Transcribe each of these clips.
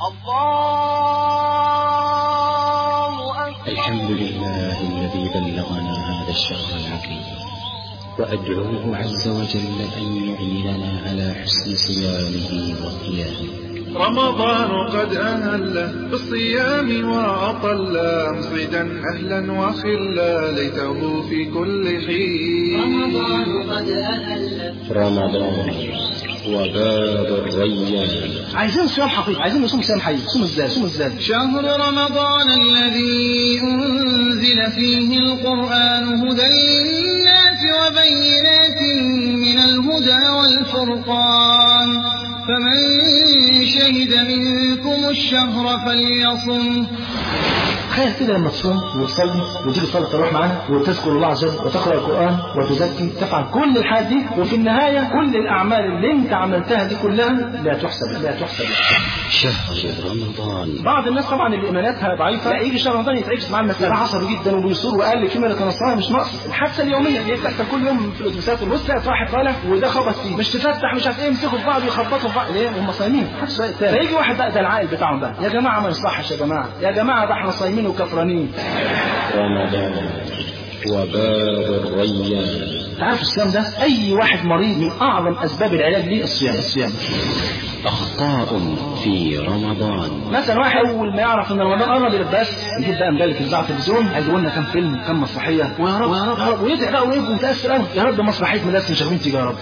الله أكبر الحمد لله الذي بلغنا هذا الشهر العظيم وأدعوه عز وجل أن يعيننا على حسن صيامه وقيامه رمضان قد أهل بالصيام وأطل مصعدا أهلا وخلا ليته في كل حين رمضان قد أهل رمضان وباب الريان عايزين صيام حقيقي عايزين نصوم صيام حقيقي صوم ازاي صوم ازاي شهر رمضان الذي أنزل فيه القرآن هدى للناس وبينات من الهدى والفرقان فمن شهد منكم الشهر فليصم تخيل كده لما تصوم وتصلي وتيجي تصلي التراويح معانا وتذكر الله عز وجل وتقرا القران وتزكي تفعل كل الحاجات دي وفي النهايه كل الاعمال اللي انت عملتها دي كلها لا تحسب لا تحسب شهر رمضان بعض الناس طبعا اللي ايماناتها ضعيفه لا يجي شهر رمضان يتعكس معاه المسألة عصبي جدا وبيصور وقال كلمه نصرانيه مش ناقص الحادثه اليوميه اللي بتحصل كل يوم في الاتوبيسات والبص تلاقي واحد طالع وده خبط فيه مش تفتح مش عارف ايه يمسكوا في بعض يخبطوا في بعض ليه هم صايمين محدش سؤال تاني فيجي واحد بقى ده العائل بتاعهم بقى يا جماعه ما يصحش يا جماعه يا جماعه ده احنا صايمين وكفرانين رمضان وباب الريان تعرف الصيام ده اي واحد مريض من اعظم اسباب العلاج ليه الصيام الصيام أخطاء في رمضان مثلا واحد اول ما يعرف ان رمضان قرب يبقى بس يجيب بقى مجله اذاعه التلفزيون هيجيبوا لنا كام فيلم كام مسرحيه ويا رب ويا رب, يا رب ويدعي بقى ويبقى متاثر قوي يا رب مسرحيه مدرسه مش عارفين تيجي يا رب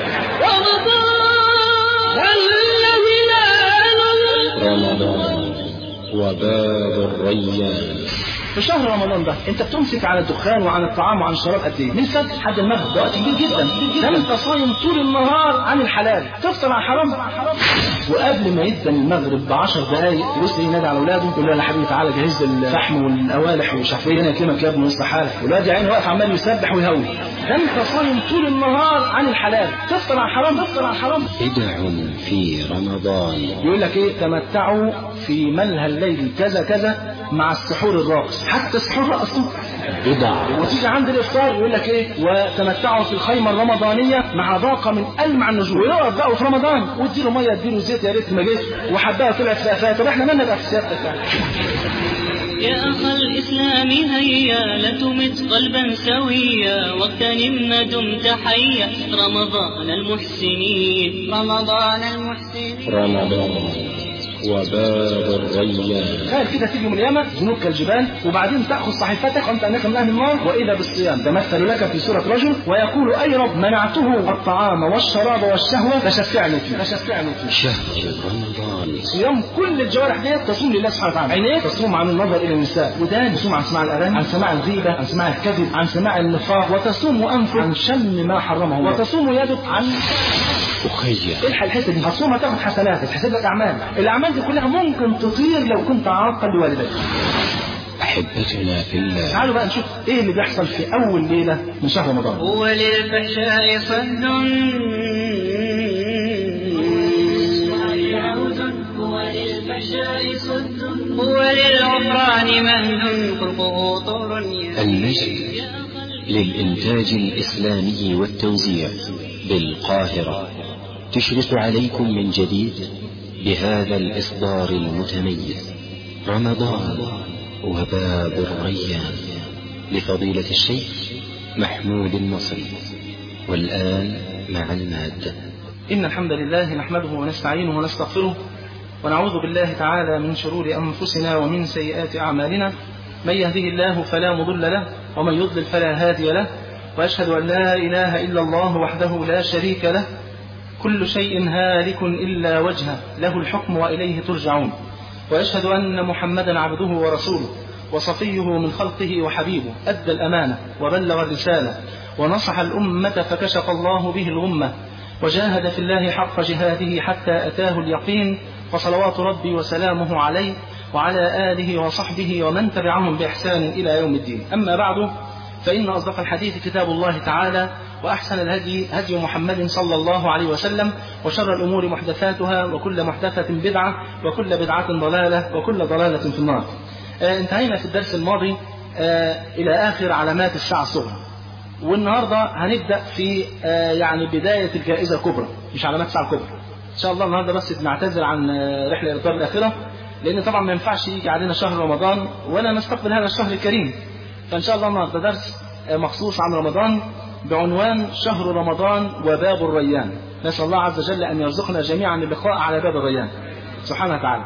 رمضان وباب الريان في شهر رمضان ده انت بتمسك عن الدخان وعن الطعام وعن الشراب قد ايه؟ من الفجر لحد المغرب ده وقت كبير جدا ده انت صايم طول النهار عن الحلال تفطر عن حرام وقبل ما يدن المغرب ب 10 دقائق تبص ينادي على اولاده يقول له يا حبيبي تعالى جهز لي الفحم والقوالح ومش عارف ايه انا يكرمك يا ابني وسط حالك والواد يا عيني واقف عمال يسبح ويهوي ده انت صايم طول النهار عن الحلال تفطر عن حرام تفطر عن حرام بدع في رمضان يقول لك ايه تمتعوا في ملهى الليل كذا كذا مع السحور الراقص حتى السحور رقصوا بدع وتيجي عند الافطار يقول لك ايه وتمتعوا في الخيمه الرمضانيه مع باقه من المع النجوم ويقف بقى في رمضان واديله ميه اديله زيت يا ريت ما جيش وحبايه طلعت في قفاه طب احنا مالنا بقى في سيادتك يعني يا أخ الإسلام هيا لا تمت قلبا سويا واغتنم ما دمت حيا رمضان المحسنين رمضان المحسنين رمضان وباب الريان تخيل كده تيجي من اليمن ذنوب كالجبال وبعدين تاخذ صحيفتك وانت انك من اهل النار واذا بالصيام تمثل لك في سوره رجل ويقول اي رب منعته الطعام والشراب والشهوه فشفعني فيه فشفعني فيه شهر رمضان صيام كل الجوارح ديت تصوم لله سبحانه وتعالى عينيك تصوم عن النظر الى النساء ودان تصوم عن سماع الاغاني عن سماع الغيبه عن سماع الكذب عن سماع النفاق وتصوم انفك عن شم ما حرمه الله وتصوم يدك عن أخي الحق الحته دي هتصوم هتاخد حسنات هتحسب لك اعمال الاعمال دي كلها ممكن تطير لو كنت عاقا لوالديك أحبتنا في الله تعالوا بقى نشوف ايه اللي بيحصل في اول ليله من شهر رمضان وللفحشاء صد وللفحشاء صد وللعفران مهد خلقه طور النجد للإنتاج الإسلامي والتوزيع بالقاهرة تشرف عليكم من جديد بهذا الإصدار المتميز رمضان وباب الريان لفضيلة الشيخ محمود النصري والآن مع المادة إن الحمد لله نحمده ونستعينه ونستغفره ونعوذ بالله تعالى من شرور أنفسنا ومن سيئات أعمالنا من يهده الله فلا مضل له ومن يضلل فلا هادي له وأشهد أن لا إله إلا الله وحده لا شريك له كل شيء هالك إلا وجهه له الحكم وإليه ترجعون وأشهد أن محمدا عبده ورسوله وصفيه من خلقه وحبيبه أدى الأمانة وبلغ الرسالة ونصح الأمة فكشف الله به الغمة وجاهد في الله حق جهاده حتى أتاه اليقين فصلوات ربي وسلامه عليه وعلى آله وصحبه ومن تبعهم بإحسان إلى يوم الدين أما بعد فإن أصدق الحديث كتاب الله تعالى وأحسن الهدي هدي محمد صلى الله عليه وسلم وشر الأمور محدثاتها وكل محدثة بدعة وكل بدعة ضلالة وكل ضلالة في النار آه انتهينا في الدرس الماضي آه إلى آخر علامات الساعة الصغرى والنهارده هنبدا في آه يعني بدايه الجائزه الكبرى مش علامات الساعه الكبرى ان شاء الله النهارده بس بنعتذر عن رحله الدار الاخره لان طبعا ما ينفعش يجي علينا شهر رمضان ولا نستقبل هذا الشهر الكريم فان شاء الله النهارده درس مخصوص عن رمضان بعنوان شهر رمضان وباب الريان نسال الله عز وجل ان يرزقنا جميعا اللقاء على باب الريان سبحانه وتعالى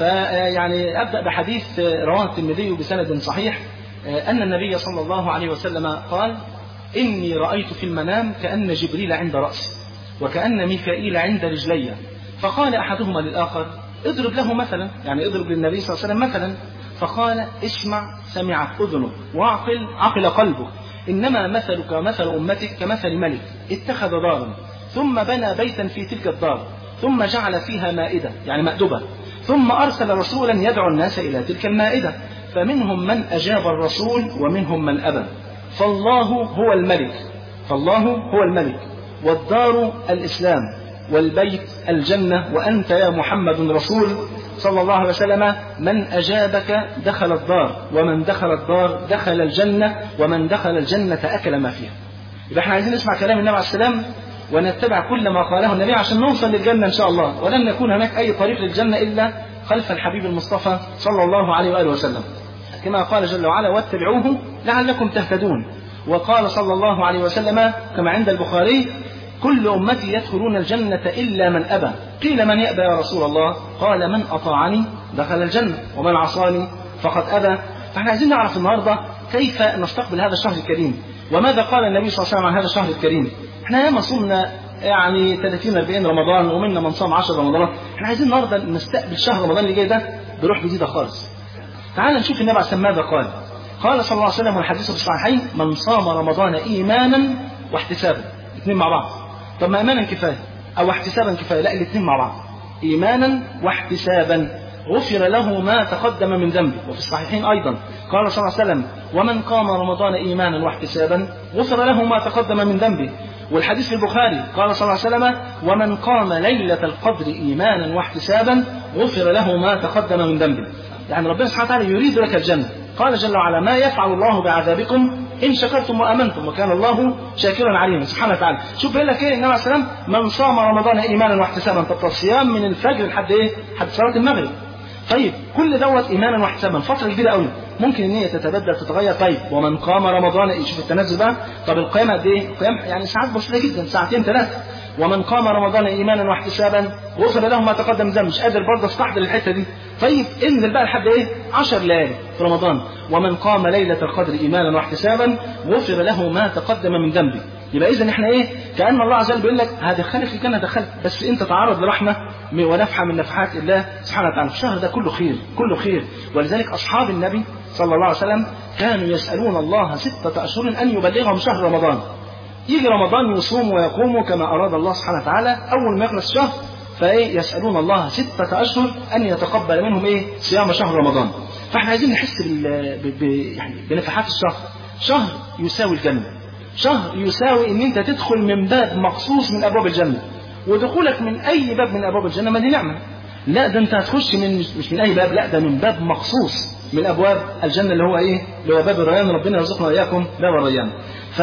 فيعني ابدا بحديث رواه الترمذي بسند صحيح ان النبي صلى الله عليه وسلم قال اني رايت في المنام كان جبريل عند راسي وكان ميكائيل عند رجلي فقال احدهما للاخر اضرب له مثلا يعني اضرب للنبي صلى الله عليه وسلم مثلا فقال اسمع سمعت اذنك واعقل عقل قلبك انما مثلك مثل امتك كمثل ملك اتخذ دارا ثم بنى بيتا في تلك الدار ثم جعل فيها مائده يعني مأدبه ثم ارسل رسولا يدعو الناس الى تلك المائده فمنهم من اجاب الرسول ومنهم من ابى فالله هو الملك فالله هو الملك والدار الاسلام والبيت الجنه وانت يا محمد رسول صلى الله عليه وسلم من أجابك دخل الدار ومن دخل الدار دخل الجنة ومن دخل الجنة أكل ما فيها يبقى احنا عايزين نسمع كلام النبي عليه السلام ونتبع كل ما قاله النبي عشان نوصل للجنة إن شاء الله ولن يكون هناك أي طريق للجنة إلا خلف الحبيب المصطفى صلى الله عليه وآله وسلم كما قال جل وعلا واتبعوه لعلكم تهتدون وقال صلى الله عليه وسلم كما عند البخاري كل أمتي يدخلون الجنة إلا من أبى قيل من يأبى يا رسول الله قال من أطاعني دخل الجنة ومن عصاني فقد أبى فاحنا عايزين نعرف النهاردة كيف نستقبل هذا الشهر الكريم وماذا قال النبي صلى الله عليه وسلم عن هذا الشهر الكريم احنا ياما صمنا يعني 30 40 رمضان ومنا من صام 10 رمضان احنا عايزين النهارده نستقبل شهر رمضان اللي جاي ده بروح جديده خالص تعال نشوف النبي عليه السلام ماذا قال قال صلى الله عليه وسلم والحديث في الصحيحين من صام رمضان ايمانا واحتسابا الاثنين مع بعض طب ما ايمانا كفايه او احتسابا كفايه لا الاثنين مع بعض ايمانا واحتسابا غفر له ما تقدم من ذنبه وفي الصحيحين ايضا قال صلى الله عليه وسلم ومن قام رمضان ايمانا واحتسابا غفر له ما تقدم من ذنبه والحديث في البخاري قال صلى الله عليه وسلم ومن قام ليلة القدر إيمانا واحتسابا غفر له ما تقدم من ذنبه يعني ربنا سبحانه وتعالى يريد لك الجنة قال جل وعلا ما يفعل الله بعذابكم إن شكرتم وآمنتم وكان الله شاكرا عليما سبحانه وتعالى شوف بيقول لك إيه النبي عليه السلام من صام رمضان إيمانا واحتسابا طب الصيام من الفجر لحد إيه لحد صلاة المغرب طيب كل دوت ايمانا واحتسابا فتره كبيره قوي ممكن النيه تتبدل تتغير طيب ومن قام رمضان يشوف التنزل بقى طب القيام قد ايه؟ القيام يعني ساعات بسيطه جدا ساعتين ثلاثه ومن قام رمضان ايمانا واحتسابا غفر له ما تقدم ذنب مش قادر برضه استحضر الحته دي طيب انزل بقى لحد ايه 10 ليالي في رمضان ومن قام ليله القدر ايمانا واحتسابا غفر له ما تقدم من ذنبه يبقى اذا احنا ايه كان الله عز وجل بيقول لك هدخلك الجنه دخلك بس انت تعرض لرحمه ونفحه من نفحات الله سبحانه وتعالى الشهر ده كله خير كله خير ولذلك اصحاب النبي صلى الله عليه وسلم كانوا يسالون الله سته اشهر ان يبلغهم شهر رمضان يجي رمضان يصوم ويقوم كما اراد الله سبحانه وتعالى اول ما يخلص الشهر فايه يسالون الله سته اشهر ان يتقبل منهم ايه صيام شهر رمضان فاحنا عايزين نحس بال... ب... ب... يعني بنفحات الشهر شهر يساوي الجنه شهر يساوي ان انت تدخل من باب مخصوص من ابواب الجنه ودخولك من اي باب من ابواب الجنه ما دي نعمه لا ده انت هتخش من مش من اي باب لا ده من باب مخصوص من ابواب الجنه اللي هو ايه اللي هو باب الريان ربنا يرزقنا واياكم باب الريان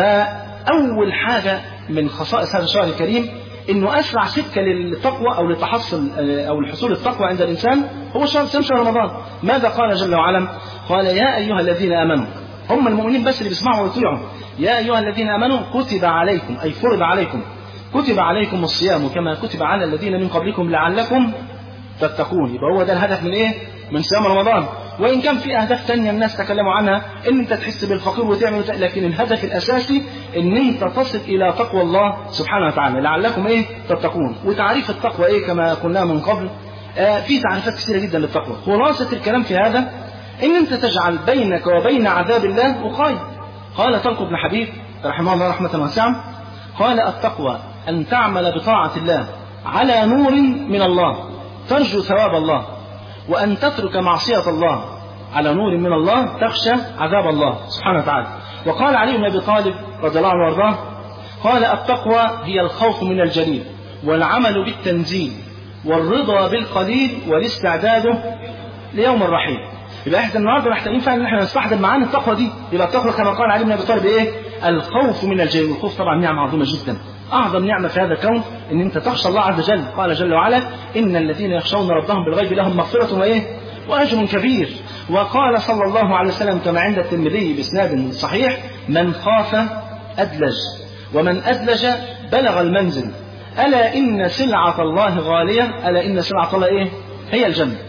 فاول حاجه من خصائص هذا الشهر الكريم انه اسرع سكه للتقوى او لتحصل او لحصول التقوى عند الانسان هو شهر صيام شهر رمضان ماذا قال جل وعلا قال يا ايها الذين امنوا هم المؤمنين بس اللي بيسمعوا ويطيعوا يا أيها الذين آمنوا كتب عليكم أي فرض عليكم كتب عليكم الصيام كما كتب على الذين من قبلكم لعلكم تتقون يبقى هو ده الهدف من إيه؟ من صيام رمضان وإن كان في أهداف تانية الناس تكلموا عنها إن أنت تحس بالفقير وتعمل لكن الهدف الأساسي إن أنت تصل إلى تقوى الله سبحانه وتعالى لعلكم إيه؟ تتقون وتعريف التقوى إيه كما قلنا من قبل آه في تعريفات كثيرة جدا للتقوى خلاصة الكلام في هذا إن أنت تجعل بينك وبين عذاب الله وقاية قال طلق بن حبيب رحمه الله رحمة واسعة قال التقوى أن تعمل بطاعة الله على نور من الله ترجو ثواب الله وأن تترك معصية الله على نور من الله تخشى عذاب الله سبحانه وتعالى وقال علي بن أبي طالب رضي الله عنه وارضاه قال التقوى هي الخوف من الجليل والعمل بالتنزيل والرضا بالقليل والاستعداد ليوم الرحيل يبقى احنا النهارده محتاجين فعلا ان احنا نستحضر معانا التقوى دي يبقى التقوى كما قال علي بن ابي طالب ايه الخوف من الجليل الخوف طبعا نعمه عظيمه جدا أعظم نعمة في هذا الكون إن أنت تخشى الله عز وجل قال جل وعلا إن الذين يخشون ربهم بالغيب لهم مغفرة وإيه وأجر كبير وقال صلى الله عليه وسلم كما عند الترمذي بإسناد صحيح من خاف أدلج ومن أدلج بلغ المنزل ألا إن سلعة الله غالية ألا إن سلعة الله إيه هي الجنة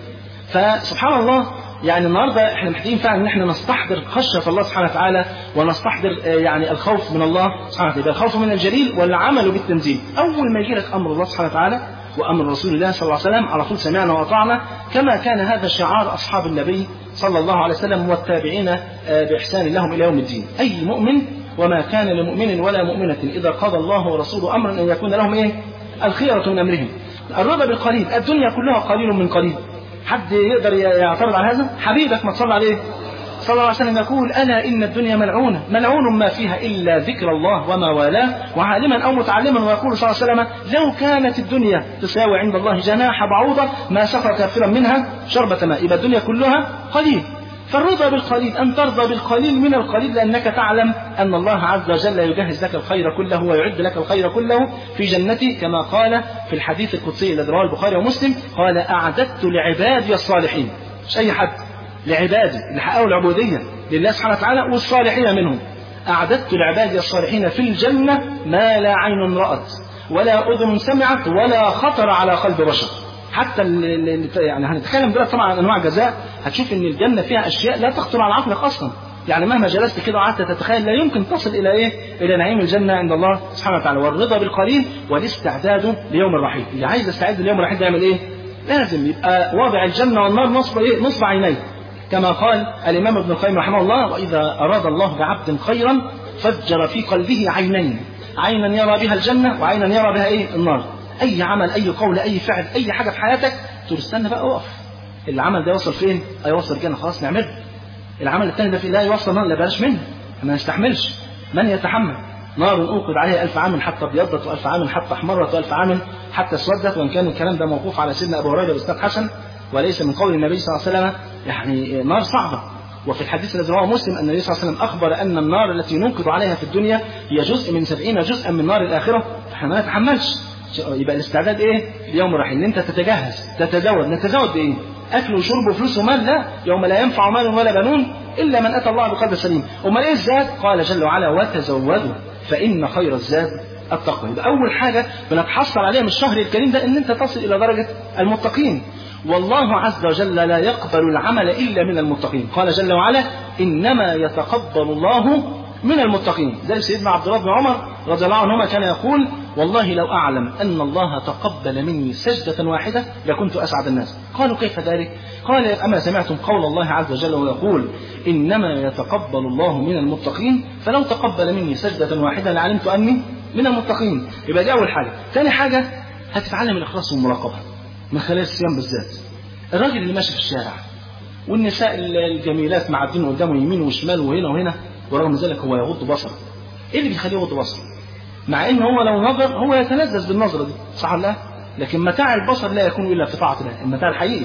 فسبحان الله يعني النهارده احنا محتاجين فعلا ان احنا نستحضر خشيه الله سبحانه وتعالى ونستحضر آه، يعني الخوف من الله سبحانه وتعالى، الخوف من الجليل والعمل بالتنزيل، اول ما يجي لك امر الله سبحانه وتعالى وامر رسول الله صلى الله عليه وسلم على طول سمعنا واطعنا كما كان هذا شعار اصحاب النبي صلى الله عليه وسلم والتابعين آه، باحسان لهم الى يوم الدين، اي مؤمن وما كان لمؤمن ولا مؤمنه اذا قضى الله ورسوله امرا ان يكون لهم ايه؟ الخيره من امرهم. الرضا بالقليل، الدنيا كلها قليل من قليل. حد يقدر يعترض على هذا حبيبك ما تصلى عليه صلى الله عليه وسلم يقول ألا إن الدنيا ملعونة ملعون ما فيها إلا ذكر الله وما والاه وعالما أو متعلما ويقول صلى الله عليه وسلم لو كانت الدنيا تساوي عند الله جناح بعوضة ما سقى كافرا منها شربة ماء يبقى الدنيا كلها قليل فالرضا بالقليل أن ترضى بالقليل من القليل لأنك تعلم أن الله عز وجل يجهز لك الخير كله ويعد لك الخير كله في جنته كما قال في الحديث القدسي الذي رواه البخاري ومسلم قال أعددت لعبادي الصالحين مش أي حد لعبادي اللي حققوا العبودية لله سبحانه وتعالى والصالحين منهم أعددت لعبادي الصالحين في الجنة ما لا عين رأت ولا أذن سمعت ولا خطر على قلب بشر حتى اللي اللي- يعني هنتكلم دلوقتي طبعا عن انواع الجزاء هتشوف ان الجنه فيها اشياء لا تخطر على عقلك اصلا يعني مهما جلست كده وقعدت تتخيل لا يمكن تصل الى ايه؟ الى نعيم الجنه عند الله سبحانه وتعالى والرضا بالقليل والاستعداد ليوم الرحيل، اللي عايز يستعد ليوم الرحيل ده يعمل ايه؟ لازم يبقى واضع الجنه والنار نصب ايه؟ نصب عينيه كما قال الامام ابن القيم رحمه الله واذا اراد الله بعبد خيرا فجر في قلبه عينين عينا يرى بها الجنه وعينا يرى بها ايه؟ النار اي عمل اي قول اي فعل اي حاجه في حياتك تقول استنى بقى اقف العمل ده يوصل فين؟ هيوصل الجنه خلاص نعمله العمل الثاني ده في لا يوصل نار لا بلاش منه ما نستحملش من يتحمل نار اوقد عليها ألف عام حتى ابيضت وألف عام حتى احمرت وألف عام حتى اسودت وان كان الكلام ده موقوف على سيدنا ابو هريره باسناد حسن وليس من قول النبي صلى الله عليه وسلم يعني نار صعبه وفي الحديث الذي رواه مسلم ان النبي صلى الله عليه وسلم اخبر ان النار التي ننقض عليها في الدنيا هي جزء من سبعين جزءا من نار الاخره فاحنا ما نتحملش يبقى الاستعداد ايه؟ ليوم الرحيل ان انت تتجهز تتزود نتزود بايه؟ اكل وشرب وفلوس ومال لا يوم لا ينفع مال ولا بنون الا من اتى الله بقلب سليم امال ايه الزاد؟ قال جل وعلا وتزودوا فان خير الزاد التقوى يبقى اول حاجه بنتحصل عليها من الشهر الكريم ده ان انت تصل الى درجه المتقين والله عز وجل لا يقبل العمل الا من المتقين قال جل وعلا انما يتقبل الله من المتقين ذلك سيدنا عبد الله بن عمر رضي الله عنهما كان يقول والله لو أعلم أن الله تقبل مني سجدة واحدة لكنت أسعد الناس قالوا كيف ذلك قال أما سمعتم قول الله عز وجل ويقول إنما يتقبل الله من المتقين فلو تقبل مني سجدة واحدة لعلمت أني من المتقين يبقى دي أول حاجة ثاني حاجة هتتعلم الإخلاص والمراقبة من خلال الصيام بالذات الراجل اللي ماشي في الشارع والنساء الجميلات معدين قدامه يمين وشمال وهنا وهنا ورغم ذلك هو يغض بصره ايه اللي بيخليه يغض بصره مع ان هو لو نظر هو يتلذذ بالنظره دي صح ولا لا لكن متاع البصر لا يكون الا في طاعه الله المتاع الحقيقي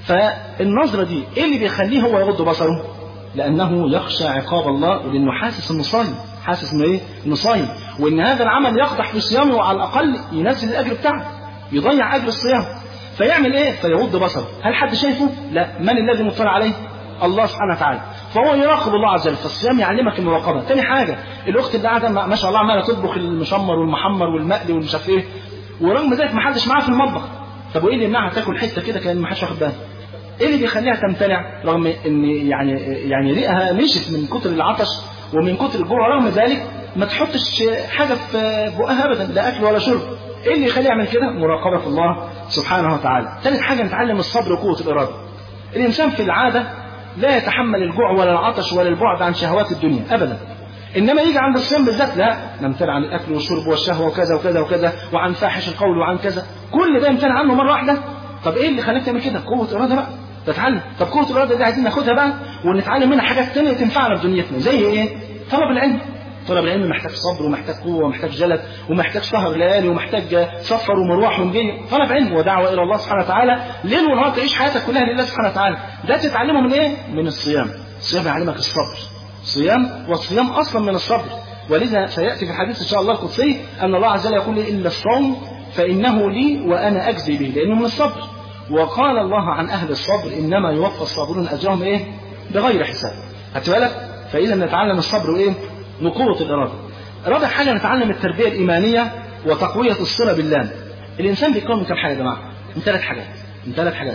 فالنظره دي ايه اللي بيخليه هو يغض بصره لانه يخشى عقاب الله ولانه حاسس انه صايم حاسس انه ايه انه صايم وان هذا العمل يقدح في صيامه وعلى الاقل ينزل الاجر بتاعه يضيع اجر الصيام فيعمل ايه فيغض بصره هل حد شايفه لا من الذي مطلع عليه الله سبحانه وتعالى فهو يراقب الله عز وجل فالصيام يعلمك المراقبه تاني حاجه الاخت اللي قاعده ما شاء الله عماله تطبخ المشمر والمحمر والمقلي والمش عارف ايه ورغم ذلك ما حدش معاها في المطبخ طب وايه اللي يمنعها تاكل حته كده كان ما حدش واخد باله ايه اللي بيخليها تمتنع رغم ان يعني يعني ريقها نشف من كتر العطش ومن كتر الجوع رغم ذلك ما تحطش حاجه في بقها ابدا لا اكل ولا شرب ايه اللي يخليها يعمل كده مراقبه الله سبحانه وتعالى ثالث حاجه نتعلم الصبر وقوه الاراده الانسان في العاده لا يتحمل الجوع ولا العطش ولا البعد عن شهوات الدنيا ابدا انما يجي عند الصيام بالذات لا نمتنع عن الاكل والشرب والشهوه وكذا وكذا وكذا وعن فاحش القول وعن كذا كل ده يمتنع عنه مره واحده طب ايه اللي خلاك تعمل كده قوه اراده بقى تتعلم طب قوه الاراده دي عايزين ناخدها بقى ونتعلم منها حاجات تانية تنفعنا في دنيتنا زي ايه طلب العلم طلب العلم محتاج صبر ومحتاج قوه ومحتاج جلد ومحتاج سهر ليالي ومحتاج سفر ومروح ومجي طلب علم ودعوه الى الله سبحانه وتعالى ليل ونهار تعيش حياتك كلها لله سبحانه وتعالى ده تتعلمه من ايه من الصيام الصيام يعلمك الصبر صيام والصيام اصلا من الصبر ولذا سيأتي في الحديث إن شاء الله القدسي أن الله عز وجل يقول لي إلا الصوم فإنه لي وأنا أجزي به لأنه من الصبر وقال الله عن أهل الصبر إنما يوفى الصابرون أجرهم إيه بغير حساب خدت بالك فإذا نتعلم الصبر وإيه وقوة الإرادة رابع حاجة نتعلم التربية الإيمانية وتقوية الصلة بالله الإنسان بيكون من كم حاجة يا جماعة من ثلاث حاجات من ثلاث حاجات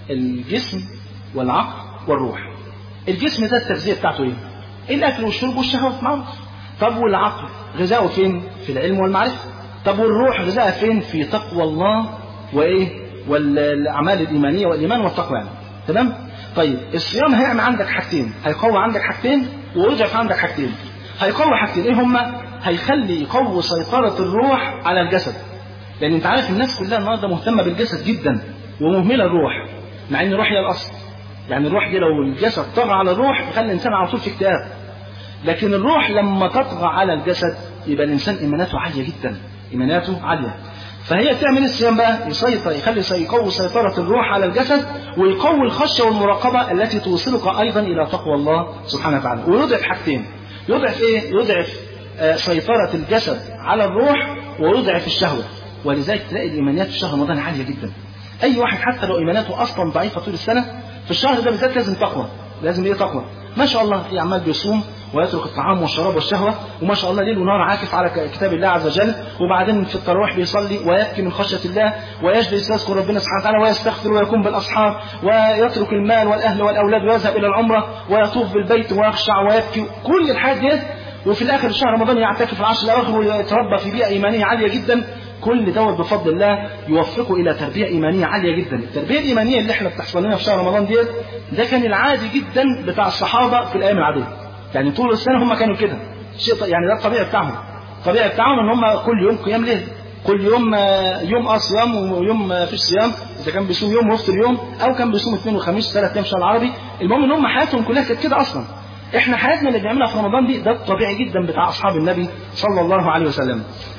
الجسم والعقل والروح الجسم ده التغذية بتاعته إيه الأكل والشرب والشهوة معروف طب والعقل غذاؤه فين في العلم والمعرفة طب والروح غذاءها فين في تقوى الله وإيه والأعمال الإيمانية والإيمان والتقوى يعني تمام طيب الصيام هيعمل عندك حاجتين هيقوي عندك حاجتين ويضعف عندك حاجتين هيقوي حاجتين ايه هما هيخلي يقوي سيطرة الروح على الجسد لان انت عارف الناس كلها النهارده مهتمة بالجسد جدا ومهملة الروح مع ان الروح هي الاصل يعني الروح دي لو الجسد طغى على الروح يخلي الانسان على طول في اكتئاب لكن الروح لما تطغى على الجسد يبقى الانسان ايماناته عالية جدا ايماناته عالية فهي تعمل الصيام بقى يسيطر يخلي يقوي سيطرة الروح على الجسد ويقوي الخشية والمراقبة التي توصلك أيضا إلى تقوى الله سبحانه وتعالى ويضعف حاجتين يضعف إيه؟ يضعف آه سيطرة الجسد على الروح ويضعف الشهوة ولذلك تلاقي الإيمانيات في شهر رمضان عالية جدا أي واحد حتى لو إيماناته أصلا ضعيفة طول السنة في الشهر ده بالذات لازم تقوى لازم إيه تقوى ما شاء الله في عمال بيصوم ويترك الطعام والشراب والشهوة وما شاء الله ليل ونهار عاكف على كتاب الله عز وجل وبعدين في التراويح بيصلي ويبكي من خشية الله ويجلس يذكر ربنا سبحانه وتعالى ويستغفر ويكون بالأصحاب ويترك المال والأهل والأولاد ويذهب إلى العمرة ويطوف بالبيت ويخشع ويبكي كل الحاجات دي وفي الآخر شهر رمضان يعتكف العشر الأواخر ويتربى في بيئة إيمانية عالية جدا كل دوت بفضل الله يوفقه الى تربيه ايمانيه عاليه جدا، التربيه الايمانيه اللي احنا بتحصل لنا في شهر رمضان ديت ده كان العادي جدا بتاع الصحابه في الايام العاديه. يعني طول السنه هم كانوا كده، شيء يعني ده الطبيعي بتاعهم. الطبيعي بتاعهم ان هم كل يوم قيام ليل، كل يوم يوم اه صيام ويوم ما فيش صيام، اذا كان بيصوم يوم ويفطر يوم او كان بيصوم اثنين وخميس ثلاث ايام شهر العربي، المهم ان هم حياتهم كلها كانت كده اصلا. احنا حياتنا اللي بنعملها في رمضان دي ده الطبيعي جدا بتاع اصحاب النبي صلى الله عليه وسلم.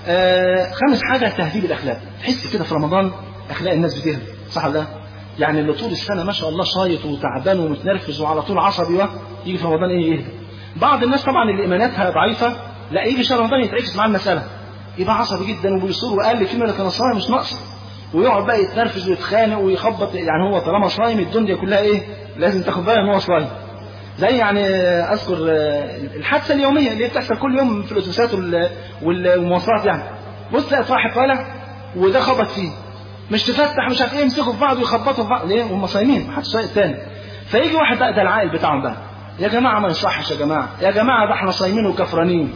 آه خامس حاجه تهذيب الاخلاق، تحس كده في رمضان اخلاق الناس بتهدى، صح ولا لا؟ يعني اللي طول السنه ما شاء الله شايط وتعبان ومتنرفز وعلى طول عصبي يجي في رمضان ايه يهدى. بعض الناس طبعا اللي ايماناتها ضعيفه لا يجي شهر رمضان يتعكس معاه المساله. يبقى عصبي جدا وبيصور وقال في ملك نصارى مش ناقصه. ويقعد بقى يتنرفز ويتخانق ويخبط يعني هو طالما صايم الدنيا كلها ايه؟ لازم تاخد بالك ان هو صايم. زي يعني اذكر الحادثه اليوميه اللي بتحصل كل يوم في الاتوبيسات والمواصلات يعني بص لقيت واحد طالع وده خبط فيه مش تفتح مش عارف ايه يمسكوا في بعض ويخبطوا في بعض ليه هم صايمين محدش سايق تاني فيجي واحد بقى ده العائل بتاعهم بقى يا جماعه ما يصحش يا جماعه يا جماعه ده احنا صايمين وكفرانين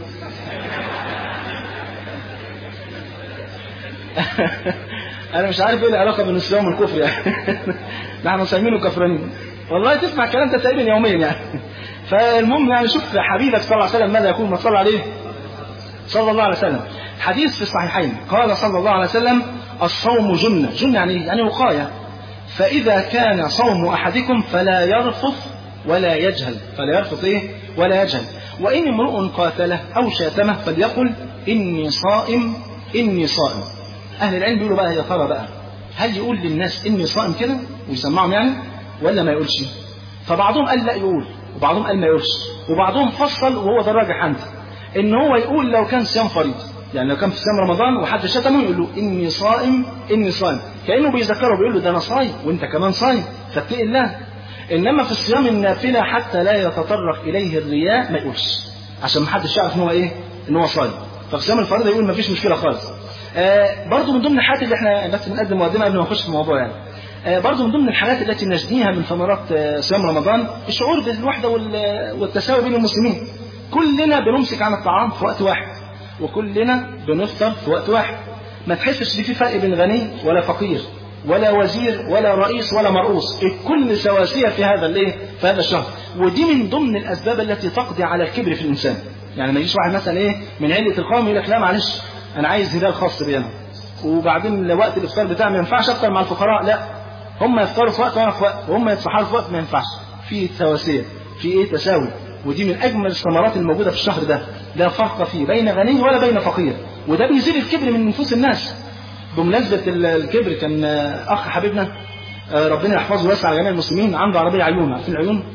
انا مش عارف ايه العلاقه بين الصيام والكفر يعني ده احنا صايمين وكفرانين والله تسمع الكلام ده تقريبا يوميا يعني فالمهم يعني شوف حبيبك صلى الله عليه وسلم ماذا يقول ما صلى عليه صلى الله عليه وسلم حديث في الصحيحين قال صلى الله عليه وسلم الصوم جنة جنة يعني ايه؟ يعني وقاية فإذا كان صوم أحدكم فلا يرفث ولا يجهل فلا يرفث إيه ولا يجهل وإن امرؤ قاتله أو شاتمه فليقل إني صائم إني صائم أهل العلم بيقولوا بقى يا ترى بقى هل يقول للناس إني صائم كده ويسمعهم يعني ولا ما يقولش فبعضهم قال لا يقول وبعضهم قال ما يقولش وبعضهم فصل وهو ده الراجح عندي ان هو يقول لو كان صيام فريض يعني لو كان في صيام رمضان وحد شتمه يقول له اني صائم اني صائم كانه بيذكره بيقول له ده انا صايم وانت كمان صايم فاتقي الله انما في الصيام النافله حتى لا يتطرق اليه الرياء ما يقولش عشان ما حدش يعرف ان هو ايه ان هو صايم ففي صيام الفريضه يقول ما فيش مشكله خالص آه برضه من ضمن الحاجات اللي احنا بس بنقدم مقدمه قبل ما نخش في الموضوع يعني آه برضه من ضمن الحاجات التي نجنيها من ثمرات آه صيام رمضان الشعور بالوحده والتساوي بين المسلمين كلنا بنمسك عن الطعام في وقت واحد وكلنا بنفطر في وقت واحد ما تحسش ان في فرق بين غني ولا فقير ولا وزير ولا رئيس ولا مرؤوس الكل سواسية في هذا الايه في هذا الشهر ودي من ضمن الاسباب التي تقضي على الكبر في الانسان يعني ما يجيش واحد مثلا ايه من عله القوم يقول لك لا معلش انا عايز هلال خاص بي انا وبعدين وقت الافطار بتاعي ما ينفعش افطر مع الفقراء لا هم يفطروا في وقت وانا في وقت وهم يتسحروا في وقت ما ينفعش في سواسيه في ايه تساوي ودي من اجمل الثمرات الموجوده في الشهر ده لا فرق فيه بين غني ولا بين فقير وده بيزيل الكبر من نفوس الناس بمناسبه الكبر كان اخ حبيبنا ربنا يحفظه ويسع على جميع المسلمين عنده عربيه عيون عارفين العيون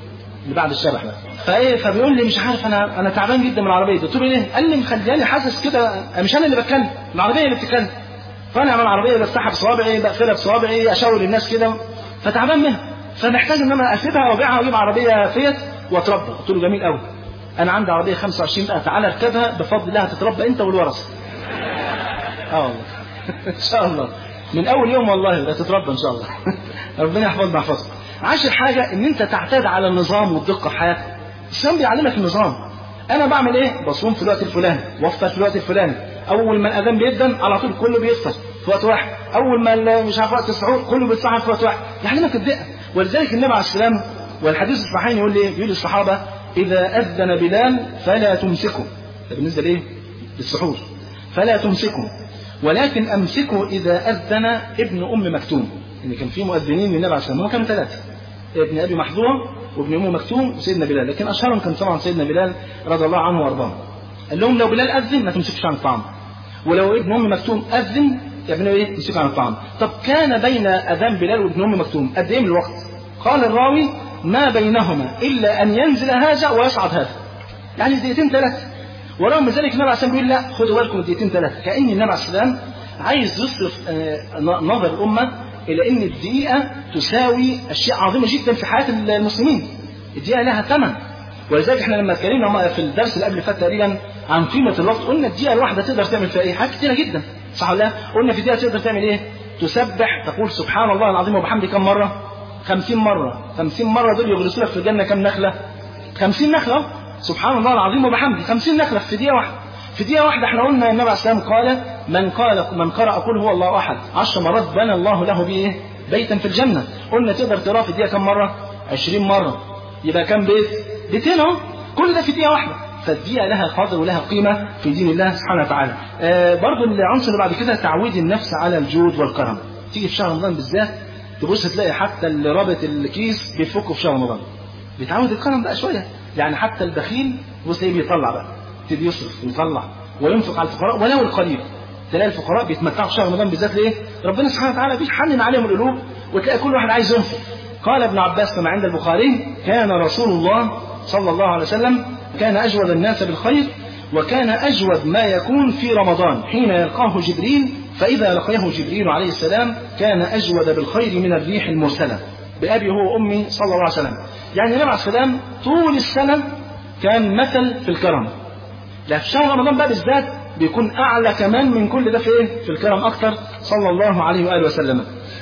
اللي بعد الشبح ده فايه فبيقول لي مش عارف انا انا تعبان جدا من العربيه دي قلت له ليه؟ قال لي مخلياني حاسس كده مش انا اللي بتكلم العربيه اللي بتتكلم فانا على العربيه بفتحها بصوابعي بقفلها بصوابعي اشاور للناس كده فتعبان منها فمحتاج ان انا اسيبها وابيعها واجيب عربيه فيت واتربى قلت له جميل قوي انا عندي عربيه 25 بقى تعالى اركبها بفضل الله هتتربى انت والورثه اه والله ان شاء الله من اول يوم والله هتتربى ان شاء الله ربنا يحفظنا يحفظك عاشر حاجه ان انت تعتاد على النظام والدقه في حياتك الاسلام بيعلمك النظام انا بعمل ايه بصوم في الوقت الفلاني وافطر في الوقت الفلاني اول ما الاذان بيدن على طول كله بيفطر في وقت واحد اول ما مش عارف وقت السحور كله بيتصحى في وقت واحد يعلمك الدقه ولذلك النبي عليه السلام والحديث الصحيحين يقول لي يقول للصحابه اذا اذن بلال فلا تمسكوا ده بالنسبه لايه للسحور فلا تمسكوا ولكن امسكوا اذا اذن ابن ام مكتوم ان كان في مؤذنين للنبي عليه السلام هم كانوا ثلاثه ابن ابي محذور وابن ام مكتوم وسيدنا بلال لكن اشهرهم كان طبعا سيدنا بلال رضي الله عنه وارضاه قال لهم لو بلال اذن ما تمسكوش عن الطعام ولو ابن ام مكتوم اذن يعملوا ايه يمسكوا عن الطعام طب كان بين اذان بلال وابن ام مكتوم قد ايه من الوقت قال الراوي ما بينهما الا ان ينزل هذا ويصعد هذا يعني دقيقتين ثلاثه ورغم ذلك النبي عليه السلام بيقول لا خدوا بالكم دقيقتين ثلاثه كان النبي عليه السلام عايز يصرف نظر الامه الى ان الدقيقه تساوي اشياء عظيمه جدا في حياه المسلمين الدقيقه لها ثمن ولذلك احنا لما اتكلمنا في الدرس اللي قبل فات تقريبا عن قيمه الوقت قلنا الدقيقه الواحده تقدر تعمل فيها ايه حاجات كتيره جدا صح ولا لا قلنا في دقيقه تقدر تعمل ايه تسبح تقول سبحان الله العظيم وبحمده كم مره 50 مره 50 مره دول يغرسوا لك في الجنه كم نخله 50 نخله سبحان الله العظيم وبحمده 50 نخله في دقيقه واحده في دقيقة واحدة احنا قلنا النبي عليه السلام قال من قال من قرأ قل هو الله أحد عشر مرات بنى الله له به ايه؟ بيتا في الجنة قلنا تقدر تقرأ في دقيقة كم مرة؟ 20 مرة يبقى كم بيت؟ بيتين اهو كل ده في دقيقة واحدة فالدقيقة لها قدر ولها قيمة في دين الله سبحانه وتعالى آه برضو العنصر اللي بعد كده تعويد النفس على الجود والكرم تيجي في شهر رمضان بالذات تبص تلاقي حتى اللي رابط الكيس بيفكه في شهر رمضان بيتعود الكرم بقى شوية يعني حتى البخيل بص ايه بيطلع بقى يبتدي يصرف ويطلع وينفق على الفقراء ولو القليل تلاقي الفقراء بيتمتعوا في شهر رمضان بالذات ليه؟ ربنا سبحانه وتعالى بيحنن عليهم القلوب وتلاقي كل واحد عايز ينفق قال ابن عباس كما عند البخاري كان رسول الله صلى الله عليه وسلم كان اجود الناس بالخير وكان اجود ما يكون في رمضان حين يلقاه جبريل فاذا لقيه جبريل عليه السلام كان اجود بالخير من الريح المرسله بابي هو وامي صلى الله عليه وسلم يعني النبي عليه السلام طول السنه كان مثل في الكرم لا في شهر رمضان بقى بالذات بيكون اعلى كمان من كل ده في ايه؟ في الكرم اكثر صلى الله عليه واله وسلم.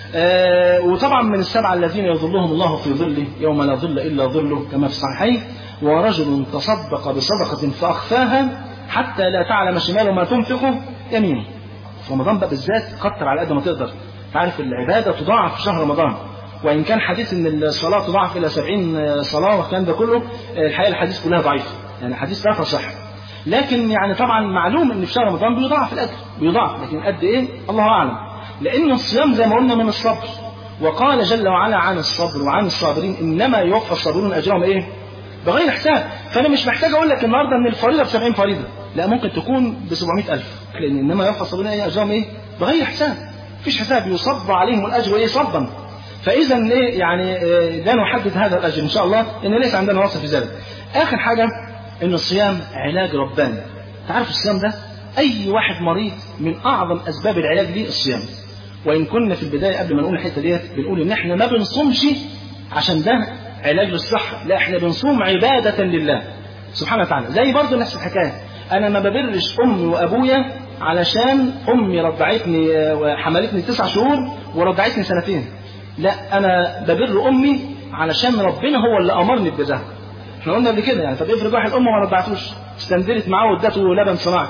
آه وطبعا من السبعه الذين يظلهم الله في ظله يوم لا ظل الا ظله كما في الصحيحين ورجل تصدق بصدقه فاخفاها حتى لا تعلم شماله ما تنفق يمينه. في رمضان بقى بالذات كتر على قد ما تقدر. تعرف العباده تضاعف في شهر رمضان. وان كان حديث ان الصلاه تضاعف الى 70 صلاه والكلام ده كله الحقيقه الحديث كلها ضعيفه. يعني الحديث لا تصح. لكن يعني طبعا معلوم ان في شهر رمضان بيضاعف الاجر بيضاعف لكن قد ايه الله اعلم لان الصيام زي ما قلنا من الصبر وقال جل وعلا عن الصبر وعن الصابرين انما يوفى الصابرون اجرهم ايه بغير حساب فانا مش محتاج اقول لك النهارده ان الفريضه ب 70 فريضه لا ممكن تكون ب 700000 لان انما يوفى الصابرون ايه اجرهم ايه بغير حساب مفيش حساب يصب عليهم الاجر ايه صبا فاذا ليه يعني لا نحدد هذا الاجر ان شاء الله ان ليس عندنا وصف في ذلك اخر حاجه ان الصيام علاج رباني تعرف الصيام ده اي واحد مريض من اعظم اسباب العلاج ليه الصيام وان كنا في البدايه قبل ما نقول الحته ديت بنقول ان احنا ما بنصومش عشان ده علاج للصحه لا احنا بنصوم عباده لله سبحانه وتعالى زي برضه نفس الحكايه انا ما ببرش امي وابويا علشان امي رضعتني وحملتني تسع شهور ورضعتني سنتين لا انا ببر امي علشان ربنا هو اللي امرني بده احنا قلنا قبل كده يعني طب افرض واحد امه ما رضعتوش استندلت معاه وادته لبن صناعي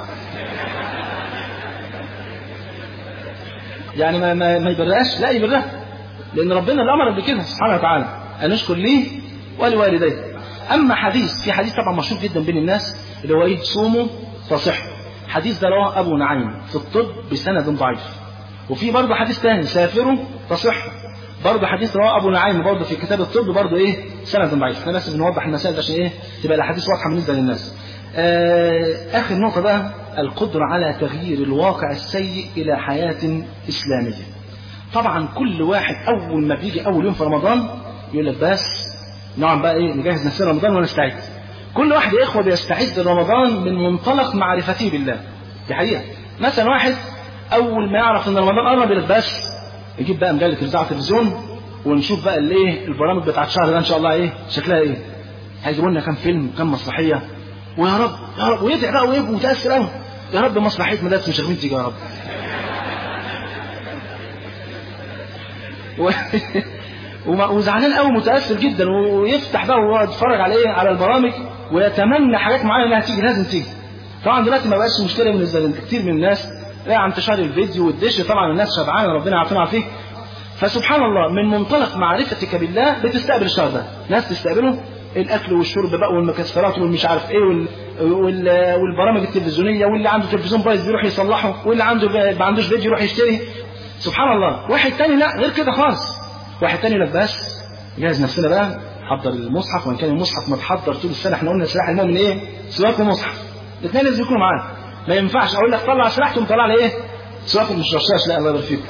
يعني ما ما, ما يبرهاش لا يبرها لان ربنا اللي امر بكده سبحانه وتعالى ان نشكر ليه ولوالديه اما حديث في حديث طبعا مشهور جدا بين الناس اللي هو ايه صوموا تصحوا حديث ده رواه ابو نعيم في الطب بسند ضعيف وفي برضه حديث ثاني سافروا تصحوا برضه حديث رواه ابو نعيم برضه في كتاب الطب برضه ايه سند ضعيف احنا بس بنوضح المسائل عشان ايه تبقى الاحاديث واضحه بالنسبه للناس آه اخر نقطه بقى القدره على تغيير الواقع السيء الى حياه اسلاميه طبعا كل واحد اول ما بيجي اول يوم في رمضان يقول لك بس نقعد بقى ايه نجهز نفسنا رمضان ونستعد كل واحد يا اخوه بيستعد لرمضان من منطلق معرفته بالله دي حقيقه مثلا واحد اول ما يعرف ان رمضان قرب يقول بس يجيب بقى مجله تلفزيون على التلفزيون ونشوف بقى الايه البرامج بتاعت الشهر ده ان شاء الله ايه شكلها ايه هيجيبوا لنا كام فيلم كام مسرحيه ويا رب يا رب ويدعي بقى ويبقى متاثر قوي يا رب مسرحيه مدارس مشاغبين تيجي يا رب و... وما- وزعلان قوي متاثر جدا ويفتح بقى ويقعد يتفرج على ايه على البرامج ويتمنى حاجات معينه انها تيجي لازم تيجي طبعا دلوقتي ما بقاش مشكله بالنسبه لكتير من الناس لا عن انتشار الفيديو والدش طبعا الناس شبعانه ربنا يعافينا ويعافيك فسبحان الله من منطلق معرفتك بالله بتستقبل الشهر ده ناس تستقبله الاكل والشرب بقى والمكسرات والمش عارف ايه وال... وال... والبرامج التلفزيونيه واللي عنده تلفزيون بايظ بيروح يصلحه واللي عنده ما عندوش فيديو يروح يشتري سبحان الله واحد تاني لا غير كده خالص واحد تاني يقول لك بس جهز نفسنا بقى حضر المصحف وان كان المصحف متحضر طول السنه احنا قلنا سلاح المؤمن ايه؟ سواك ومصحف الاثنين لازم يكونوا معانا ما ينفعش اقول لك طلع سلاحك ومطلع لي ايه؟ سواك مش رشاش لا الله يبارك فيكم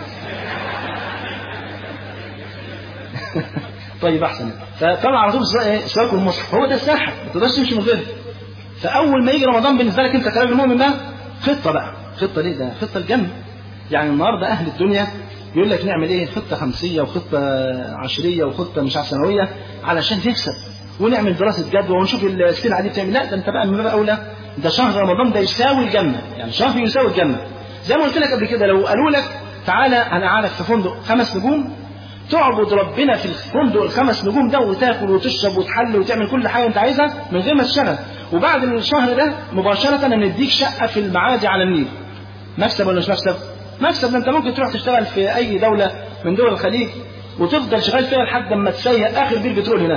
طيب احسن فطلع على طول سواك ايه؟ سواك والمصحف هو ده الساحه ما تقدرش تمشي من غيره فاول ما يجي رمضان بالنسبه لك انت كلام المؤمن ده خطه بقى خطه ليه ده خطه الجنه يعني النهارده اهل الدنيا يقول لك نعمل ايه خطه خمسيه وخطه عشريه وخطه مش عارف سنويه علشان نكسب ونعمل دراسه جدوى ونشوف السلعه دي بتعمل لا ده انت بقى من باب اولى ده شهر رمضان ده يساوي الجنه يعني شهر يساوي الجنه زي ما قلت لك قبل كده لو قالوا لك تعالى انا قاعدك في فندق خمس نجوم تعبد ربنا في الفندق الخمس نجوم ده وتاكل وتشرب وتحل وتعمل كل حاجه انت عايزها من غير ما تشتغل وبعد الشهر ده مباشره نديك شقه في المعادي على النيل مكسب ولا مش مكسب؟ مكسب ده انت ممكن تروح تشتغل في اي دوله من دول الخليج وتفضل شغال فيها لحد ما تسيق اخر بير بترول هناك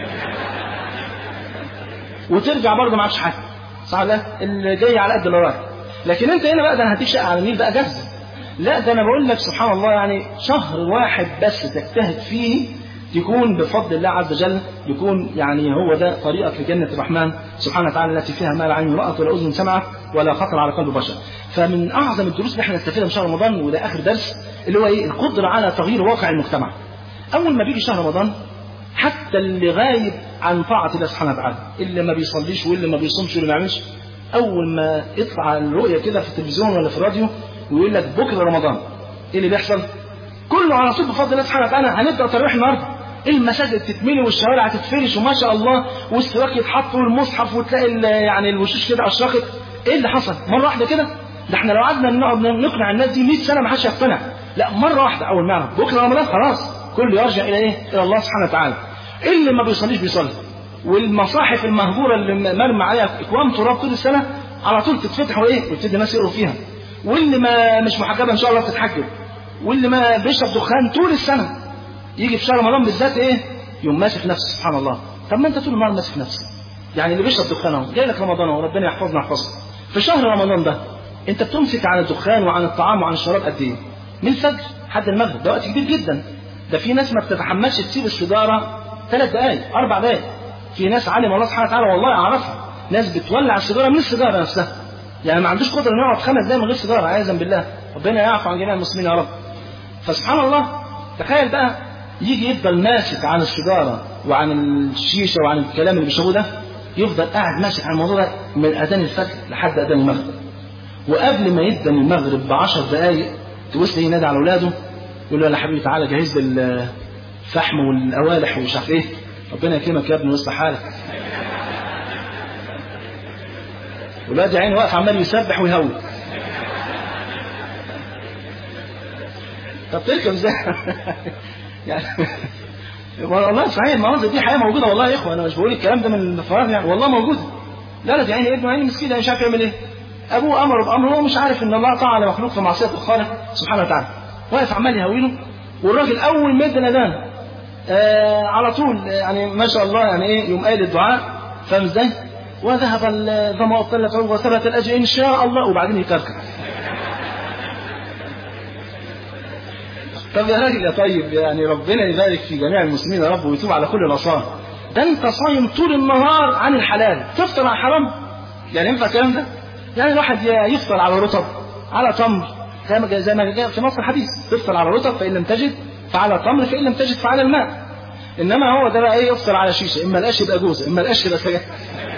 وترجع برضه معكش حاجه صح ده اللي جاي على قد اللي رايح لكن انت هنا بقى ده انا هديك شقه على النيل بقى جاهزه لا ده انا بقول لك سبحان الله يعني شهر واحد بس تجتهد فيه يكون بفضل الله عز وجل يكون يعني هو ده طريقك لجنة الرحمن سبحانه وتعالى التي فيها ما لا عين رأت ولا أذن سمعت ولا خطر على قلب بشر فمن أعظم الدروس اللي احنا نستفيدها من شهر رمضان وده آخر درس اللي هو إيه القدرة على تغيير واقع المجتمع أول ما بيجي شهر رمضان حتى اللي غايب عن طاعة الله سبحانه وتعالى اللي ما بيصليش واللي ما بيصومش واللي ما يعملش أول ما يطلع الرؤية كده في التلفزيون ولا في الراديو ويقول لك بكرة رمضان إيه اللي بيحصل؟ كله على طول بفضل الله سبحانه وتعالى هنبدأ تراويح النهارده المساجد تتملي والشوارع تتفرش وما شاء الله والسواك يتحط والمصحف وتلاقي ال- يعني الوشوش كده اشرقت ايه اللي حصل؟ مره واحده كده ده احنا لو قعدنا نقعد نقنع الناس دي 100 سنه ما حدش يقتنع لا مره واحده اول ما يعرف بكره رمضان خلاص كله يرجع الى ايه؟ الى الله سبحانه وتعالى اللي ما بيصليش بيصلي والمصاحف المهجوره اللي مرمى عليها اكوام تراب طول السنه على طول تتفتح وايه؟ ويبتدي الناس يقروا فيها واللي ما مش محجبه ان شاء الله تتحجب واللي ما بيشرب دخان طول السنه يجي في شهر رمضان بالذات ايه؟ يوم ماسك نفسه سبحان الله طب ما انت طول النهار ماسك نفسك يعني اللي بيشرب دخان اهو جاي لك رمضان اهو ربنا يحفظنا يحفظك في شهر رمضان ده انت بتمسك عن الدخان وعن الطعام وعن الشراب قد ايه؟ من الفجر لحد المغرب ده وقت كبير جدا ده في ناس ما بتتحملش تسيب السيجاره ثلاث دقائق اربع دقائق في ناس علم الله سبحانه وتعالى والله اعرفها ناس بتولع السيجاره من السيجاره نفسها يعني ما عندوش قدره انه يقعد خمس دقائق من غير سيجاره عياذا بالله ربنا يعفو عن جميع المسلمين يا رب فسبحان الله تخيل بقى يجي يفضل ماسك عن السيجاره وعن الشيشه وعن الكلام اللي بيشربوه ده يفضل قاعد ماسك على الموضوع ده من اذان الفجر لحد اذان المغرب وقبل ما يدن المغرب بعشر دقائق توصل ينادي على اولاده يقول له يا حبيبي تعالى جهز لي الفحم والقوالح ومش عارف ايه ربنا يكرمك يا ابني ويصلح حالك والواد يا عيني واقف عمال يسبح ويهوي طب تركب ازاي؟ يعني والله صحيح المناظر دي حقيقه موجوده والله يا اخوه انا مش بقول الكلام ده من فراغ يعني والله موجوده لا لا دي عيني ابنه عيني مسكين مش عارف يعمل ايه ابوه امره بامر هو مش عارف ان الله طاعه على مخلوق في معصيه الخالق سبحانه وتعالى واقف عمال يهويله والراجل اول ما يدي الاذان آه على طول يعني ما شاء الله يعني ايه يوم قايل الدعاء فاهم ازاي؟ وذهب الظما وقلت وثبت الاجر ان شاء الله وبعدين يكركر طب يا راجل يا طيب يعني ربنا يبارك في جميع المسلمين يا رب ويتوب على كل العصاة ده انت صايم طول النهار عن الحلال تفطر على الحرام يعني ينفع الكلام ده يعني الواحد يفطر على رطب على تمر زي ما زي ما جاء في نص الحديث تفطر على رطب فان لم تجد فعلى تمر فان لم تجد فعلى الماء انما هو ده بقى ايه يفطر على شيشه اما لقاش يبقى جوز اما لقاش يبقى سجاير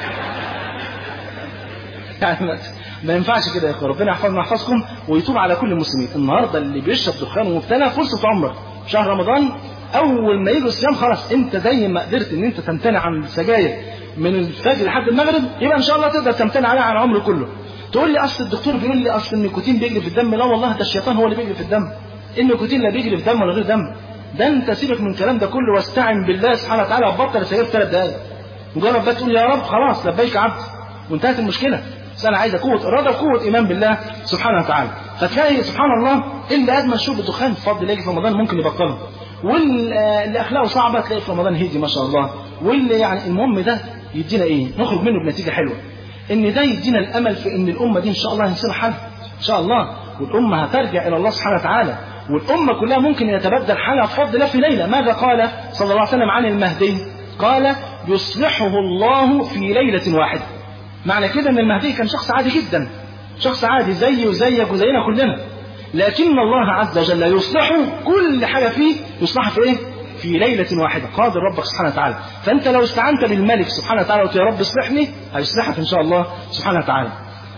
يعني ما, ما ينفعش كده يا اخوان ربنا يحفظنا ويحفظكم ويتوب على كل المسلمين النهارده اللي بيشرب دخان ومبتلى فرصه عمرك شهر رمضان اول ما يجي الصيام خلاص انت زي ما قدرت ان انت تمتنع عن السجاير من الفجر لحد المغرب يبقى ان شاء الله تقدر تمتنع عليها عن العمر كله تقول لي اصل الدكتور بيقول لي اصل النيكوتين بيجري في الدم لا والله ده الشيطان هو اللي بيجري في الدم النيكوتين لا بيجري في دم ولا غير دم ده انت سيبك من الكلام ده كله واستعن بالله سبحانه وتعالى وبطل السجاير في ثلاث دقائق مجرد بس تقول يا رب خلاص لبيك عبد وانتهت المشكله بس انا عايز قوه اراده وقوه ايمان بالله سبحانه وتعالى فتلاقي سبحان الله اللي ادمن شرب الدخان بفضل يجي في رمضان ممكن يبطله واللي اخلاقه صعبه تلاقي في رمضان هيجي ما شاء الله واللي يعني المهم ده يدينا ايه نخرج منه بنتيجه حلوه ان ده يدينا الامل في ان الامه دي ان شاء الله هيصير حل ان شاء الله والامه هترجع الى الله سبحانه وتعالى والامه كلها ممكن يتبدل حالها بفضل الله في ليله ماذا قال صلى الله عليه وسلم عن المهدي قال يصلحه الله في ليله واحده معنى كده ان المهدي كان شخص عادي جدا شخص عادي زيي وزيك وزينا كلنا لكن الله عز وجل يصلحه كل حاجه فيه يصلحها في ايه في ليلة واحدة قادر ربك سبحانه وتعالى فأنت لو استعنت بالملك سبحانه وتعالى وقلت يا رب اصلحني هيصلحك إن شاء الله سبحانه وتعالى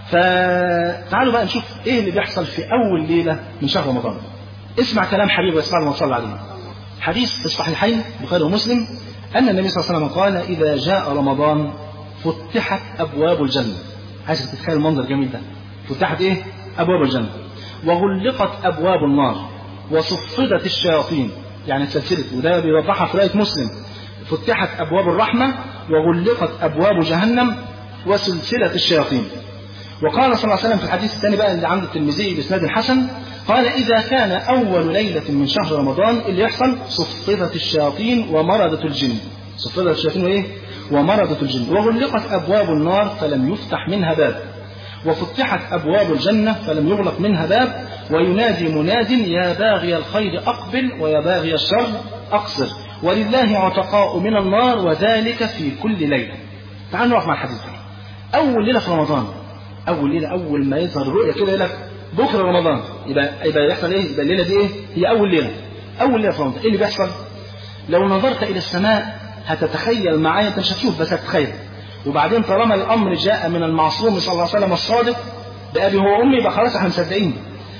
فتعالوا بقى نشوف إيه اللي بيحصل في أول ليلة من شهر رمضان اسمع كلام حبيبي واسمع ما صلى عليه حديث في الصحيحين البخاري ومسلم أن النبي صلى الله عليه وسلم قال إذا جاء رمضان فتحت أبواب الجنة عايزك تتخيل المنظر الجميل ده فتحت إيه أبواب الجنة وغلقت أبواب النار وصفدت الشياطين يعني سلسلة وده بيوضحها في رواية مسلم فتحت أبواب الرحمة وغلقت أبواب جهنم وسلسلة الشياطين وقال صلى الله عليه وسلم في الحديث الثاني بقى اللي عند الترمذي بإسناد حسن قال إذا كان أول ليلة من شهر رمضان اللي يحصل صفدت الشياطين ومرضت الجن صفدت الشياطين وإيه؟ ومرضت الجن وغلقت أبواب النار فلم يفتح منها باب وفتحت أبواب الجنة فلم يغلق منها باب وينادي مناد يا باغي الخير أقبل ويا باغي الشر أقصر ولله عتقاء من النار وذلك في كل ليلة تعالوا نقف مع الحديث ده أول ليلة في رمضان أول ليلة أول ما يظهر الرؤية كده يقول لك بكرة رمضان يبقى يبقى يحصل إيه؟ يبقى الليلة دي إيه؟ هي أول ليلة أول ليلة في رمضان إيه اللي بيحصل؟ لو نظرت إلى السماء هتتخيل معايا أنت مش هتشوف بس هتتخيل وبعدين طالما الامر جاء من المعصوم صلى الله عليه وسلم الصادق بابي هو وامي يبقى خلاص احنا مصدقين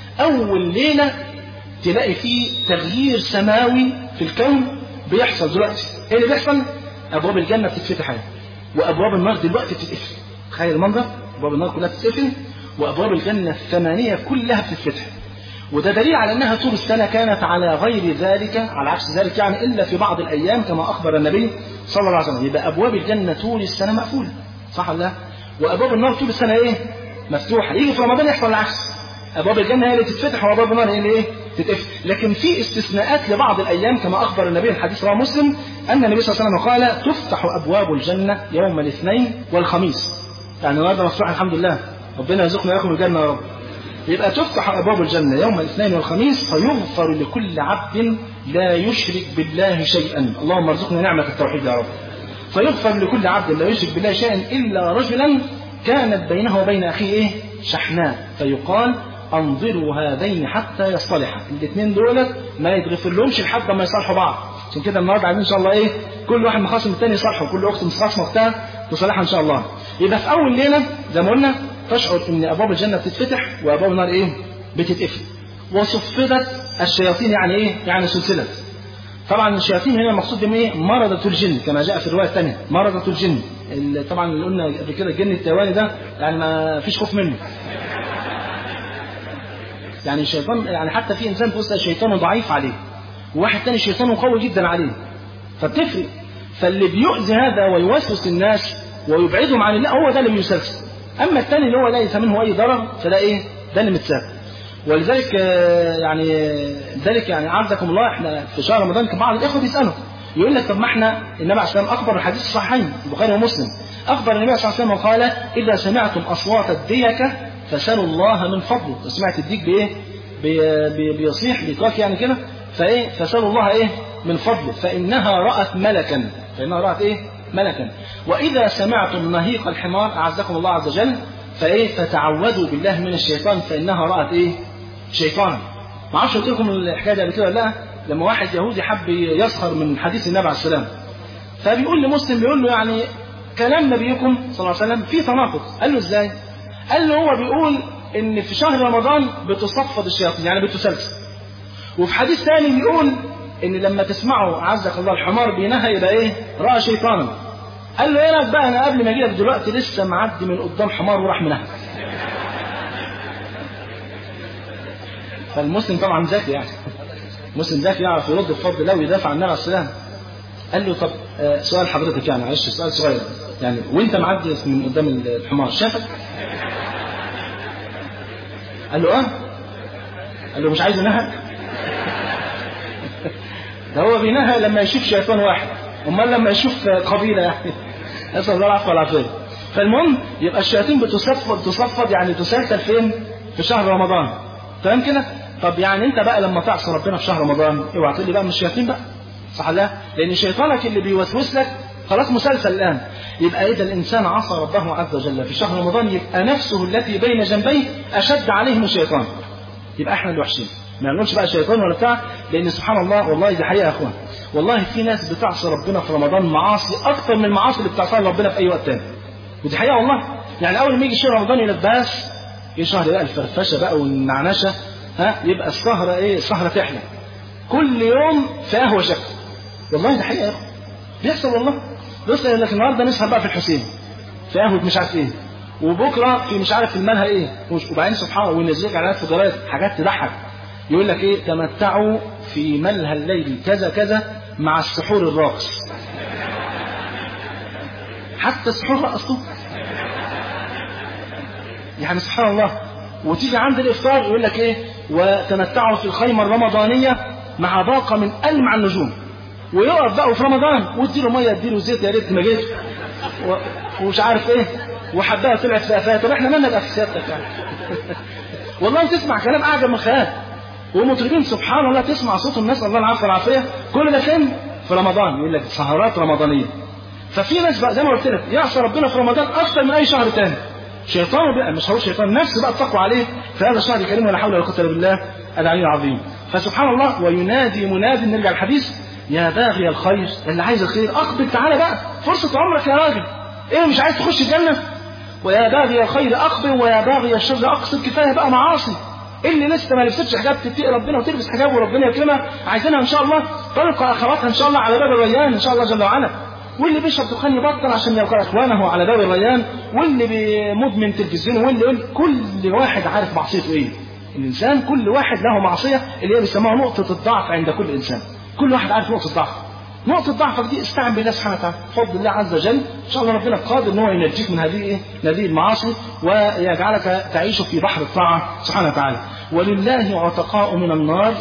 اول ليله تلاقي فيه تغيير سماوي في الكون بيحصل دلوقتي ايه اللي بيحصل ابواب الجنه بتتفتح وابواب النار دلوقتي بتتقفل تخيل المنظر ابواب النار كلها بتتقفل وابواب الجنه الثمانيه كلها بتتفتح وده دليل على انها طول السنه كانت على غير ذلك على عكس ذلك يعني الا في بعض الايام كما اخبر النبي صلى الله عليه وسلم يبقى ابواب الجنه طول السنه مقفوله صح ولا لا؟ وابواب النار طول السنه ايه؟ مفتوحه يجي في رمضان يحصل العكس ابواب الجنه هي اللي تتفتح وابواب النار هي اللي ايه؟ تتقفل لكن في استثناءات لبعض الايام كما اخبر النبي الحديث رواه مسلم ان النبي صلى الله عليه وسلم قال تفتح ابواب الجنه يوم الاثنين والخميس يعني النهارده مفتوح الحمد لله ربنا يرزقنا وياكم الجنه يا رب يبقى تفتح أبواب الجنة يوم الاثنين والخميس فيغفر لكل عبد لا يشرك بالله شيئا اللهم ارزقنا نعمة التوحيد يا رب فيغفر لكل عبد لا يشرك بالله شيئا إلا رجلا كانت بينه وبين أخيه إيه؟ شحناء فيقال انظروا هذين حتى يصطلحا الاثنين دول ما يتغفر لهمش لحد ما يصالحوا بعض عشان كده النهارده عايزين ان شاء الله ايه كل واحد مخاصم الثاني يصالحه كل اخت مخاصمه اختها تصالحها ان شاء الله يبقى في اول ليله زي ما قلنا تشعر ان ابواب الجنه بتتفتح وابواب النار ايه بتتقفل وصفدت الشياطين يعني ايه يعني سلسله طبعا الشياطين هنا المقصود بهم ايه مرضة الجن كما جاء في الروايه الثانيه مرضة الجن اللي طبعا اللي قلنا قبل كده الجن التوالي ده يعني ما فيش خوف منه يعني الشيطان يعني حتى في انسان تبص شيطانه ضعيف عليه وواحد تاني شيطانه قوي جدا عليه فبتفرق فاللي بيؤذي هذا ويوسوس الناس ويبعدهم عن الله هو ده اللي بيسلسل اما الثاني اللي هو ليس منه اي ضرر فده ايه ده اللي متساب ولذلك يعني ذلك يعني عزكم الله احنا في شهر رمضان كان بعض الاخوه بيسالوا يقول لك طب ما احنا النبي عليه الصلاه والسلام اخبر الحديث الصحيحين البخاري ومسلم اخبر النبي صلى الله عليه وسلم قال اذا سمعتم اصوات الديكه فسالوا الله من فضله سمعت الديك بايه بي بي بيصيح بيتوك يعني كده فايه فسالوا الله ايه من فضله فانها رات ملكا فانها رات ايه ملكا واذا سمعتم نهيق الحمار اعزكم الله عز وجل فايه فتعوذوا بالله من الشيطان فانها رات ايه شيطانا ما اعرفش قلت لكم الحكايه دي قبل كده ولا لا لما واحد يهودي حب يسخر من حديث النبي عليه السلام فبيقول لمسلم بيقول له يعني كلام نبيكم صلى الله عليه وسلم فيه تناقض قال له ازاي قال له هو بيقول ان في شهر رمضان بتصفد الشياطين يعني بتسلسل وفي حديث ثاني بيقول ان لما تسمعوا عزك الله الحمار بينهى يبقى ايه راى شيطانا قال له ايه رايك بقى انا قبل ما اجي لك دلوقتي لسه معدي من قدام حمار وراح منها فالمسلم طبعا ذكي يعني مسلم ذكي يعرف يرد بفضل الله ويدافع عن النبي عليه السلام قال له طب آه، سؤال حضرتك يعني معلش سؤال صغير يعني وانت معدي من قدام الحمار شافك؟ قال له اه قال له مش عايز ينهك ده هو بينهى لما يشوف شيطان واحد امال لما يشوف قبيله يعني نسال الله العفو والعافيه فالمهم يبقى الشياطين بتصفد تصفد يعني تسلسل فين؟ في شهر رمضان تمام كده؟ طب يعني انت بقى لما تعصي ربنا في شهر رمضان اوعى تقول لي بقى من الشياطين بقى صح لا؟ لان شيطانك اللي بيوسوس لك خلاص مسلسل الان يبقى اذا الانسان عصى ربه عز وجل في شهر رمضان يبقى نفسه التي بين جنبيه اشد عليه من الشيطان يبقى احنا اللي وحشين ما نقولش بقى شيطان ولا بتاع لان سبحان الله والله دي حقيقه يا اخوان والله في ناس بتعصي ربنا في رمضان معاصي اكتر من المعاصي اللي بتعصيها ربنا في اي وقت تاني ودي حقيقه والله يعني اول ما يجي شهر رمضان يقول لك بس ايه شهر بقى الفرفشه بقى والنعنشه ها يبقى السهره ايه السهره تحلى كل يوم في قهوه شكل والله ده حقيقه يا اخوان بيحصل والله بص يقول لك النهارده نسهر بقى في الحسين في قهوه مش عارف ايه وبكره في مش عارف في المنهى ايه وبعدين سبحان الله وينزل لك اعلانات في الجرايد حاجات تضحك يقول لك ايه تمتعوا في ملهى الليل كذا كذا مع السحور الراقص حتى السحور رقصوا يعني سبحان الله وتيجي عند الافطار يقول لك ايه وتمتعوا في الخيمه الرمضانيه مع باقه من المع النجوم ويقف بقى في رمضان واديله ميه اديله زيت يا ريت ما جيت و- ومش عارف ايه وحبايه طلعت في قفاها طب احنا مالنا بقى في سيادتك يعني والله تسمع كلام اعجب من الخيال ومطربين سبحان الله تسمع صوتهم نسال الله العافيه والعافيه كل ده فين؟ في رمضان يقول لك سهرات رمضانيه ففي ناس بقى زي ما قلت لك يعصى ربنا في رمضان اكثر من اي شهر تاني شيطان بقى مش هو شيطان نفسه بقى تقوى عليه في هذا الشهر الكريم ولا حول ولا قوه الا بالله العلي العظيم فسبحان الله وينادي مناد نرجع الحديث يا باغي الخير اللي عايز الخير اقبل تعالى بقى فرصه عمرك يا راجل ايه مش عايز تخش الجنه ويا باغي الخير اقبل ويا باغي الشر اقصر كفايه بقى معاصي اللي لسه ما لبستش حجاب تتقي ربنا وتلبس حجاب وربنا يكرمها عايزينها ان شاء الله تلقى اخواتها ان شاء الله على باب الريان ان شاء الله جل وعلا واللي بيشرب دخان يبطل عشان يلقى اخوانه على باب الريان واللي بي- مدمن تلفزيون واللي واللي- كل واحد عارف معصيته ايه الانسان كل واحد له معصيه اللي هي بيسموها نقطه الضعف عند كل انسان كل واحد عارف نقطه ضعف نقطة ضعفك دي استعن بالله سبحانه وتعالى بفضل الله عز وجل إن شاء الله ربنا قادر إن هو ينجيك من هذه إيه؟ من هذه المعاصي ويجعلك تعيش في بحر الطاعة سبحانه وتعالى ولله عتقاء من النار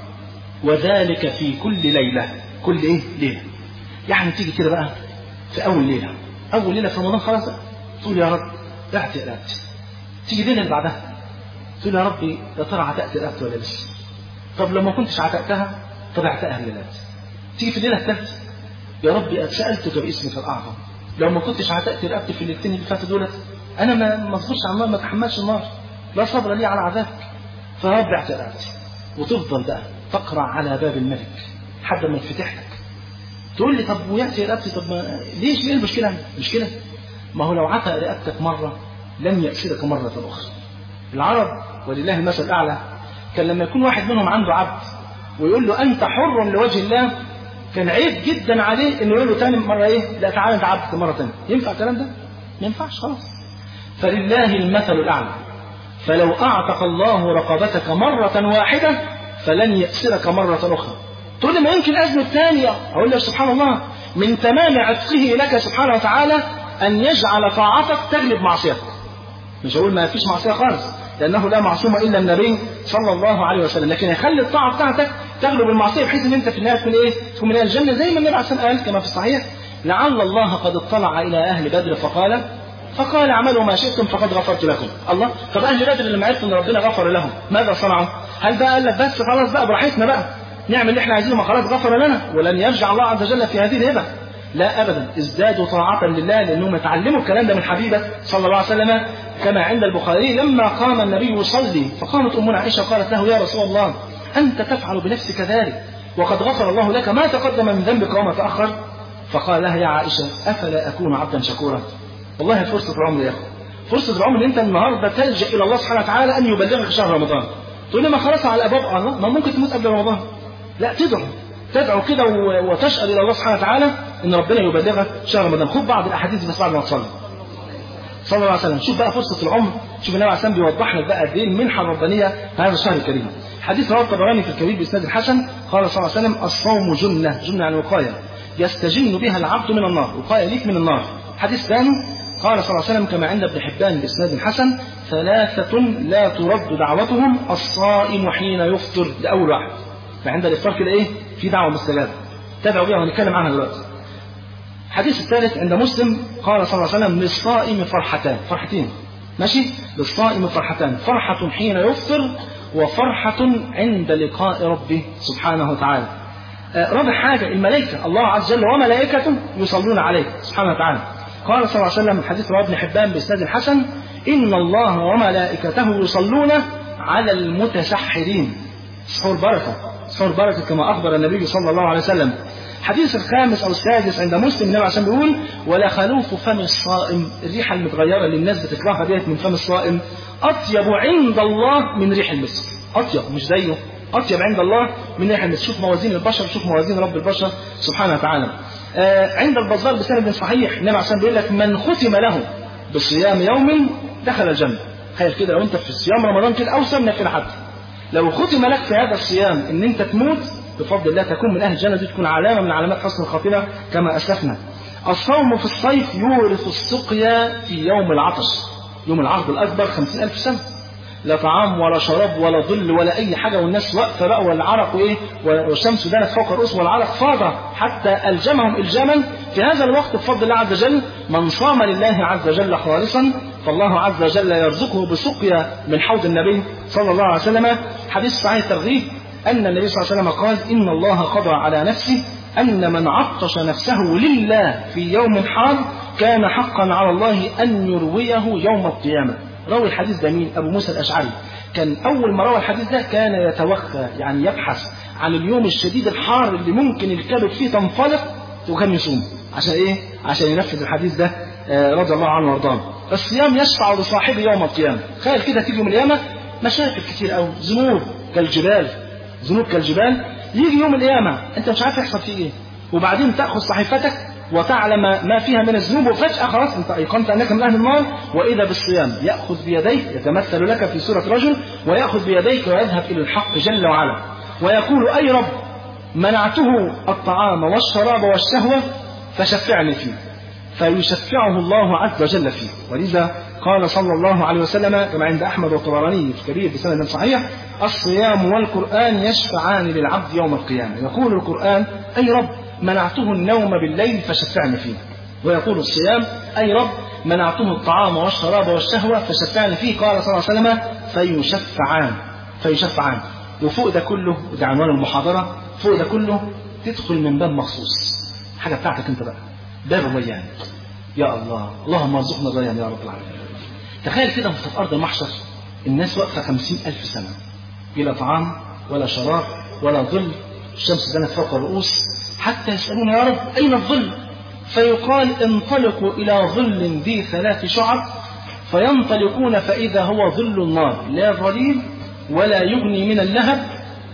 وذلك في كل ليلة كل إيه؟ ليلة يعني تيجي كده بقى في أول ليلة أول ليلة في رمضان خلاص بقى. تقول يا رب اعتق رقبتي تيجي الليلة اللي بعدها تقول يا ربي يا ترى عتقت رقبتي ولا لسه طب لو ما كنتش عتقتها طب اعتقها الليلات تيجي في الليله الثالثه يا ربي سالتك باسمك الاعظم لو ما كنتش عتقت رقبتي في الليلتين اللي فاتوا دولت انا ما ما اصبرش على النار ما اتحملش النار لا صبر لي على عذابك فيا رب اعتق رقبتي وتفضل بقى تقرع على باب الملك لحد ما يتفتح لك تقول لي طب وياتي رقبتي طب ما ليش ايه المشكله؟ مشكله ما هو لو عتق رقبتك مره لن يأسرك مرة أخرى العرب ولله المثل الأعلى كان لما يكون واحد منهم عنده عبد ويقول له أنت حر لوجه الله كان عيب جدا عليه انه يقول له تاني مره ايه لا تعالى انت عبد مره تانية ينفع الكلام ده؟ ما ينفعش خلاص فلله المثل الاعلى فلو اعتق الله رقبتك مره واحده فلن يأسرك مرة أخرى تقول لي ما يمكن أزمة ثانية أقول لك سبحان الله من تمام عتقه لك سبحانه وتعالى أن يجعل طاعتك تغلب معصيتك مش هقول ما فيش معصية خالص لأنه لا معصوم إلا النبي صلى الله عليه وسلم لكن يخلي الطاعة بتاعتك تغلب المعصية بحيث أن أنت في النهاية تكون إيه؟ تكون من أهل الجنة زي ما النبي عليه الصلاة والسلام قال كما في الصحيح لعل الله قد اطلع إلى أهل بدر فقال فقال اعملوا ما شئتم فقد غفرت لكم الله طب أهل بدر لما عرفوا أن ربنا غفر لهم ماذا صنعوا؟ هل بقى قال لك بس خلاص بقى براحتنا بقى نعمل اللي احنا عايزينه ما خلاص غفر لنا ولن يرجع الله عز وجل في هذه الهبة لا ابدا ازدادوا طاعة لله لانهم اتعلموا الكلام ده من حبيبه صلى الله عليه وسلم كما عند البخاري لما قام النبي يصلي فقامت امنا عائشه قالت له يا رسول الله انت تفعل بنفسك ذلك وقد غفر الله لك ما تقدم من ذنبك وما تأخر فقال لها يا عائشة أفلا أكون عبدا شكورا والله فرصة العمر يا أخي فرصة العمر أنت النهاردة تلجأ إلى الله سبحانه وتعالى أن يبلغك شهر رمضان تقول لي ما خلاص على الأبواب الله ما ممكن تموت قبل رمضان لا تدعو تدعو كده و- وتسأل إلى الله سبحانه وتعالى أن ربنا يبلغك شهر رمضان خد بعض الأحاديث بس بعد ما تصلي صلى الله عليه وسلم شوف بقى فرصة العمر شوف النبي عليه الصلاة والسلام بيوضح لك بقى قد ايه المنحة الربانية في هذا الشهر الكريم حديث رواه الطبراني في الكبير بإسناد الحسن قال صلى الله عليه وسلم الصوم جنة جنة يعني وقاية يستجن بها العبد من النار وقاية ليك من النار حديث ثاني قال صلى الله عليه وسلم كما عند ابن حبان بإسناد حسن ثلاثة لا ترد دعوتهم الصائم حين يفطر ده أول واحد فعند الإفطار كده إيه في دعوة مستجابة تابعوا بيها وهنتكلم عنها دلوقتي الحديث الثالث عند مسلم قال صلى الله عليه وسلم للصائم فرحتان فرحتين ماشي للصائم فرحتان فرحة حين يفطر وفرحة عند لقاء ربه سبحانه وتعالى آه، رابع حاجة الملائكة الله عز وجل وملائكته يصلون عليه سبحانه وتعالى قال صلى الله عليه وسلم الحديث رواه ابن حبان بإسناد حسن إن الله وملائكته يصلون على المتسحرين سحور بركة سحور بركة كما أخبر النبي صلى الله عليه وسلم الحديث الخامس أو السادس عند مسلم النبي عشان بيقول ولا خلوف فم الصائم الريحة المتغيرة اللي الناس بتكرهها ديت من فم الصائم أطيب عند الله من ريح المسك أطيب مش زيه أطيب عند الله من ريح المسك شوف موازين البشر شوف موازين رب البشر سبحانه وتعالى آه عند البزار بسند صحيح النبي عشان بيقول لك من ختم له بصيام يوم دخل الجنة تخيل كده لو انت في صيام رمضان كده او صيام نافله حتى لو ختم لك في هذا الصيام ان انت تموت بفضل الله تكون من اهل الجنه دي تكون علامه من علامات حسن الخاتمه كما اسلفنا. الصوم في الصيف يورث السقيا في يوم العطش. يوم العرض الاكبر خمسين الف سنه. لا طعام ولا شراب ولا ظل ولا اي حاجه والناس واقفه بقى والعرق وايه والشمس دانت فوق الرؤوس والعرق فاض حتى الجمهم الجاما في هذا الوقت بفضل الله عز وجل من صام لله عز وجل خالصا فالله عز وجل يرزقه بسقيا من حوض النبي صلى الله عليه وسلم حديث صحيح الترغيب ان النبي صلى الله عليه وسلم قال ان الله قضى على نفسه ان من عطش نفسه لله في يوم حار كان حقا على الله ان يرويه يوم القيامه راوي الحديث ده مين؟ أبو موسى الأشعري كان أول ما روى الحديث ده كان يتوخى يعني يبحث عن اليوم الشديد الحار اللي ممكن الكبد فيه تنفلق وكان يصوم عشان إيه؟ عشان ينفذ الحديث ده آه، رضي الله عنه وارضاه الصيام يشفع لصاحبه يوم القيامة تخيل كده تيجي يوم القيامة مشاكل كتير قوي ذنوب كالجبال ذنوب كالجبال يجي يوم القيامة أنت مش عارف يحصل فيه إيه وبعدين تأخذ صحيفتك وتعلم ما فيها من الذنوب وفجأة خلاص أنت أيقنت أنك من أهل النار وإذا بالصيام يأخذ بيديك يتمثل لك في صورة رجل ويأخذ بيديك ويذهب إلى الحق جل وعلا ويقول أي رب منعته الطعام والشراب والشهوة فشفعني فيه فيشفعه الله عز وجل فيه ولذا قال صلى الله عليه وسلم كما عند أحمد والطبراني في كبير بسند صحيح الصيام والقرآن يشفعان للعبد يوم القيامة يقول القرآن أي رب منعته النوم بالليل فشفعني فيه ويقول الصيام أي رب منعته الطعام والشراب والشهوة فشفعني فيه قال صلى الله عليه وسلم فيشفعان فيشفعان وفوق ده كله ده عنوان المحاضرة فوق ده كله تدخل من باب مخصوص حاجة بتاعتك انت بقى باب الريان يا الله اللهم ارزقنا الريان يا رب العالمين تخيل كده انت في أرض المحشر الناس واقفة خمسين ألف سنة بلا طعام ولا شراب ولا ظل الشمس دنت فوق الرؤوس حتى يسألون يا رب أين الظل فيقال انطلقوا إلى ظل ذي ثلاث شعب فينطلقون فإذا هو ظل النار لا ظليل ولا يغني من اللهب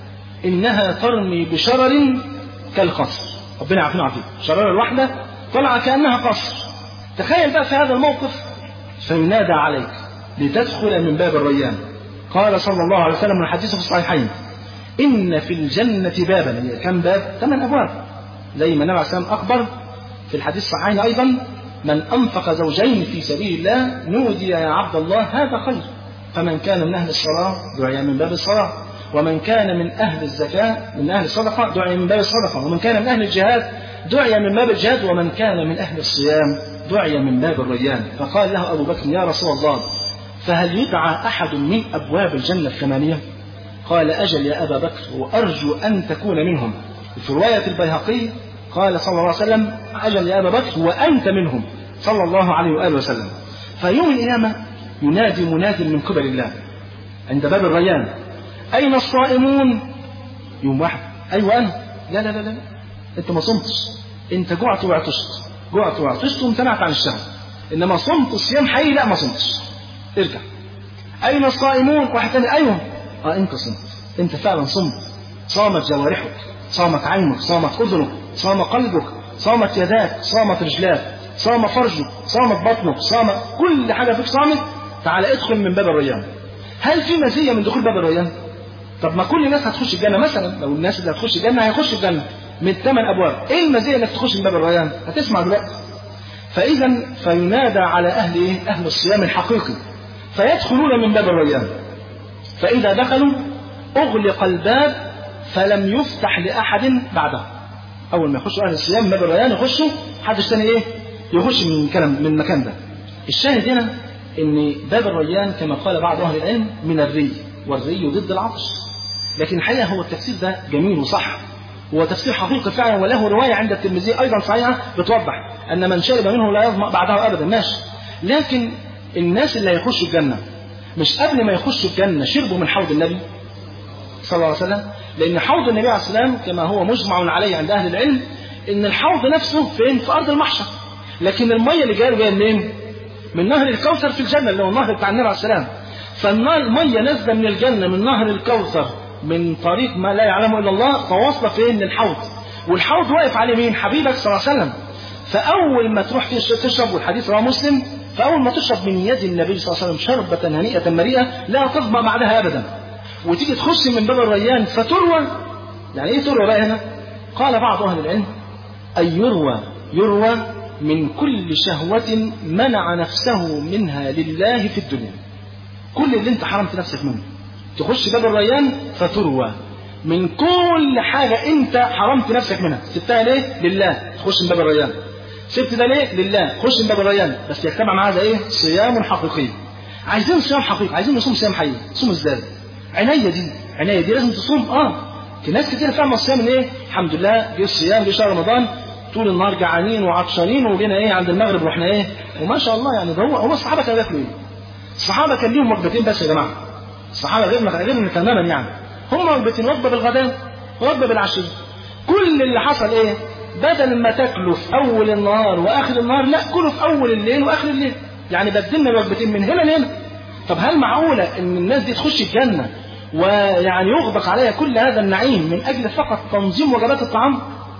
إنها ترمي بشرر كالقصر ربنا يعافينا ويعافيك شرارة الواحدة طلع كأنها قصر تخيل بقى في هذا الموقف فينادى عليك لتدخل من باب الريان قال صلى الله عليه وسلم الحديث في الصحيحين إن في الجنة بابا يعني كم باب؟ ثمان أبواب زي ما النبي عليه السلام أخبر في الحديث الصحيحين أيضا من أنفق زوجين في سبيل الله نودي يا عبد الله هذا خير فمن كان من أهل الصلاة دعي من باب الصلاة ومن كان من أهل الزكاة من أهل الصدقة دعي من باب الصدقة ومن كان من أهل الجهاد دعي من باب الجهاد ومن كان من أهل الصيام دعي من باب الريان فقال له أبو بكر يا رسول الله فهل يدعى أحد من أبواب الجنة الثمانية قال أجل يا أبا بكر وأرجو أن تكون منهم في رواية البيهقي قال صلى الله عليه وسلم أجل يا أبا بكر وأنت منهم صلى الله عليه وآله وسلم فيوم القيامة ينادي مناد من قبل الله عند باب الريان أين الصائمون يوم واحد أيوة أنا لا لا لا لا انت ما صمتش انت جعت وعطشت جعت وعطشت وامتنعت عن الشهوة انما صمت صيام حقيقي لا ما صمتش ارجع اين الصائمون واحد تاني ايوه اه انت صمت انت فعلا صمت صامت جوارحك صامت عينك صامت اذنك صام قلبك صامت يداك صامت رجلاك صام فرجك صامت بطنك صام كل حاجه فيك صامت تعال ادخل من باب الريان هل في مزيه من دخول باب الريان طب ما كل الناس هتخش الجنه مثلا لو الناس اللي هتخش الجنه هيخش الجنه من ثمان ابواب ايه المزيه انك تخش من باب الريان هتسمع دلوقتي فاذا فينادى على اهل ايه اهل الصيام الحقيقي فيدخلون من باب الريان فاذا دخلوا اغلق الباب فلم يفتح لاحد بعده اول ما يخشوا اهل الصيام باب الريان يخشوا حدش تاني ايه يخش من كلام من المكان ده الشاهد هنا ان باب الريان كما قال بعض اهل العلم من الري والري ضد العطش لكن الحقيقه هو التفسير ده جميل وصح هو تفسير حقيقي فعلا وله روايه عند الترمذي ايضا صحيحه بتوضح ان من شرب منه لا يظمأ بعده ابدا ماشي لكن الناس اللي هيخشوا الجنه مش قبل ما يخشوا الجنه شربوا من حوض النبي صلى الله عليه وسلم لان حوض النبي عليه السلام كما هو مجمع عليه عند اهل العلم ان الحوض نفسه فين في ارض المحشر لكن الميه اللي جايه جايه منين من نهر الكوثر في الجنه اللي هو النهر بتاع النبي عليه السلام فالنار الميه نازله من الجنه من نهر الكوثر من طريق ما لا يعلمه الا الله فواصله فين للحوض والحوض واقف على مين حبيبك صلى الله عليه وسلم فاول ما تروح تشرب والحديث رواه مسلم فاول ما تشرب من يد النبي صلى الله عليه وسلم شربه هنيئه مريئه لا تظما بعدها ابدا وتيجي تخش من باب الريان فتروى يعني ايه تروى بقى هنا قال بعض اهل العلم ان يروى يروى من كل شهوة منع نفسه منها لله في الدنيا كل اللي انت حرمت نفسك منه تخش باب الريان فتروى من كل حاجة انت حرمت نفسك منها سبتها ليه لله تخش من باب الريان سبت ده ليه لله خش من باب الريان بس يجتمع معاه ده ايه صيام حقيقي عايزين صيام حقيقي عايزين نصوم صيام حقيقي صوم ازاي عناية دي عناية دي لازم تصوم اه في ناس كتير فاهمة الصيام من ايه الحمد لله جه الصيام جه شهر رمضان طول النهار جعانين وعطشانين وجينا ايه عند المغرب رحنا ايه وما شاء الله يعني ده هو هو الصحابه كانوا بياكلوا ايه؟ الصحابه كان ليهم وجبتين بس يا جماعه الصحابه غير غيرنا تماما يعني هم وجبتين وجبه بالغداء وجبه بالعشاء كل اللي حصل ايه؟ بدل ما تاكلوا في اول النهار واخر النهار لا كلوا في اول الليل واخر الليل يعني بدلنا الوجبتين من هنا لهنا طب هل معقوله ان الناس دي تخش الجنه ويعني يغدق عليها كل هذا النعيم من اجل فقط تنظيم وجبات الطعام؟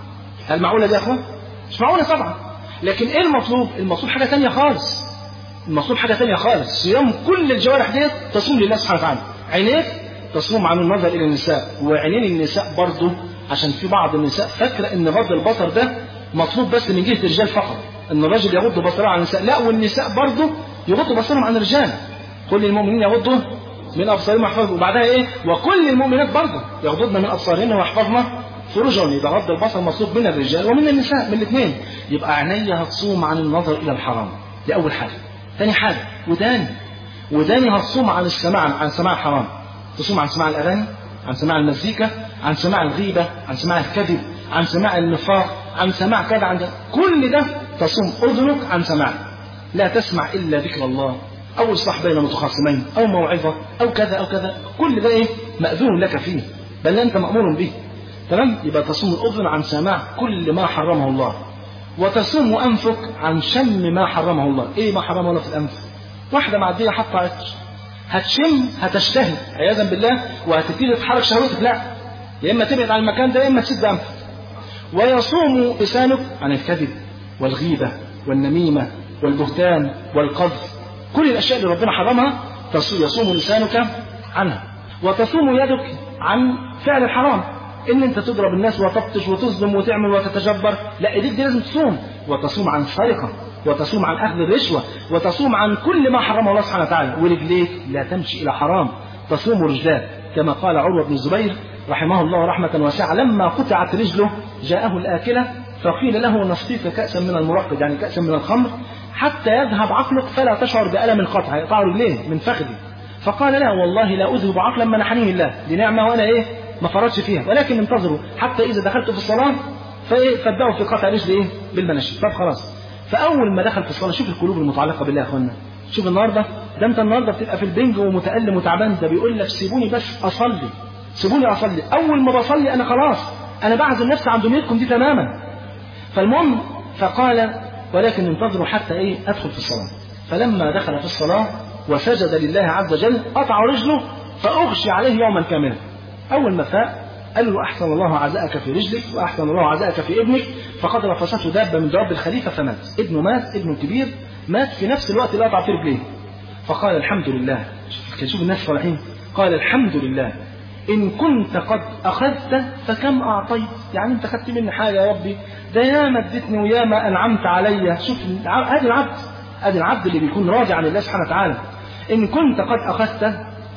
هل معقولة دي يا اخوان؟ مش معقولة طبعا لكن ايه المطلوب؟ المطلوب حاجة تانية خالص المطلوب حاجة تانية خالص صيام كل الجوارح ديت تصوم لله سبحانه وتعالى عينيك تصوم عن النظر إلى النساء وعينين النساء برضه عشان في بعض النساء فاكرة إن غض البصر ده مطلوب بس من جهة الرجال فقط إن الرجل يغض بصره عن النساء لا والنساء برضه يغض بصرهم عن الرجال كل المؤمنين يغضوا من أبصارهم ويحفظوا وبعدها إيه وكل المؤمنات برضه يغضضن من أبصارهن ويحفظن فروجهم يبقى غض البصر مطلوب من الرجال ومن النساء من الاثنين يبقى عينيا هتصوم عن النظر الى الحرام دي اول حاجه ثاني حاجه وداني وداني هتصوم عن السماع عن سماع الحرام تصوم عن سماع الاغاني عن سماع المزيكا عن سماع الغيبه عن سماع الكذب عن سماع النفاق عن سماع كذا عن كل ده تصوم اذنك عن سماع لا تسمع الا ذكر الله او اصلاح بين متخاصمين او موعظه او كذا او كذا كل ده ايه ماذون لك فيه بل انت مامور به تمام يبقى تصوم الأذن عن سماع كل ما حرمه الله وتصوم أنفك عن شم ما حرمه الله إيه ما حرمه الله في الأنف واحدة معدية حاطة عطر هتشم هتشتهي عياذا بالله وهتبتدي تتحرك شهوتك لا يا إما تبعد عن المكان ده يا إما تسد أنفك ويصوم لسانك عن الكذب والغيبة والنميمة والبهتان والقذف كل الأشياء اللي ربنا حرمها يصوم لسانك عنها وتصوم يدك عن فعل الحرام ان انت تضرب الناس وتبطش وتظلم وتعمل وتتجبر لا ايديك دي لازم تصوم وتصوم عن السرقه وتصوم عن اخذ الرشوه وتصوم عن كل ما حرمه الله سبحانه وتعالى ورجليك لا تمشي الى حرام تصوم رجلاه كما قال عروه بن الزبير رحمه الله رحمه واسعه لما قطعت رجله جاءه الاكله فقيل له نسقيك كاسا من المرقد يعني كاسا من الخمر حتى يذهب عقلك فلا تشعر بالم القطع يقطع رجليه من فخذي فقال لا والله لا اذهب عقلا منحنيه الله دي نعمه وانا ايه ما فرطش فيها ولكن انتظروا حتى اذا دخلت في الصلاه فايه فابداوا في قطع رجل ايه بالمناشير طب خلاص فاول ما دخل في الصلاه شوف القلوب المتعلقه بالله يا اخوانا شوف النهارده ده انت النهارده بتبقى في البنج ومتالم وتعبان ده بيقول لك سيبوني بس اصلي سيبوني اصلي اول ما بصلي انا خلاص انا بعزل نفسي عن دنيتكم دي تماما فالمهم فقال ولكن انتظروا حتى ايه ادخل في الصلاه فلما دخل في الصلاه وسجد لله عز وجل قطع رجله فاغشي عليه يوما كاملا اول ما فاق قال له احسن الله عزاءك في رجلك واحسن الله عزاءك في ابنك فقد رفسته دابه من دواب الخليفه فمات ابنه مات ابنه كبير مات في نفس الوقت اللي قطع فيه رجليه فقال الحمد لله كان شوف الناس الصالحين قال الحمد لله إن كنت قد أخذت فكم أعطيت يعني أنت أخذت مني حاجة يا ربي ده ياما اديتني وياما أنعمت عليا شوف هذا العبد هذا العبد اللي بيكون راضي عن الله سبحانه وتعالى إن كنت قد أخذت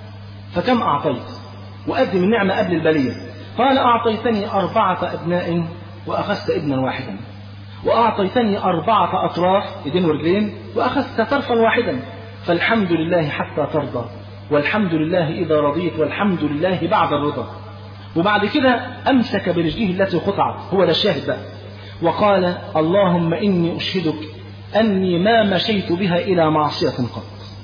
فكم أعطيت وقدم النعمة قبل البلية قال أعطيتني أربعة أبناء وأخذت ابنا واحدا وأعطيتني أربعة أطراف إيدين ورجلين وأخذت طرفا واحدا فالحمد لله حتى ترضى والحمد لله إذا رضيت والحمد لله بعد الرضا وبعد كده أمسك برجله التي قطعت هو ده الشاهد بقى وقال اللهم إني أشهدك أني ما مشيت بها إلى معصية قط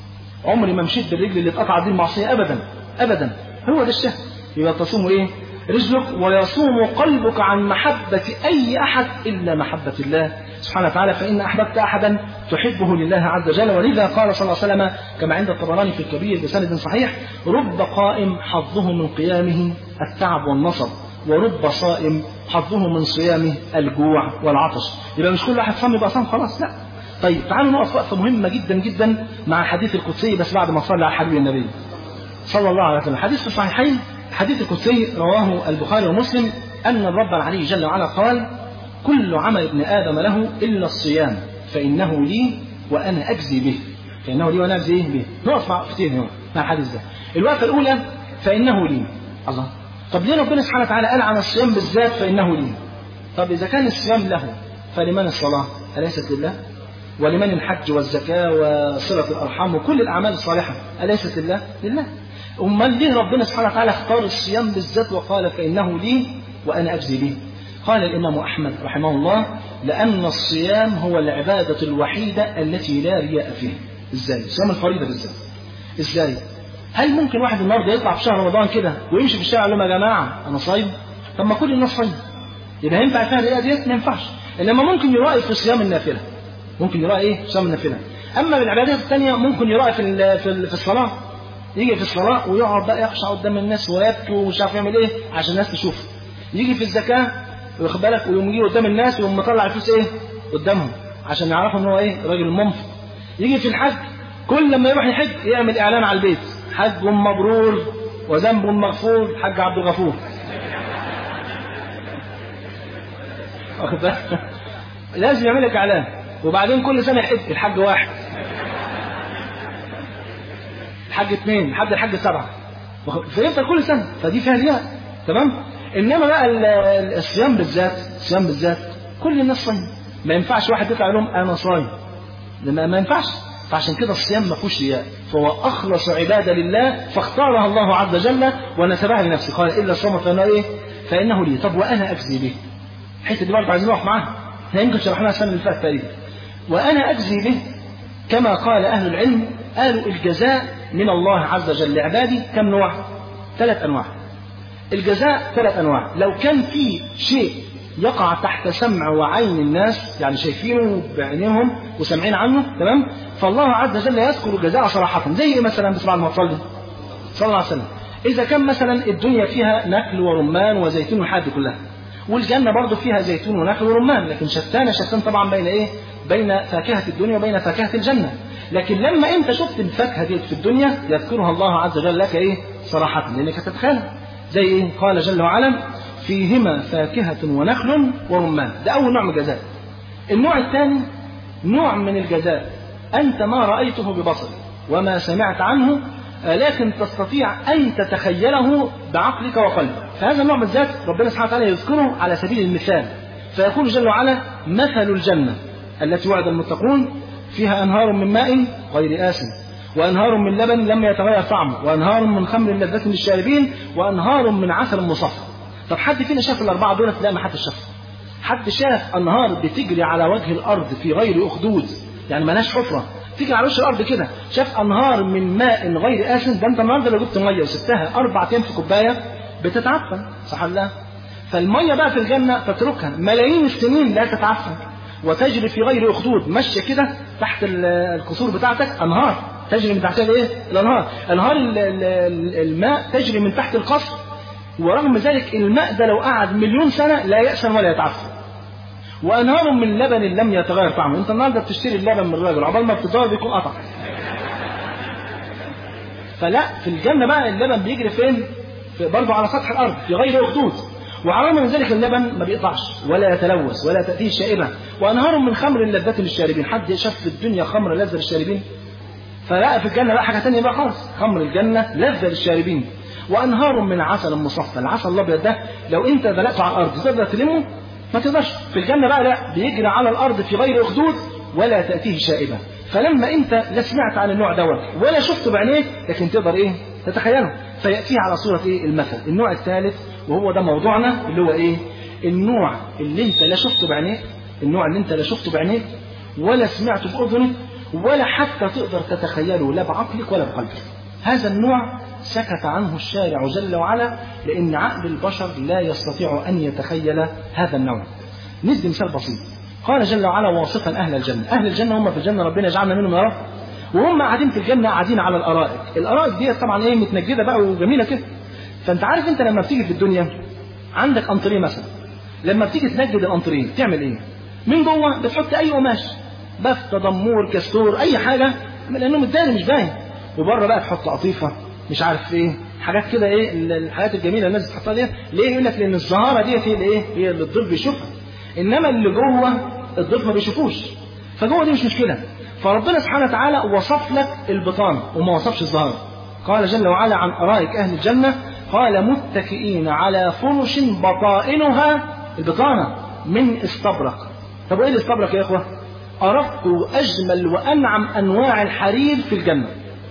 عمري ما مشيت بالرجل اللي اتقطعت دي المعصية أبدا أبدا هو ده الشاهد يبقى تصوم إيه رجلك ويصوم قلبك عن محبة أي أحد إلا محبة الله سبحانه وتعالى فإن أحببت أحدا تحبه لله عز وجل ولذا قال صلى الله عليه وسلم كما عند الطبراني في الكبير بسند صحيح رب قائم حظه من قيامه التعب والنصب ورب صائم حظه من صيامه الجوع والعطش يبقى مش كل واحد صام يبقى صام خلاص لا طيب تعالوا نقف وقفة مهمة جدا جدا مع الحديث القدسي بس بعد ما صلى على حبيب النبي صلى الله عليه وسلم حديث في الصحيحين الحديث القدسي رواه البخاري ومسلم أن الرب العلي جل وعلا قال كل عمل ابن آدم له إلا الصيام فإنه لي وأنا أجزي به فإنه لي وأنا أجزي به نقف مع وقفتين هنا مع الحديث ده الوقفة الأولى فإنه لي الله طب ليه ربنا سبحانه وتعالى قال عن الصيام بالذات فإنه لي طب إذا كان الصيام له فلمن الصلاة أليست لله ولمن الحج والزكاة وصلة الأرحام وكل الأعمال الصالحة أليست لله لله أمال ليه ربنا سبحانه وتعالى اختار الصيام بالذات وقال فإنه لي وأنا أجزي به قال الإمام أحمد رحمه الله لأن الصيام هو العبادة الوحيدة التي لا رياء فيها إزاي؟ صيام الفريضة بالذات إزاي؟ هل ممكن واحد النهارده يطلع في شهر رمضان كده ويمشي في الشارع يقول لهم يا جماعة أنا صايم؟ طب ما كل الناس صايم يبقى ينفع فيها الرياء ديت؟ ما ينفعش إنما ممكن يرائي في صيام النافلة ممكن يرائي إيه؟ صيام النافلة أما بالعبادات الثانية ممكن يرائي في في في الصلاة يجي في الصلاة ويقعد بقى يخشع قدام الناس ويبكي ومش عارف يعمل إيه عشان الناس تشوفه يجي في الزكاة واخد بالك ويقوم يجي قدام الناس ويقوم مطلع الفلوس ايه قدامهم عشان يعرفوا ان هو ايه راجل منفق يجي في الحج كل لما يروح يحج يعمل اعلان على البيت حج مبرور وذنب مغفور حج عبد الغفور واخد بالك لازم يعمل لك اعلان وبعدين كل سنه يحج الحج واحد الحج اثنين لحد الحج سبعه فيفضل كل سنه فدي فيها رياء تمام انما بقى الصيام بالذات الصيام بالذات كل الناس صايم ما ينفعش واحد يطلع لهم انا صايم ما, ما ينفعش فعشان كده الصيام ما فيهوش رياء فهو اخلص عباده لله فاختارها الله عز وجل ونسبها لنفسه قال الا الصوم فانه ايه فانه لي طب وانا اجزي به الحته دي برضه عايزين نقف معاها احنا يمكن شرحناها السنه اللي فاتت تقريبا وانا اجزي به كما قال اهل العلم قالوا الجزاء من الله عز وجل لعبادي كم نوع ثلاث انواع الجزاء ثلاث انواع لو كان في شيء يقع تحت سمع وعين الناس يعني شايفينه بعينيهم وسامعين عنه تمام فالله عز وجل يذكر الجزاء صراحة زي ايه مثلا بس بعد ما تصلي صلى الله عليه وسلم إذا كان مثلا الدنيا فيها نخل ورمان وزيتون والحاجات دي كلها والجنة برضه فيها زيتون ونخل ورمان لكن شتان شتان طبعا بين ايه؟ بين فاكهة الدنيا وبين فاكهة الجنة لكن لما انت شفت الفاكهة دي في الدنيا يذكرها الله عز وجل لك ايه؟ صراحة لانك هتتخيلها زي ايه؟ قال جل وعلا فيهما فاكهة ونخل ورمان ده أول نوع من الجزاء النوع الثاني نوع من الجزاء أنت ما رأيته ببصرك وما سمعت عنه لكن تستطيع أن تتخيله بعقلك وقلبك فهذا النوع بالذات ربنا سبحانه وتعالى يذكره على سبيل المثال فيقول جل وعلا مثل الجنة التي وعد المتقون فيها أنهار من ماء غير آسن وأنهار من لبن لم يتغير طعمه وأنهار من خمر لذة للشاربين وأنهار من عسل مصفى طب حد فينا شاف الأربعة دول لا ما حد شافهم حد شاف أنهار بتجري على وجه الأرض في غير أخدود يعني ملهاش حفرة تيجي على وش الأرض كده شاف أنهار من ماء غير آسن ده أنت النهارده لو جبت مية وسبتها أربع أيام في كوباية بتتعفن صح ولا فالمية بقى في الجنة تتركها ملايين السنين لا تتعفن وتجري في غير أخدود ماشية كده تحت ال- القصور بتاعتك أنهار تجري من تحتها الايه؟ الأنهار أنهار ال- ال- الماء تجري من تحت القصر ورغم ذلك الماء ده لو قعد مليون سنة لا يأسن ولا يتعفن وأنهار من لبن لم يتغير طعمه أنت النهارده بتشتري اللبن من الراجل عقبال ما بتدور بيكون قطع فلا في الجنة بقى اللبن بيجري فين؟ في برضه على سطح الأرض في غير أخدود وعلى الرغم من ذلك اللبن ما بيقطعش ولا يتلوث ولا تأتيه شائبة وأنهار من خمر لذة للشاربين حد شاف في الدنيا خمر لذة للشاربين فلا في الجنة بقى حاجة تانية بقى خالص خمر الجنة لذة للشاربين وأنهار من عسل مصفى العسل الأبيض ده لو أنت دلقته على الأرض تقدر تلمه ما تقدرش في الجنة بقى لا بيجري على الأرض في غير أخدود ولا تأتيه شائبة فلما أنت لا سمعت عن النوع دوت ولا شفته بعينيك لكن تقدر إيه تتخيله فيأتيه على صورة إيه المثل النوع الثالث وهو ده موضوعنا اللي هو إيه النوع اللي أنت لا شفته بعينيك النوع اللي أنت لا شفته بعينيك ولا سمعته بأذنك ولا حتى تقدر تتخيله لا بعقلك ولا بقلبك هذا النوع سكت عنه الشارع جل وعلا لأن عقل البشر لا يستطيع أن يتخيل هذا النوع ندي مثال بسيط قال جل وعلا واصفا أهل الجنة أهل الجنة هم في الجنة ربنا يجعلنا منهم يا رب وهم قاعدين في الجنة قاعدين على الأرائك الأرائك دي طبعا إيه متنجدة بقى وجميلة كده فأنت عارف أنت لما بتيجي في الدنيا عندك أنطريه مثلا لما بتيجي تنجد الأنطريه تعمل إيه من جوه بتحط أي قماش بفتة ضمور كستور أي حاجة لأنه متداري مش باين وبره بقى تحط قطيفة مش عارف ايه حاجات كده ايه الحاجات الجميله الناس بتحطها دي ليه يقول لك لان الزهاره ديت هي اللي ايه هي اللي الضيف بيشوفها انما اللي جوه الضيف ما بيشوفوش فجوه دي مش مشكله فربنا سبحانه وتعالى وصف لك البطانه وما وصفش الزهاره قال جل وعلا عن ارائك اهل الجنه قال متكئين على فرش بطائنها البطانه من استبرق طب وايه الاستبرق يا اخوه ارق واجمل وانعم انواع الحرير في الجنه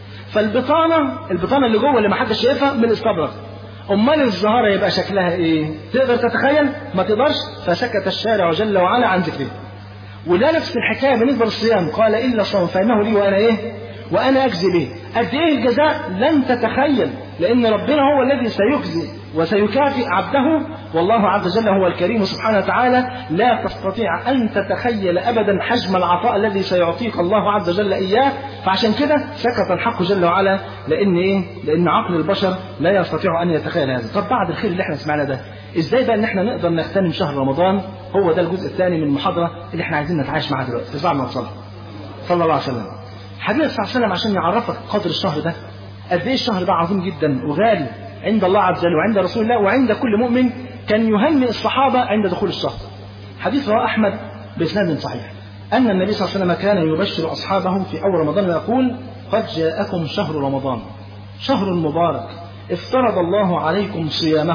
فالبطانه البطانه اللي جوه اللي ما حدش شايفها من الاستبرق امال الزهره يبقى شكلها ايه تقدر تتخيل ما تقدرش فسكت الشارع جل وعلا عن ذكره وده نفس الحكايه بالنسبه للصيام قال الا الصوم فانه لي وانا ايه وانا اجزي به قد ايه الجزاء لن تتخيل لان ربنا هو الذي سيجزي وسيكافئ عبده والله عز وجل هو الكريم سبحانه وتعالى لا تستطيع ان تتخيل ابدا حجم العطاء الذي سيعطيك الله عز وجل اياه فعشان كده سكت الحق جل وعلا لان ايه لان عقل البشر لا يستطيع ان يتخيل هذا طب بعد الخير اللي احنا سمعناه ده ازاي بقى ان احنا نقدر نغتنم شهر رمضان هو ده الجزء الثاني من المحاضره اللي احنا عايزين نتعايش معاه دلوقتي في ما صلى صلى الله عليه وسلم حبيبي صلى الله عليه وسلم عشان يعرفك قدر الشهر ده قد ايه الشهر ده عظيم جدا وغالي عند الله عز وجل وعند رسول الله وعند كل مؤمن كان يهنئ الصحابة عند دخول الشهر حديث رواه أحمد بإسناد صحيح أن النبي صلى الله عليه وسلم كان يبشر أصحابه في أول رمضان ويقول قد جاءكم شهر رمضان شهر مبارك افترض الله عليكم صيامه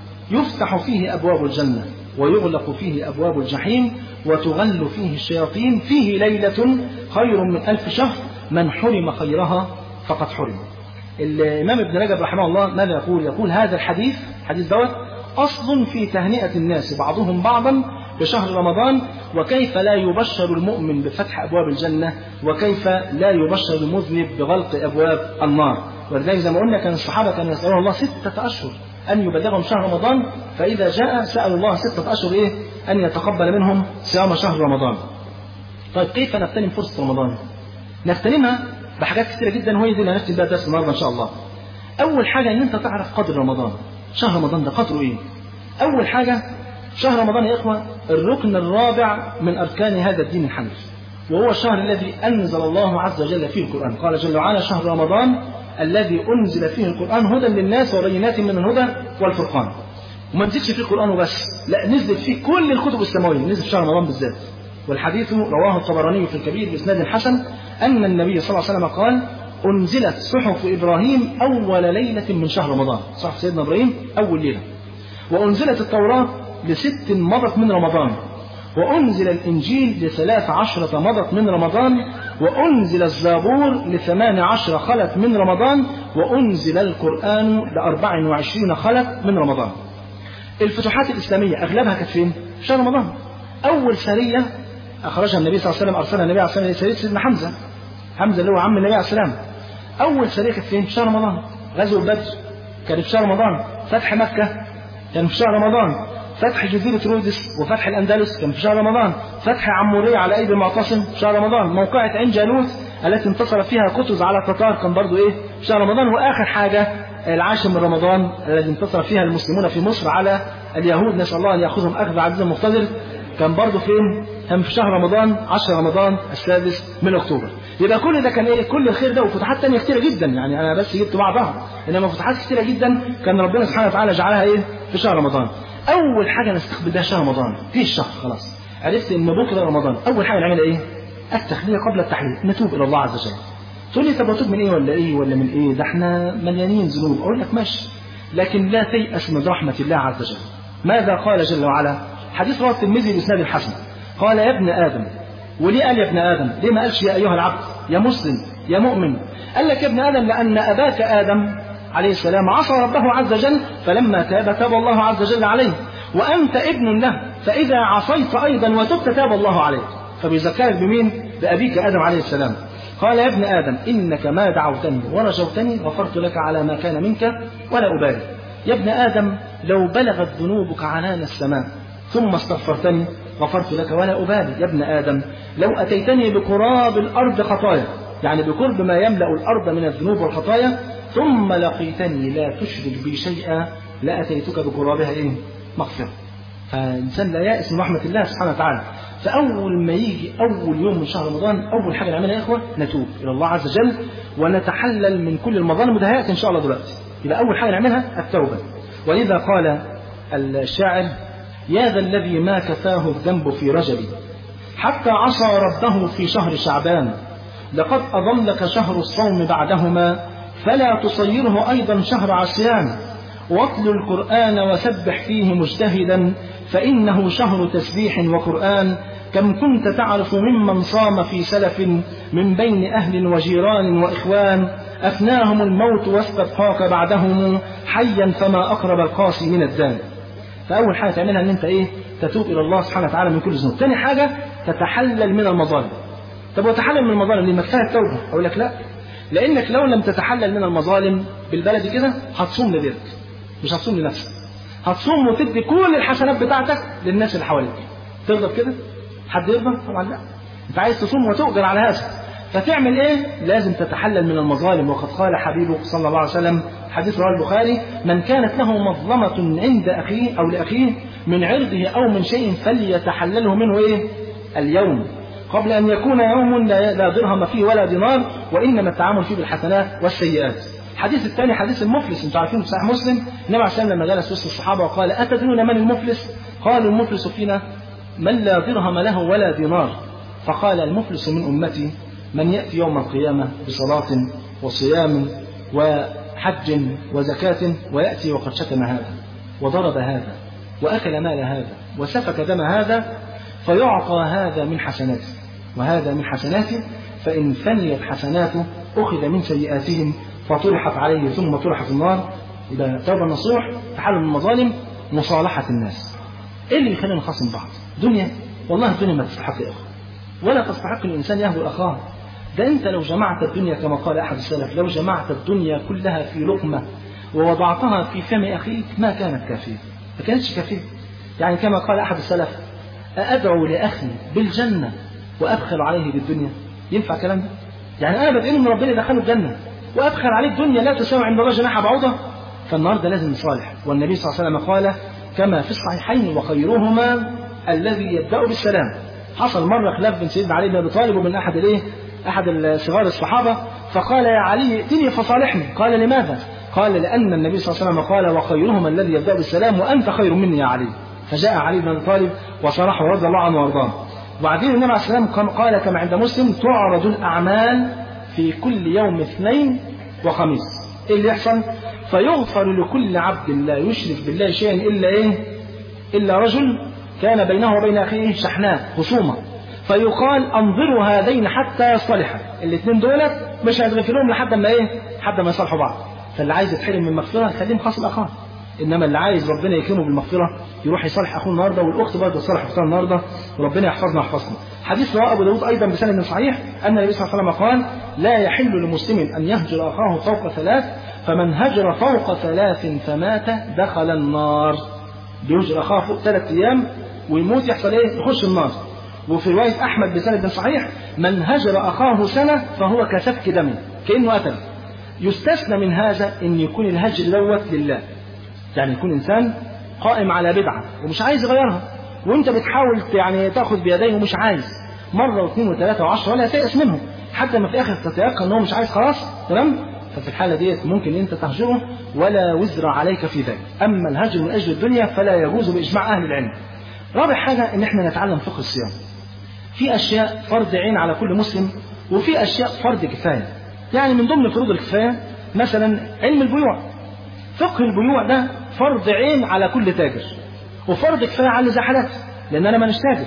يفتح فيه أبواب الجنة ويغلق فيه أبواب الجحيم وتغل فيه الشياطين فيه ليلة خير من ألف شهر من حرم خيرها فقد حرم الإمام ابن رجب رحمه الله ماذا يقول يقول هذا الحديث حديث دوت أصل في تهنئة الناس بعضهم بعضا بشهر رمضان وكيف لا يبشر المؤمن بفتح أبواب الجنة وكيف لا يبشر المذنب بغلق أبواب النار ولذلك زي ما قلنا كان الصحابة كانوا يسألون الله ستة أشهر أن يبلغهم شهر رمضان فإذا جاء سألوا الله ستة أشهر إيه أن يتقبل منهم صيام شهر رمضان طيب كيف نغتنم فرصة رمضان نغتنمها بحاجات كثيرة جدا وهي دي اللي هنختم بيها درس النهارده إن شاء الله أول حاجة إن أنت تعرف قدر رمضان شهر رمضان ده قدره إيه أول حاجة شهر رمضان يا إخوة الركن الرابع من أركان هذا الدين الحنيف وهو الشهر الذي أنزل الله عز وجل فيه القرآن قال جل وعلا شهر رمضان الذي أنزل فيه القرآن هدى للناس وبينات من الهدى والفرقان وما نزلش فيه القرآن وبس لا نزلت فيه كل الكتب السماوية نزل في شهر رمضان بالذات والحديث رواه الطبراني في الكبير بإسناد حسن أن النبي صلى الله عليه وسلم قال أنزلت صحف إبراهيم أول ليلة من شهر رمضان صحف سيدنا إبراهيم أول ليلة وأنزلت التوراة لست مضت من رمضان وأنزل الإنجيل لثلاث عشرة مضت من رمضان وأنزل الزبور لثمان عشر خلت من رمضان وأنزل القرآن لأربع وعشرين خلت من رمضان الفتوحات الإسلامية أغلبها كانت فين؟ في شهر رمضان أول سرية أخرجها النبي صلى الله عليه وسلم أرسلها النبي عليه الصلاة والسلام سرية سيدنا حمزة حمزة اللي هو عم النبي عليه السلام أول سرية كانت فين؟ في شهر رمضان غزو بدر كان في شهر رمضان فتح مكة كان في شهر رمضان فتح جزيرة رودس وفتح الأندلس كان في شهر رمضان فتح عمورية على أيدي المعتصم في شهر رمضان موقعة عين جالوت التي انتصر فيها قطز على التتار كان برضو إيه في شهر رمضان وآخر حاجة العاشر من رمضان الذي انتصر فيها المسلمون في مصر على اليهود نسأل الله أن يأخذهم أخذ عزيز مقتدر كان برضه فين؟ كان في شهر رمضان 10 رمضان السادس من اكتوبر. يبقى كل ده كان ايه؟ كل الخير ده وفتوحات تانية كتيرة جدا يعني انا بس جبت بعضها انما فتوحات كتيرة جدا كان ربنا سبحانه وتعالى جعلها ايه؟ في شهر رمضان. اول حاجة نستقبل بها شهر رمضان في الشهر خلاص. عرفت ان بكره رمضان اول حاجة نعملها ايه؟ التخلية قبل التحليل نتوب الى الله عز وجل. تقول لي طب اتوب من ايه ولا ايه ولا من ايه؟ ده احنا مليانين ذنوب اقول لك ماشي لكن لا تيأس من رحمة الله عز وجل. ماذا قال جل وعلا؟ حديث رواه الترمذي باسناد الحسن قال يا ابن ادم وليه قال يا ابن ادم ليه ما قالش يا ايها العبد يا مسلم يا مؤمن قال لك يا ابن ادم لان اباك ادم عليه السلام عصى ربه عز وجل فلما تاب تاب الله عز وجل عليه وانت ابن له فاذا عصيت ايضا وتبت تاب الله عليك فبيذكرك بمين بابيك ادم عليه السلام قال يا ابن ادم انك ما دعوتني ورجوتني غفرت لك على ما كان منك ولا ابالي يا ابن ادم لو بلغت ذنوبك عنان السماء ثم استغفرتني غفرت لك ولا أبالي يا ابن آدم لو أتيتني بقراب الأرض خطايا يعني بقرب ما يملأ الأرض من الذنوب والخطايا ثم لقيتني لا تشرك بي شيئا لأتيتك بقرابها إيه؟ مغفرة فالإنسان لا يأس من رحمة الله سبحانه وتعالى فأول ما يجي أول يوم من شهر رمضان أول حاجة نعملها يا إخوة نتوب إلى الله عز وجل ونتحلل من كل المظالم وده هيأتي إن شاء الله دلوقتي يبقى أول حاجة نعملها التوبة ولذا قال الشاعر يا ذا الذي ما كفاه الذنب في رجب حتى عصى ربه في شهر شعبان لقد أضلك شهر الصوم بعدهما فلا تصيره أيضا شهر عصيان واتل القرآن وسبح فيه مجتهدا فإنه شهر تسبيح وقرآن كم كنت تعرف ممن صام في سلف من بين أهل وجيران وإخوان أفناهم الموت واستبقاك بعدهم حيا فما أقرب القاسي من الدان فأول حاجة تعملها إن أنت إيه تتوب إلى الله سبحانه وتعالى من كل ذنوب تاني حاجة تتحلل من المظالم طب وتحلل من المظالم ليه ما كفاية التوبة أقول لك لا لأنك لو لم تتحلل من المظالم بالبلد كده هتصوم لغيرك مش هتصوم لنفسك هتصوم وتدي كل الحسنات بتاعتك للناس اللي حواليك ترضى بكده حد يرضى طبعا لا انت عايز تصوم وتؤجر على هذا فتعمل ايه لازم تتحلل من المظالم وقد قال حبيبه صلى الله عليه وسلم حديث رواه البخاري من كانت له مظلمة عند أخيه أو لأخيه من عرضه أو من شيء فليتحلله منه إيه اليوم قبل أن يكون يوم لا درهم فيه ولا دينار وإنما التعامل فيه بالحسنات والسيئات الحديث الثاني حديث المفلس انتم عارفين في صحيح مسلم النبي عليه السلام لما جلس وسط الصحابه وقال اتدرون من المفلس؟ قالوا المفلس فينا من لا درهم له ولا دينار فقال المفلس من امتي من ياتي يوم القيامه بصلاه وصيام وحج وزكاه وياتي وقد شتم هذا وضرب هذا واكل مال هذا وسفك دم هذا فيعطى هذا من حسناته وهذا من حسناته فان فنيت حسناته اخذ من سيئاتهم فطرحت عليه ثم طرح في النار يبقى توبة نصوح تحلل من المظالم مصالحة الناس ايه اللي يخلينا نخاصم بعض دنيا والله الدنيا ما تستحق يا اخوة ولا تستحق الانسان يهوى اخاه ده انت لو جمعت الدنيا كما قال احد السلف لو جمعت الدنيا كلها في لقمة ووضعتها في فم اخيك ما كانت كافية ما كانتش كافية يعني كما قال احد السلف أدعو لأخي بالجنة وأبخل عليه بالدنيا ينفع كلام ده؟ يعني أنا بدعي من ربنا يدخله الجنة وأبخل عليه الدنيا لا تساوي عند الله جناح بعوضة فالنهارده لازم نصالح والنبي صلى الله عليه وسلم قال كما في الصحيحين وخيرهما الذي يبدأ بالسلام حصل مرة خلاف بين سيدنا علي بن أبي طالب وبين أحد الإيه؟ أحد صغار الصحابة فقال يا علي ائتني فصالحني قال لماذا؟ قال لأن النبي صلى الله عليه وسلم قال وخيرهما الذي يبدأ بالسلام وأنت خير مني يا علي فجاء علي بن أبي طالب وصالحه رضي الله عنه وارضاه وبعدين النبي عليه الصلاه والسلام قال كما عند مسلم تعرض الاعمال في كل يوم اثنين وخميس ايه اللي يحصل فيغفر لكل عبد لا يشرك بالله شيئا الا ايه الا رجل كان بينه وبين اخيه شحناء خصومه فيقال انظروا هذين حتى يصطلحا الاثنين دولت مش هيتغفر لهم لحد ما ايه لحد ما يصالحوا بعض فاللي عايز يتحرم من مغفره خليه مخاصم اخاه انما اللي عايز ربنا يكرمه بالمغفره يروح يصالح اخوه النهارده والاخت برضه تصالح اختها النهارده وربنا يحفظنا ويحفظكم. حديث رواه ابو داود ايضا بسند صحيح ان النبي صلى الله عليه وسلم قال: لا يحل لمسلم ان يهجر اخاه فوق ثلاث فمن هجر فوق ثلاث فمات دخل النار. بيهجر اخاه فوق ثلاث ايام ويموت يحصل ايه؟ يخش النار وفي روايه احمد بسند صحيح من هجر اخاه سنه فهو كسفك دم كانه قتل يستثنى من هذا ان يكون الهجر دوت لله يعني يكون انسان قائم على بدعه ومش عايز يغيرها وانت بتحاول يعني تاخذ بيديه ومش عايز مره واثنين وثلاثه وعشره ولا تيأس منهم حتى ما في الاخر تتيقن ان هو مش عايز خلاص تمام ففي الحاله ديت ممكن انت تهجره ولا وزر عليك في ذلك اما الهجر من اجل الدنيا فلا يجوز باجماع اهل العلم رابع حاجه ان احنا نتعلم فقه الصيام في اشياء فرض عين على كل مسلم وفي اشياء فرض كفايه يعني من ضمن فروض الكفايه مثلا علم البيوع فقه البيوع ده فرض عين على كل تاجر وفرض كفايه على الزحلات لان انا مانيش تاجر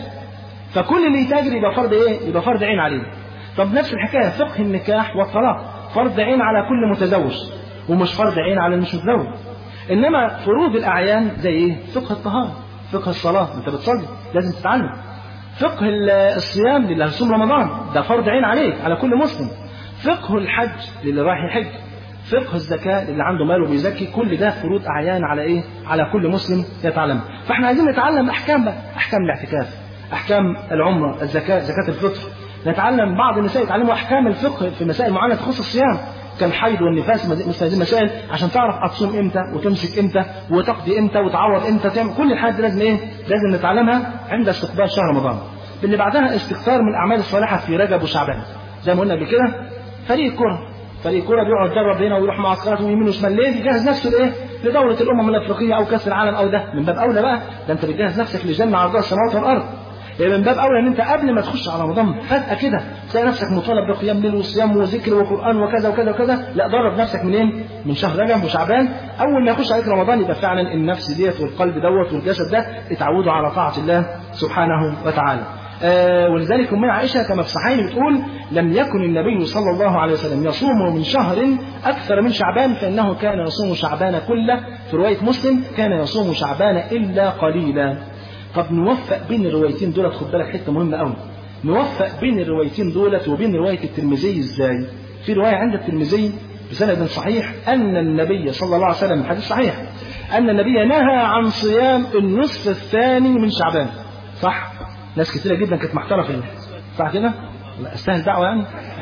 فكل اللي يتاجر يبقى فرض ايه يبقى فرض عين عليه طب نفس الحكايه فقه النكاح والطلاق فرض عين على كل متزوج ومش فرض عين على المش متزوج انما فروض الاعيان زي ايه فقه الطهاره فقه الصلاه انت بتصلي لازم تتعلم فقه الصيام للي هيصوم رمضان ده فرض عين عليك على كل مسلم فقه الحج للي رايح يحج فقه الزكاة اللي عنده مال وبيزكي كل ده فروض أعيان على إيه؟ على كل مسلم يتعلم فإحنا عايزين نتعلم أحكام بقى أحكام الاعتكاف أحكام العمرة الزكاة زكاة الفطر نتعلم بعض النساء يتعلموا أحكام الفقه في مسائل معينة تخص الصيام كالحيض والنفاس مثل هذه المسائل عشان تعرف هتصوم امتى وتمسك امتى وتقضي امتى وتعوض امتى تعمل كل الحاجات دي لازم ايه؟ لازم نتعلمها عند استقبال شهر رمضان. اللي بعدها استكثار من الاعمال الصالحه في رجب وشعبان. زي ما قلنا قبل كده فريق كره فريق كره بيقعد يتدرب هنا ويروح معسكرات ويمين وشمال ليه؟ بيجهز نفسه لايه؟ لدوره الامم الافريقيه او كاس العالم او ده من باب اولى بقى ده انت بتجهز نفسك لجنه عرضها السماوات والارض. يعني من باب اولى ان انت قبل ما تخش على رمضان فجاه كده تلاقي نفسك مطالب بقيام ليل وصيام وذكر وقران وكذا وكذا وكذا لا درب نفسك منين؟ من شهر رجب وشعبان اول ما يخش عليك رمضان يبقى فعلا النفس ديت والقلب دوت والجسد ده اتعودوا على طاعه الله سبحانه وتعالى. آه ولذلك أمنا عائشة كما في الصحيحين بتقول لم يكن النبي صلى الله عليه وسلم يصوم من شهر أكثر من شعبان فإنه كان يصوم شعبان كله في رواية مسلم كان يصوم شعبان إلا قليلا طب نوفق بين الروايتين دولت خد بالك حته مهمه قوي نوفق بين الروايتين دولت وبين روايه الترمذي ازاي في روايه عند الترمذي بسند صحيح ان النبي صلى الله عليه وسلم حديث صحيح ان النبي نهى عن صيام النصف الثاني من شعبان صح ناس كثيره جدا كانت محتاره في صح كده لا استاهل دعوه يعني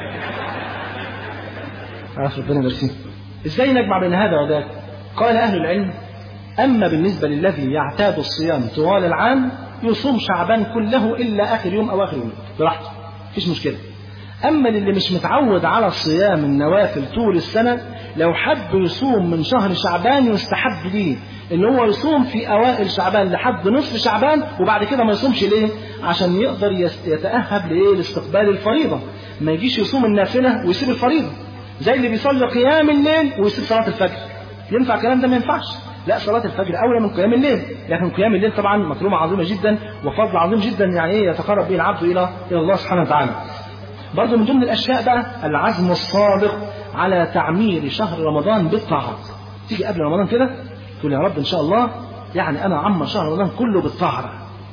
عارف ربنا يرسيه ازاي نجمع بين هذا وذاك قال اهل العلم أما بالنسبة للذي يعتاد الصيام طوال العام يصوم شعبان كله إلا آخر يوم أو آخر يوم براحته مفيش مشكلة أما للي مش متعود على الصيام النوافل طول السنة لو حب يصوم من شهر شعبان يستحب ليه إن هو يصوم في أوائل شعبان لحد نصف شعبان وبعد كده ما يصومش ليه؟ عشان يقدر يتأهب لإيه؟ لاستقبال الفريضة ما يجيش يصوم النافلة ويسيب الفريضة زي اللي بيصلي قيام الليل ويسيب صلاة الفجر ينفع الكلام ده ما ينفعش لا صلاة الفجر أولى من قيام الليل لكن قيام الليل طبعا مكرمة عظيمة جدا وفضل عظيم جدا يعني إيه يتقرب به العبد إلى إلى الله سبحانه وتعالى برضه من ضمن الأشياء بقى العزم الصادق على تعمير شهر رمضان بالطاعات تيجي قبل رمضان كده تقول يا رب إن شاء الله يعني أنا عمر شهر رمضان كله بالطاعة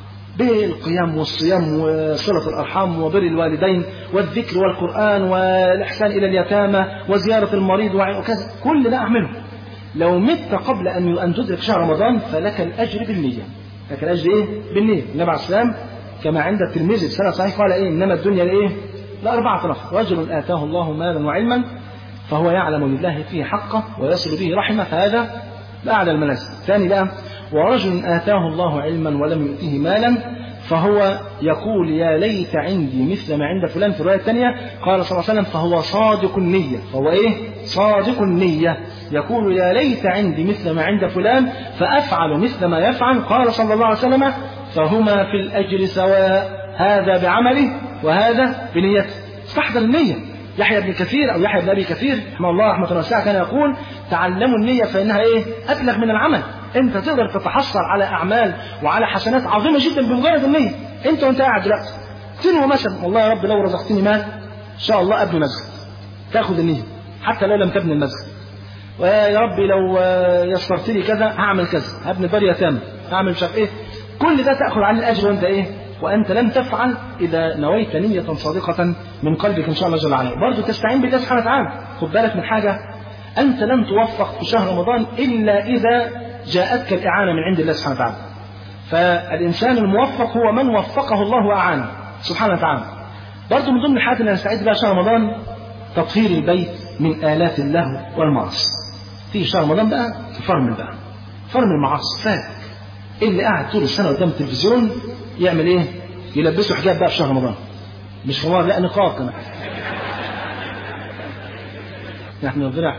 بالقيام والصيام وصلة الأرحام وبر الوالدين والذكر والقرآن والإحسان إلى اليتامى وزيارة المريض وكذا كل ده أعمله لو مت قبل أن أن تدرك شهر رمضان فلك الأجر بالنية لك الأجر إيه؟ بالنية النبي عليه السلام كما عند الترمذي بسنة صحيح قال إيه إنما الدنيا لإيه؟ لأربعة نفر رجل آتاه الله مالا وعلما فهو يعلم لله فيه حقه ويصل به رحمه فهذا أعلى المنازل ثاني بقى ورجل آتاه الله علما ولم يؤته مالا فهو يقول يا ليت عندي مثل ما عند فلان في الرواية الثانية قال صلى الله عليه وسلم فهو صادق النية فهو إيه صادق النية يقول يا ليت عندي مثل ما عند فلان فأفعل مثل ما يفعل قال صلى الله عليه وسلم فهما في الأجر سواء هذا بعمله وهذا بنيته استحضر النية يحيى بن كثير أو يحيى بن أبي كثير رحمه الله رحمة واسعة كان يقول تعلموا النية فإنها إيه أبلغ من العمل أنت تقدر تتحصل على أعمال وعلى حسنات عظيمة جدا بمجرد النية أنت وأنت قاعد دلوقتي تنوى مثلا والله يا رب لو رزقتني مال إن شاء الله أبني مسجد تاخذ النية حتى لو لم تبني المسجد ويا ربي لو يسرت لي كذا هعمل كذا هبني دار يتامى هعمل مش عارف ايه كل ده تاخذ عنه الاجر وانت ايه وانت لم تفعل اذا نويت نيه صادقه من قلبك ان شاء الله جل وعلا برضه تستعين بالله سبحانه وتعالى خد بالك من حاجه انت لن توفق في شهر رمضان الا اذا جاءتك الاعانه من عند الله سبحانه وتعالى فالإنسان الموفق هو من وفقه الله وأعانه سبحانه وتعالى برضه من ضمن الحاجات اللي نستعد بها شهر رمضان تطهير البيت من آلات اللهو والمعاصي في شهر رمضان بقى فرمل بقى فرمل المعاصي فات اللي قاعد طول السنة قدام التلفزيون يعمل ايه يلبسه حجاب بقى في شهر رمضان مش خمار لا نقاب كمان نحن ربنا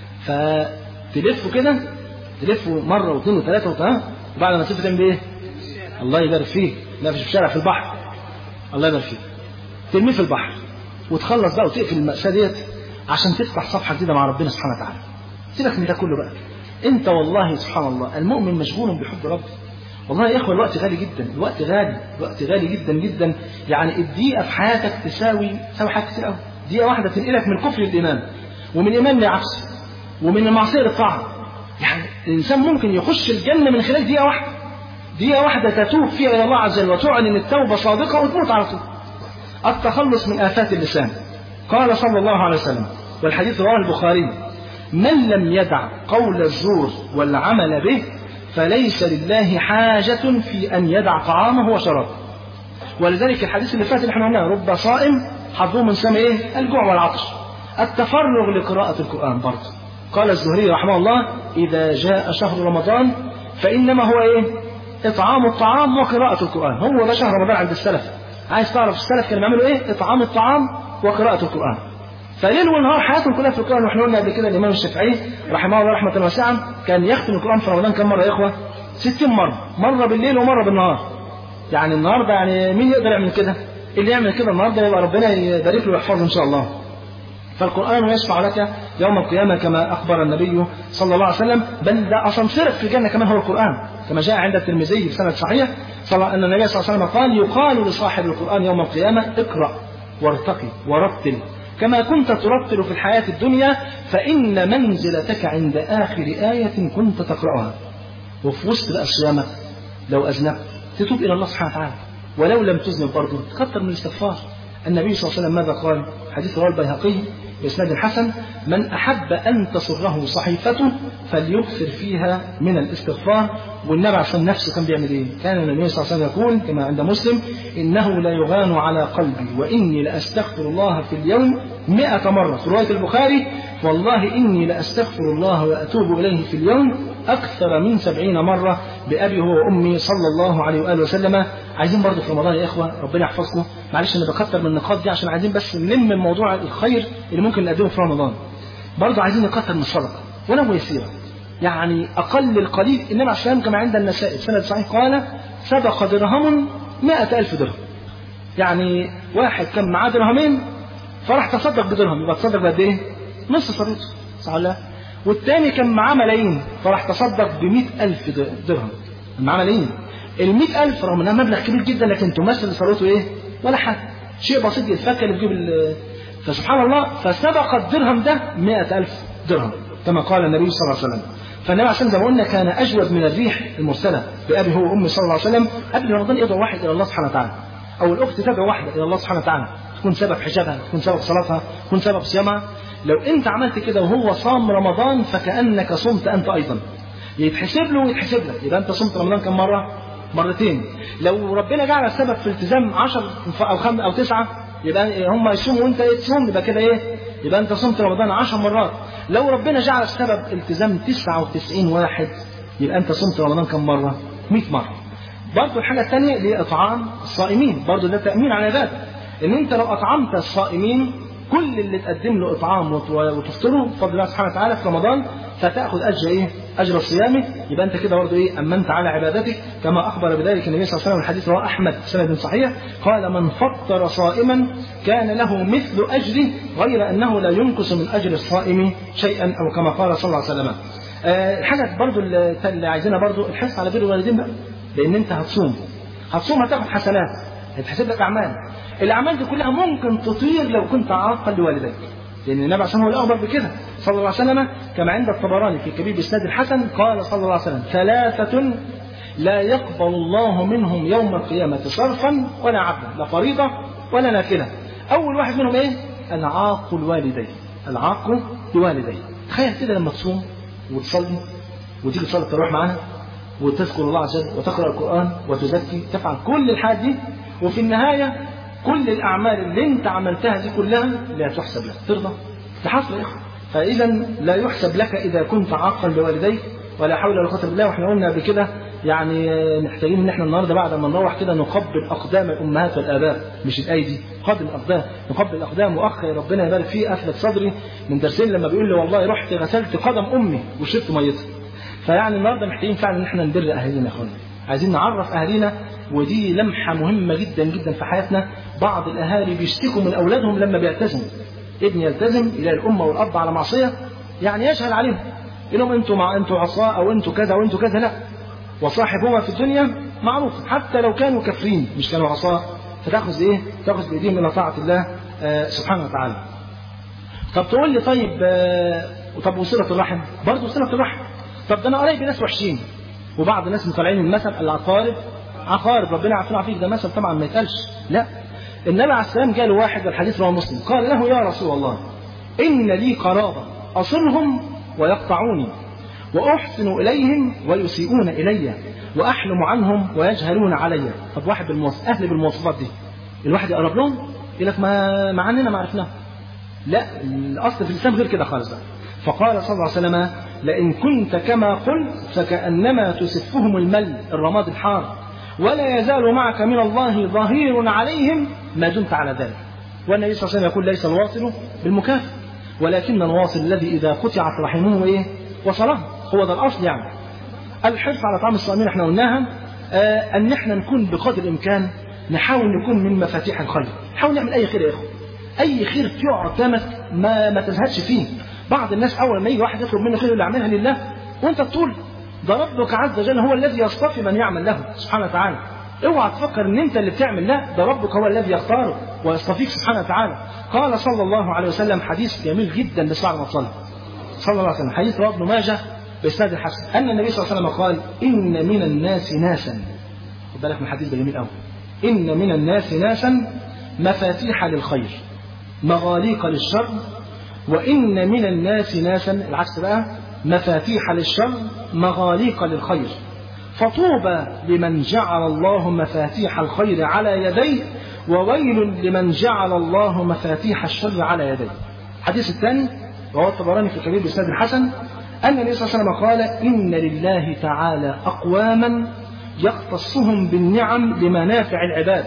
فتلفه كده تلفه مرة واثنين وثلاثة وثلاثة وبعد ما تلف تعمل ايه؟ الله يبارك فيك لا في الشارع في البحر الله يبارك فيك ترميه في البحر وتخلص بقى وتقفل المأساة ديت عشان تفتح صفحة جديدة مع ربنا سبحانه وتعالى سيبك من ده كله بقى انت والله سبحان الله المؤمن مشغول بحب ربه والله يا اخوه الوقت غالي جدا الوقت غالي الوقت غالي جدا جدا يعني الدقيقه في حياتك تساوي تساوي حاجات كتير قوي دقيقه واحده تنقلك من كفر للايمان ومن ايمان لعكس ومن المعصيه للطاعه يعني الانسان ممكن يخش الجنه من خلال دقيقه واحده دقيقه واحده تتوب فيها الى الله عز وجل وتعلن التوبه صادقه وتموت على طول التخلص من آفات اللسان قال صلى الله عليه وسلم والحديث رواه البخاري من لم يدع قول الزور والعمل به فليس لله حاجة في أن يدع طعامه وشرابه ولذلك الحديث اللي فات اللي احنا قلناه رب صائم حظه من سمع ايه؟ الجوع والعطش التفرغ لقراءة القرآن برضه قال الزهري رحمه الله إذا جاء شهر رمضان فإنما هو ايه؟ إطعام الطعام وقراءة القرآن هو ده شهر رمضان عند السلف عايز تعرف السلف كانوا بيعملوا ايه؟ إطعام الطعام وقراءة القرآن فليل ونهار حياتهم كلها في القرآن واحنا قلنا قبل كده الإمام الشافعي رحمه الله رحمة واسعة كان يختم القرآن في رمضان كم مرة يا إخوة؟ 60 مرة مرة بالليل ومرة بالنهار يعني النهارده يعني مين يقدر يعمل كده؟ اللي يعمل كده النهارده يبقى ربنا يبارك له ويحفظه إن شاء الله فالقرآن يشفع لك يوم القيامة كما أخبر النبي صلى الله عليه وسلم بل ده أسانسيرك في الجنة كمان هو القرآن كما جاء عند الترمذي بسند صحيح صلى أن النبي صلى الله عليه وسلم قال يقال لصاحب القرآن يوم القيامة اقرأ وارتقي ورتل كما كنت ترتل في الحياة الدنيا فإن منزلتك عند آخر آية كنت تقرأها وفي وسط بقى صيامك لو أذنبت تتوب إلى الله سبحانه وتعالى ولو لم تذنب برضه تكثر من الاستغفار النبي صلى الله عليه وسلم ماذا قال حديث رواه البيهقي بإسناد حسن من أحب أن تسره صحيفته فليكثر فيها من الاستغفار والنبي عليه الصلاة نفسه كان بيعمل إيه؟ كان النبي صلى الله عليه وسلم يقول كما عند مسلم إنه لا يغان على قلبي وإني لأستغفر الله في اليوم مئة مرة في رواية البخاري والله إني لأستغفر الله وأتوب إليه في اليوم أكثر من سبعين مرة بأبي هو وأمي صلى الله عليه وآله وسلم عايزين برضه في رمضان يا إخوة ربنا يحفظكم معلش أنا بكتر من النقاط دي عشان عايزين بس نلم من موضوع الخير اللي ممكن نقدمه في رمضان برضه عايزين نكتر من الصدقة ولو يسيرة يعني أقل القليل النبي عليه السلام كما عند النسائي سند صحيح قال سبق درهم مائة ألف درهم يعني واحد كان معاه درهمين فراح تصدق بدرهم يبقى تصدق بقد إيه؟ نص صدقته صح ولا والتاني كان معاه ملايين فراح تصدق بمئة ألف درهم معاه ملايين المئة ألف رغم إنها مبلغ كبير جدا لكن تمثل ثروته إيه؟ ولا حاجة شيء بسيط يتفكر اللي بيجيب فسبحان الله فسبق الدرهم ده مئة ألف درهم كما قال النبي صلى الله عليه وسلم فالنبي عليه الصلاه والسلام كان اجود من الريح المرسله بابي هو وامي صلى الله عليه وسلم قبل رمضان يدعو واحد الى الله سبحانه وتعالى او الاخت تدعو واحده الى الله سبحانه وتعالى تكون سبب حجابها تكون سبب صلاتها تكون سبب صيامها لو انت عملت كده وهو صام رمضان فكانك صمت انت ايضا يتحسب له ويتحسب لك يبقى انت صمت رمضان كم مره مرتين لو ربنا جعل السبب في التزام 10 او خم او تسعه يبقى هم يصوموا وانت تصوم يبقى كده ايه يبقى انت صمت رمضان 10 مرات لو ربنا جعل السبب التزام 99 واحد يبقى انت صمت رمضان كم مره 100 مره برضه الحاجه الثانيه اللي هي اطعام الصائمين برضه ده تامين على العباده ان انت لو اطعمت الصائمين كل اللي تقدم له اطعام وتفطره بفضل الله سبحانه وتعالى في رمضان فتاخذ اجر ايه؟ اجر صيامه يبقى انت كده برضه ايه؟ امنت على عبادتك كما اخبر بذلك النبي صلى الله عليه وسلم الحديث رواه احمد سند صحيح قال من فطر صائما كان له مثل اجره غير انه لا ينقص من اجر الصائم شيئا او كما قال صلى الله عليه وسلم. أه الحاجه برضه اللي عايزينها برضه الحرص على بر الوالدين بقى لان انت هتصوم هتصوم هتاخد حسنات هتحسب لك اعمال الاعمال دي كلها ممكن تطير لو كنت عاقا لوالديك لان النبي عشان هو الاخبر بكده صلى الله عليه وسلم كما عند الطبراني في كبير باسناد الحسن قال صلى الله عليه وسلم ثلاثه لا يقبل الله منهم يوم القيامه صرفا ولا عدلا لا فريضه ولا نافله اول واحد منهم ايه العاق الوالدين العاق لوالديه تخيل كده لما تصوم وتصلي وتيجي تصلي التراويح معانا وتذكر الله عز وجل وتقرأ القرآن وتزكي تفعل كل الحاجات دي وفي النهاية كل الأعمال اللي أنت عملتها دي كلها لا تحسب لك ترضى تحصل يا إخوة فإذا لا يحسب لك إذا كنت عاقا لوالديك ولا حول ولا قوة إلا بالله واحنا قلنا قبل كده يعني محتاجين ان احنا النهارده بعد ما نروح كده نقبل اقدام الامهات والاباء مش الايدي قبل الاقدام نقبل الاقدام واخ ربنا يبارك فيه اثبت صدري من درسين لما بيقول لي والله رحت غسلت قدم امي وشربت ميتها فيعني النهارده محتاجين فعلا ان احنا ندر اهالينا يا اخوانا عايزين نعرف اهالينا ودي لمحه مهمه جدا جدا في حياتنا بعض الاهالي بيشتكوا من اولادهم لما بيلتزموا ابن يلتزم الى الام والاب على معصيه يعني يجهل عليهم يقول لهم انتوا مع انتوا عصاه او انتوا كذا وانتوا كذا لا وصاحبهما في الدنيا معروف حتى لو كانوا كافرين مش كانوا عصاه فتاخذ ايه؟ تاخذ بايديهم الى طاعه الله آه سبحانه وتعالى. طب تقول لي طيب آه طب وصله الرحم؟ برضه صله الرحم. طب ده انا قريب ناس وحشين وبعض الناس مطلعين المثل العقارب عقارب ربنا يعافينا ويعافيك ده مثل طبعا ما يتقالش لا النبي عليه السلام جاله واحد والحديث رواه مسلم قال له يا رسول الله ان لي قرابه اصلهم ويقطعوني وأحسن إليهم ويسيئون إلي وأحلم عنهم ويجهلون علي طب واحد بالمواصف أهل بالمواصفات دي الواحد يقرب لهم يقول لك ما مع أننا ما عرفناه لا الأصل في الإسلام غير كده خالص بقى فقال صلى الله عليه وسلم لئن كنت كما قلت فكأنما تسفهم المل الرماد الحار ولا يزال معك من الله ظهير عليهم ما دمت على ذلك والنبي صلى الله عليه وسلم يقول ليس الواصل بالمكافئ ولكن الواصل الذي إذا قطعت رحمه إيه وصله هو ده الأصل يعني الحرص على طعام الصائمين احنا قلناها آه أن احنا نكون بقدر الإمكان نحاول نكون من مفاتيح الخير نحاول نعمل أي خير يا إخوة أي خير تقع قدامك ما ما تزهدش فيه بعض الناس أول ما يجي واحد يطلب منه خير يقول اعملها لله وأنت تقول ده ربك عز وجل هو الذي يصطفي من يعمل له سبحانه وتعالى اوعى تفكر ان انت اللي بتعمل لا ده ربك هو الذي يختاره ويصطفيك سبحانه وتعالى قال صلى الله عليه وسلم حديث جميل جدا بس بعد ما صلى صلى الله عليه وسلم حديث رواه ابن ماجه بإسناد الحسن أن النبي صلى الله عليه وسلم قال إن من الناس ناسا خد بالك من الحديث ده جميل قوي إن من الناس ناسا مفاتيح للخير مغاليق للشر وإن من الناس ناسا العكس بقى مفاتيح للشر مغاليق للخير فطوبى لمن جعل الله مفاتيح الخير على يديه وويل لمن جعل الله مفاتيح الشر على يديه الحديث الثاني رواه الطبراني في الكبير بإسناد الحسن أن النبي صلى الله عليه وسلم قال إن لله تعالى أقواما يختصهم بالنعم لمنافع العباد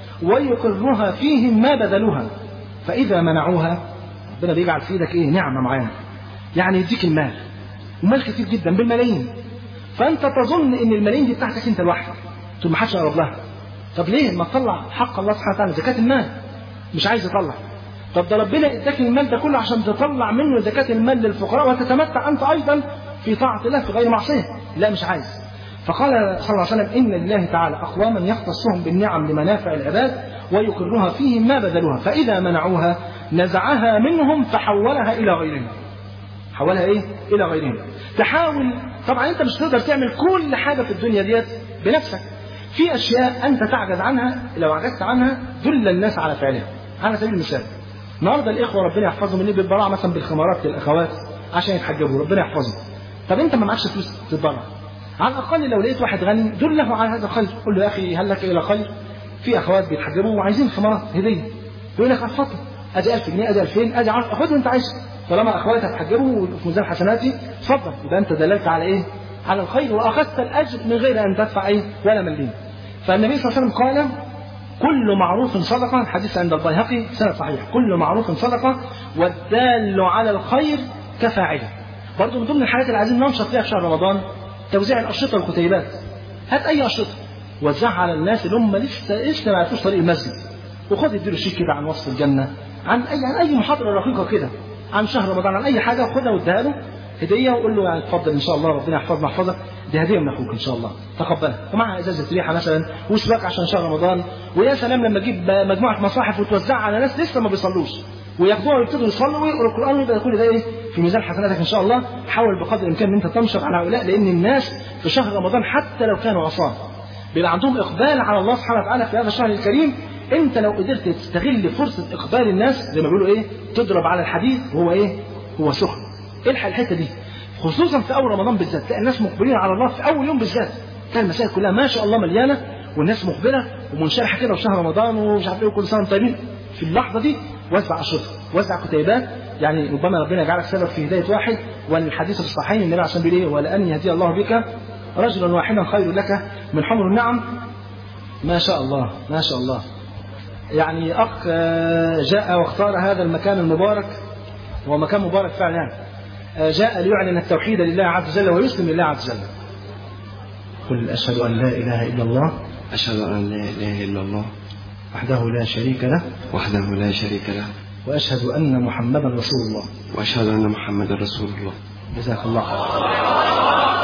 ويقرها فيهم ما بذلوها فإذا منعوها ربنا بيجعل في ايدك إيه نعمة معانا يعني يديك المال ومال كتير جدا بالملايين فأنت تظن إن الملايين دي بتاعتك أنت لوحدك تقول ما حدش يقرب لها طب ليه ما تطلع حق الله سبحانه وتعالى زكاة المال مش عايز يطلع طب ده ربنا اداك المال ده كله عشان تطلع منه زكاة المال للفقراء وتتمتع أنت أيضا في طاعة الله في غير معصية لا مش عايز فقال صلى الله عليه وسلم إن لله تعالى أقواما يختصهم بالنعم لمنافع العباد ويقرها فيهم ما بذلوها فإذا منعوها نزعها منهم فحولها إلى غيرهم حولها إيه؟ إلى غيرهم تحاول طبعا أنت مش تقدر تعمل كل حاجة في الدنيا ديت بنفسك في أشياء أنت تعجز عنها لو عجزت عنها دل الناس على فعلها على سبيل المثال النهارده الاخوه ربنا يحفظهم اللي بيتبرعوا مثلا بالخمارات للاخوات عشان يتحجبوا ربنا يحفظهم طب انت ما معكش فلوس تتبرع على الاقل لو لقيت واحد غني دله على هذا الخير قول له يا اخي هل لك الى خير في اخوات بيتحجبوا وعايزين خمارات هديه يقول لك اتفضل ادي 1000 جنيه ادي 2000 ادي 10 خد انت عايز طالما اخواتي هتحجبوا في ميزان حسناتي اتفضل يبقى انت دللت على ايه؟ على الخير واخذت الاجر من غير ان تدفع ايه ولا مليم فالنبي صلى الله عليه وسلم قال كل معروف صدقة الحديث عند البيهقي سنة صحيح كل معروف صدقة والدال على الخير كفاعله برضه من ضمن الحاجات اللي عايزين ننشط فيها في شهر رمضان توزيع الأشرطة والكتيبات هات أي أشرطة وزعها على الناس اللي هم لسه لسه ما عرفوش طريق المسجد وخد اديله شيك كده عن وصف الجنة عن أي عن أي محاضرة رقيقة كده عن شهر رمضان عن أي حاجة خدها واديها له هدية وقول له يعني اتفضل إن شاء الله ربنا يحفظنا يحفظك دي هديه من اخوك ان شاء الله تقبلها ومعها ازازه ريحه مثلا وسواك عشان شهر رمضان ويا سلام لما تجيب مجموعه مصاحف وتوزعها على ناس لسه ما بيصلوش وياخدوها ويبتدوا يصلوا ويقروا القران ويبقى كل ده ايه في ميزان حسناتك ان شاء الله حاول بقدر الامكان ان انت تنشط على هؤلاء لان الناس في شهر رمضان حتى لو كانوا عصاه بيبقى عندهم اقبال على الله سبحانه وتعالى في هذا الشهر الكريم انت لو قدرت تستغل فرصه اقبال الناس زي ما بيقولوا ايه تضرب على الحديد وهو ايه هو سخن الحق الحته دي خصوصا في اول رمضان بالذات تلاقي الناس مقبلين على الله في اول يوم بالذات تلاقي المساجد كلها ما شاء الله مليانه والناس مقبله ومنشرحه كده في شهر رمضان ومش عارف ايه وكل سنه وانتم طيبين في اللحظه دي وزع اشرطه وزع كتيبات يعني ربما ربنا يجعلك سبب في هدايه واحد والحديث في الصحيحين النبي عشان بيقول ايه ولان يهدي الله بك رجلا واحدا خير لك من حمر النعم ما شاء الله ما شاء الله يعني اخ آه، جاء واختار هذا المكان المبارك هو مكان مبارك فعلا يعني آه، جاء ليعلن التوحيد لله عز وجل ويسلم لله عز وجل قل اشهد ان لا اله الا الله أشهد أن لا إله إلا الله وحده لا شريك له وحده لا شريك له واشهد ان محمدا رسول الله وأشهد أن محمدا رسول الله جزاك الله خير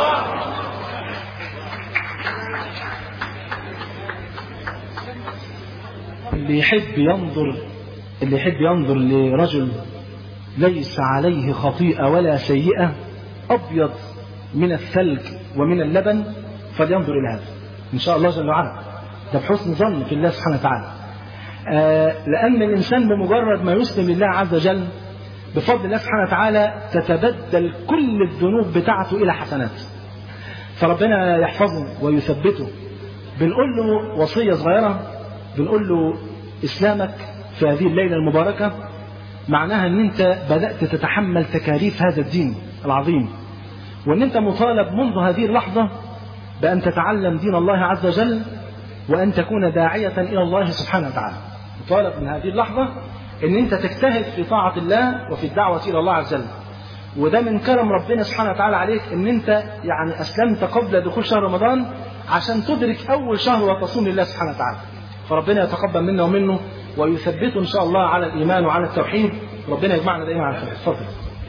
اللي يحب ينظر اللي يحب ينظر لرجل ليس عليه خطيئة ولا سيئة أبيض من الثلج ومن اللبن فلينظر إلى هذا إن شاء الله جل وعلا ده بحسن ظن في الله سبحانه وتعالى آه لأن الإنسان بمجرد ما يسلم لله عز وجل بفضل الله سبحانه وتعالى تتبدل كل الذنوب بتاعته إلى حسنات فربنا يحفظه ويثبته بنقول له وصية صغيرة بنقول له إسلامك في هذه الليلة المباركة معناها أن أنت بدأت تتحمل تكاليف هذا الدين العظيم وأن أنت مطالب منذ هذه اللحظة بأن تتعلم دين الله عز وجل وأن تكون داعية إلى الله سبحانه وتعالى مطالب من هذه اللحظة أن أنت تجتهد في طاعة الله وفي الدعوة إلى الله عز وجل وده من كرم ربنا سبحانه وتعالى عليك ان انت يعني اسلمت قبل دخول شهر رمضان عشان تدرك اول شهر وتصوم لله سبحانه وتعالى فربنا يتقبل منا ومنه ويثبته ان شاء الله على الايمان وعلى التوحيد ربنا يجمعنا دائما على الخير اتفضل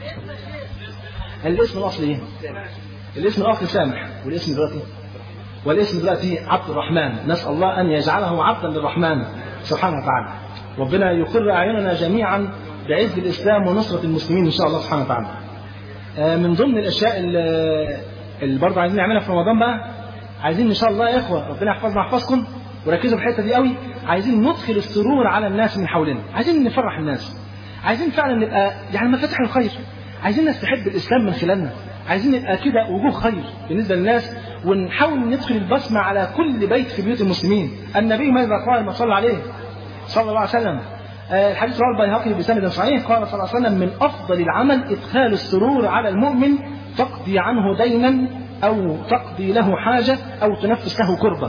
الاسم الاصلي ايه الاسم الاصلي سامح والاسم دلوقتي والاسم دلوقتي عبد الرحمن نسال الله ان يجعله عبدا للرحمن سبحانه وتعالى ربنا يقر اعيننا جميعا بعز الاسلام ونصره المسلمين ان شاء الله سبحانه وتعالى آه، من ضمن الاشياء اللي اللي برضه عايزين نعملها في رمضان بقى عايزين ان شاء الله يا اخوه ربنا يحفظنا ويحفظكم وركزوا في الحته دي قوي عايزين ندخل السرور على الناس من حولنا عايزين نفرح الناس عايزين فعلا نبقى يعني مفاتيح الخير عايزين الناس تحب الاسلام من خلالنا عايزين نبقى كده وجوه خير بالنسبه للناس ونحاول ندخل البسمه على كل بيت في بيوت المسلمين النبي ماذا قال ما صلى عليه صلى الله عليه وسلم آه، الحديث رواه البيهقي بسند صحيح قال صلى الله عليه وسلم من افضل العمل ادخال السرور على المؤمن تقضي عنه دينا او تقضي له حاجه او تنفس له كربه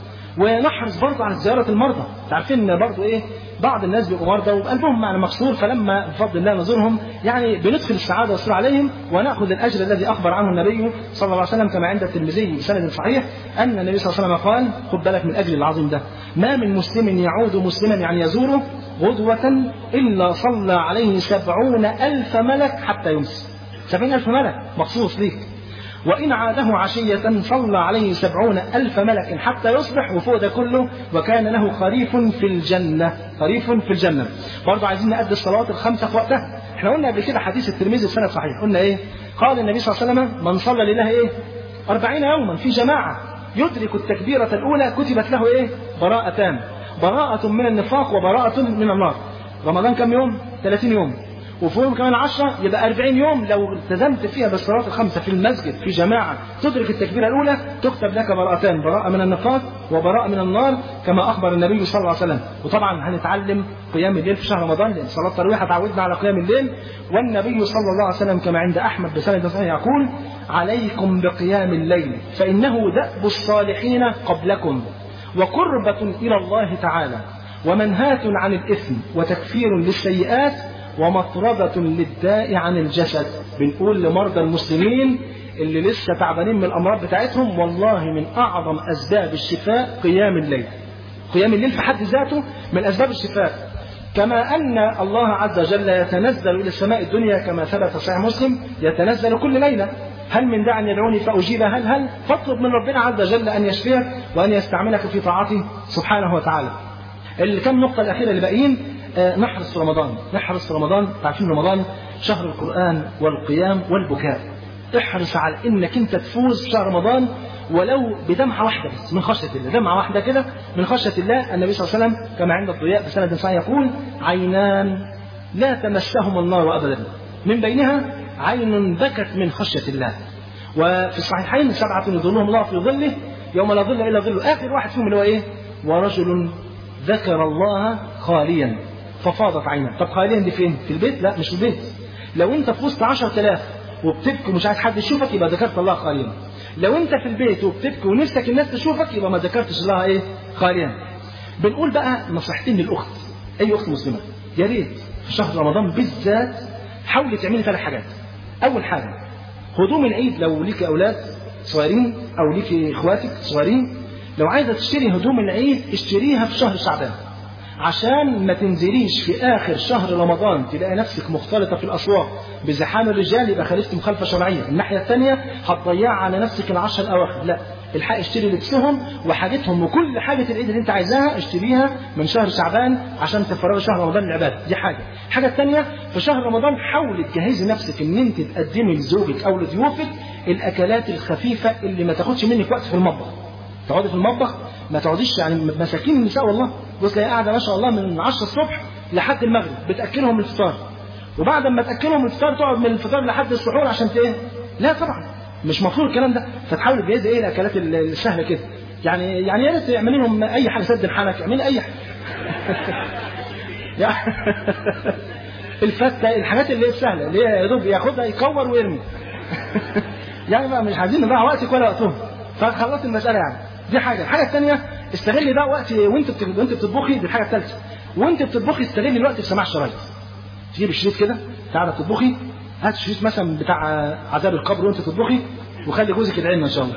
ونحرص برضه على زياره المرضى عارفين برضه ايه بعض الناس بيبقوا مرضى وقلبهم يعني مكسور فلما بفضل الله نزورهم يعني بندخل السعاده والسرور عليهم وناخذ الاجر الذي اخبر عنه النبي صلى الله عليه وسلم كما عند الترمذي بسند صحيح ان النبي صلى الله عليه وسلم قال خد بالك من الاجر العظيم ده ما من مسلم يعود مسلما يعني يزوره غدوة إلا صلى عليه سبعون ألف ملك حتى يمسي سبعين ألف ملك مخصوص ليك وإن عاده عشية صلى عليه سبعون ألف ملك حتى يصبح وفوق ده كله وكان له خريف في الجنة خريف في الجنة برضه عايزين نأدي الصلاة الخمسة في وقتها احنا قلنا قبل كده حديث الترمذي السنة صحيح قلنا ايه قال النبي صلى الله عليه وسلم من صلى لله ايه أربعين يوما في جماعة يدرك التكبيرة الأولى كتبت له ايه براءتان براءة من النفاق وبراءة من النار رمضان كم يوم 30 يوم وفوقهم كمان 10 يبقى 40 يوم لو التزمت فيها بالصلاه الخمسه في المسجد في جماعه تدرك التكبيره الاولى تكتب لك براءتان براءه من النفاق وبراءه من النار كما اخبر النبي صلى الله عليه وسلم وطبعا هنتعلم قيام الليل في شهر رمضان لان صلاه التراويح هتعودنا على قيام الليل والنبي صلى الله عليه وسلم كما عند احمد بسند صحيح يقول عليكم بقيام الليل فانه دأب الصالحين قبلكم وقربة إلى الله تعالى ومنهاة عن الإثم وتكفير للسيئات ومطردة للداء عن الجسد بنقول لمرضى المسلمين اللي لسه تعبانين من الأمراض بتاعتهم والله من أعظم أسباب الشفاء قيام الليل قيام الليل في حد ذاته من أسباب الشفاء كما أن الله عز وجل يتنزل إلى السماء الدنيا كما ثبت في صحيح مسلم يتنزل كل ليلة هل من داع يدعوني فأجيب هل هل فاطلب من ربنا عز وجل أن يشفيك وأن يستعملك في طاعته سبحانه وتعالى الكم نقطة الأخيرة اللي باقيين آه، نحرص في رمضان نحرص في رمضان عارفين رمضان شهر القرآن والقيام والبكاء احرص على انك انت تفوز في شهر رمضان ولو بدمعة واحدة بس من خشية الله دمعة واحدة كده من خشية الله النبي صلى الله عليه وسلم كما عند الضياء بسند صحيح يقول عينان لا تمسهما النار أبدا من بينها عين بكت من خشية الله وفي الصحيحين سبعة يظلهم الله في ظله يوم لا ظل إلا ظله آخر واحد فيهم اللي هو إيه ورجل ذكر الله خاليا ففاضت عينه طب خاليا دي فين في البيت لا مش في البيت لو انت في وسط 10000 وبتبكي ومش عايز حد يشوفك يبقى ذكرت الله خاليا لو انت في البيت وبتبكي ونفسك الناس تشوفك يبقى ما ذكرتش الله ايه خاليا بنقول بقى نصيحتين للاخت اي اخت مسلمه يا ريت في شهر رمضان بالذات حاولي تعملي ثلاث حاجات اول حاجه هدوم العيد لو ليكي اولاد صغيرين او ليكي اخواتك صغيرين لو عايزه تشتري هدوم العيد اشتريها في شهر شعبان عشان ما تنزليش في اخر شهر رمضان تلاقي نفسك مختلطه في الاسواق بزحام الرجال يبقى خالفت مخالفه شرعيه، الناحيه الثانيه هتضيع على نفسك العشر الاواخر، لا الحق اشتري لبسهم وحاجتهم وكل حاجه العيد اللي انت عايزاها اشتريها من شهر شعبان عشان تفرغ شهر رمضان للعباده، دي حاجه، الحاجه الثانيه في شهر رمضان حاولي تجهزي نفسك ان انت تقدمي لزوجك او لضيوفك الاكلات الخفيفه اللي ما تاخدش منك وقت في المطبخ. تقعدي في المطبخ ما تقعديش يعني مساكين النساء والله بص تلاقي قاعده ما شاء الله من 10 الصبح لحد المغرب بتاكلهم الفطار وبعد ما تاكلهم الفطار تقعد من الفطار لحد السحور عشان ايه؟ لا طبعا مش مفروض الكلام ده فتحاول تجهزي ايه الاكلات السهله كده يعني يعني يا ريت تعملي لهم اي حاجه سد الحنك اعملي اي حاجه الفته الحاجات اللي هي السهله اللي هي يا دوب ياخدها يكور ويرمي يعني بقى مش عايزين نضيع وقتك ولا وقتهم فخلصت المساله يعني دي حاجه الحاجه الثانيه استغلي بقى وقت وانت بت... وانت بتطبخي دي الحاجه الثالثه وانت بتطبخي استغلي الوقت في سماع الشرايط تجيب الشريط كده قاعده تطبخي هات شريط مثلا بتاع عذاب القبر وانت تطبخي وخلي جوزك يدعي لنا ان شاء الله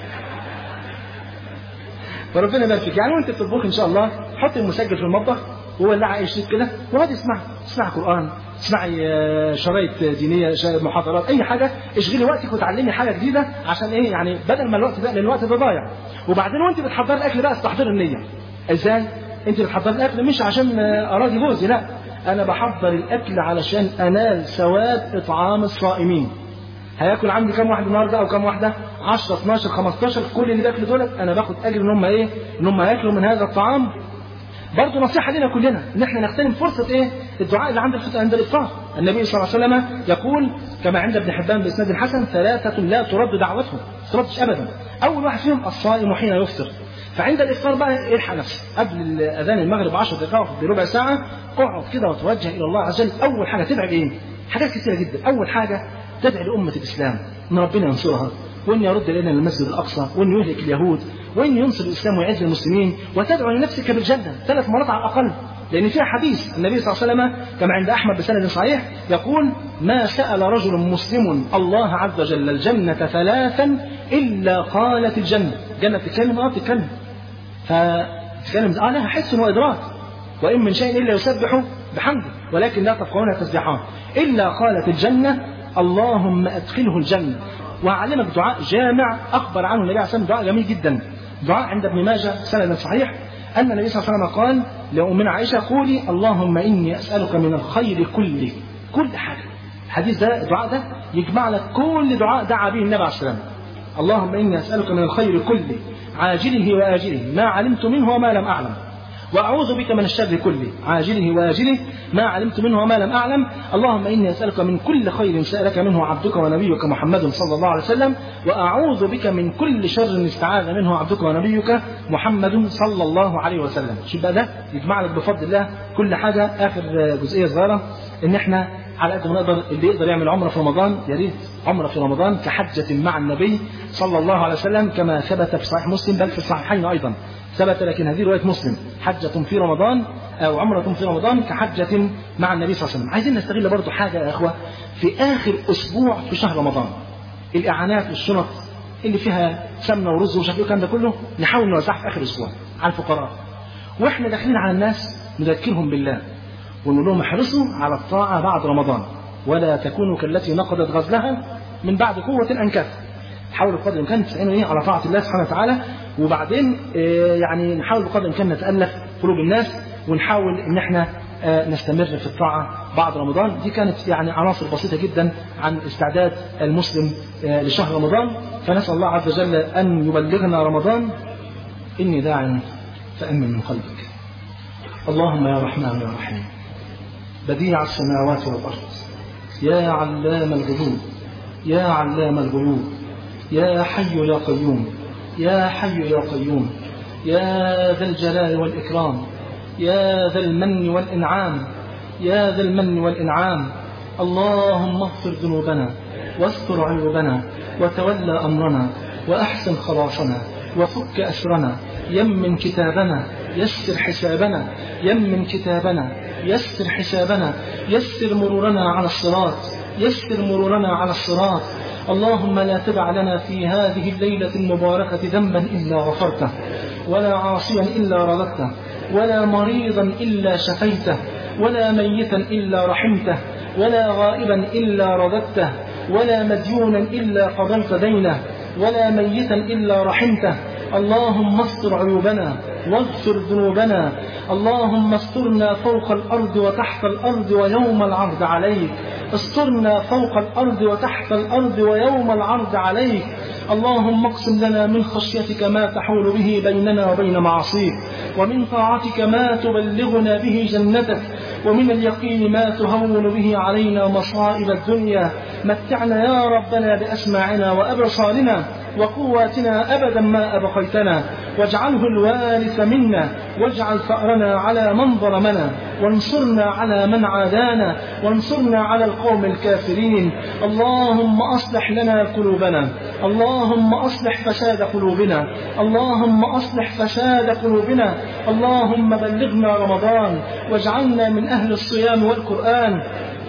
فربنا يبارك فيك يعني وانت بتطبخي ان شاء الله حط المسجل في المطبخ وولع اي شريط كده وهات اسمع اسمع قران اسمعي شرايط دينيه محاضرات اي حاجه اشغلي وقتك وتعلمي حاجه جديده عشان ايه يعني بدل ما الوقت ده الوقت ده ضايع وبعدين وانت بتحضري الاكل بقى استحضري النيه ازاي انت بتحضري الاكل مش عشان اراضي جوزي لا انا بحضر الاكل علشان انال ثواب اطعام الصائمين هياكل عندي كام واحد النهارده او كام واحده 10 12 15 كل اللي بياكلوا دولت انا باخد اجر ان هم ايه ان هم هياكلوا من هذا الطعام برضه نصيحة لنا كلنا إن إحنا نغتنم فرصة إيه؟ الدعاء اللي عند الفطر عند الإفطار. النبي صلى الله عليه وسلم يقول كما عند ابن حبان بإسناد حسن ثلاثة لا ترد دعوتهم، ما تردش أبدا. أول واحد فيهم الصائم حين يفطر. فعند الإفطار بقى الحق نفسك قبل أذان المغرب 10 دقائق بربع ساعة اقعد كده وتوجه إلى الله عز وجل أول حاجة تدعي إيه؟ حاجات كثيرة جدا، أول حاجة تدعي لأمة الإسلام إن ربنا ينصرها وإن يرد إلينا المسجد الأقصى وإن يهلك اليهود وإن ينصر الإسلام ويعز المسلمين وتدعو لنفسك بالجنة ثلاث مرات على الأقل لأن فيها حديث النبي صلى الله عليه وسلم كما عند أحمد بسند صحيح يقول ما سأل رجل مسلم الله عز وجل الجنة ثلاثا إلا قالت الجنة جنة تتكلم اه تتكلم فتتكلم اه لها حس وإدراك وإن من شيء إلا يسبح بحمده ولكن لا تفقهون تسبيحان إلا قالت الجنة اللهم أدخله الجنة وأعلمك دعاء جامع أخبر عنه النبي عليه الصلاة والسلام دعاء جميل جدا دعاء عند ابن ماجه سند صحيح أن النبي صلى الله عليه وسلم قال لأمنا عائشة قولي اللهم إني أسألك من الخير كله كل حاجة الحديث ده الدعاء ده يجمع لك كل دعاء دعا به النبي عليه الصلاة والسلام اللهم إني أسألك من الخير كله عاجله وآجله ما علمت منه وما لم أعلم وأعوذ بك من الشر كله عاجله وآجله ما علمت منه وما لم أعلم اللهم إني أسألك من كل خير سألك منه عبدك ونبيك محمد صلى الله عليه وسلم وأعوذ بك من كل شر استعاذ منه عبدك ونبيك محمد صلى الله عليه وسلم شوف بقى ده يجمع لك بفضل الله كل حاجة آخر جزئية صغيرة إن إحنا على قد ما نقدر اللي يقدر يعمل عمرة في رمضان يا ريت عمرة في رمضان كحجة مع النبي صلى الله عليه وسلم كما ثبت في صحيح مسلم بل في الصحيحين أيضا ثبت لكن هذه رواية مسلم حجة في رمضان أو عمرة في رمضان كحجة مع النبي صلى الله عليه وسلم عايزين نستغل برضو حاجة يا أخوة في آخر أسبوع في شهر رمضان الإعانات والشنط اللي فيها سمنة ورز ومش عارف الكلام ده كله نحاول نوزعها في آخر أسبوع على الفقراء وإحنا داخلين على الناس نذكرهم بالله ونقول لهم احرصوا على الطاعة بعد رمضان ولا تكونوا كالتي نقضت غزلها من بعد قوة أنكث حاولوا بقدر الامكان تستعينوا ايه على طاعه الله سبحانه وتعالى وبعدين آه يعني نحاول بقدر الامكان نتالف قلوب الناس ونحاول ان احنا آه نستمر في الطاعه بعد رمضان دي كانت يعني عناصر بسيطه جدا عن استعداد المسلم آه لشهر رمضان فنسال الله عز وجل ان يبلغنا رمضان اني داع فامن من قلبك اللهم يا رحمن يا رحيم بديع السماوات والارض يا علام الغيوب يا علام الغيوب يا حي يا قيوم يا حي يا قيوم يا ذا الجلال والإكرام يا ذا المن والإنعام يا ذا المن والإنعام اللهم اغفر ذنوبنا واستر عيوبنا وتولى أمرنا وأحسن خلاصنا وفك أسرنا يمن كتابنا يسر حسابنا يمن كتابنا يسر حسابنا يسر مرورنا على الصراط يسر مرورنا على الصراط اللهم لا تدع لنا في هذه الليلة المباركة ذنبا إلا غفرته ولا عاصيا إلا رددته ولا مريضا إلا شفيته ولا ميتا إلا رحمته ولا غائبا إلا رددته ولا مديونا إلا قضيت دينه ولا ميتا إلا رحمته اللهم استر عيوبنا واغفر ذنوبنا اللهم استرنا فوق الأرض وتحت الأرض ويوم العرض عليك استرنا فوق الأرض وتحت الأرض ويوم العرض عليك اللهم اقسم لنا من خشيتك ما تحول به بيننا وبين معاصيك ومن طاعتك ما تبلغنا به جنتك ومن اليقين ما تهون به علينا مصائب الدنيا متعنا يا ربنا بأسماعنا وأبصارنا وقواتنا أبدا ما أبقيتنا واجعله الوارث منا واجعل ثأرنا على من ظلمنا وانصرنا على من عادانا وانصرنا على القوم الكافرين اللهم أصلح لنا قلوبنا اللهم أصلح فساد قلوبنا اللهم أصلح فساد قلوبنا اللهم بلغنا رمضان واجعلنا من أهل الصيام والقرآن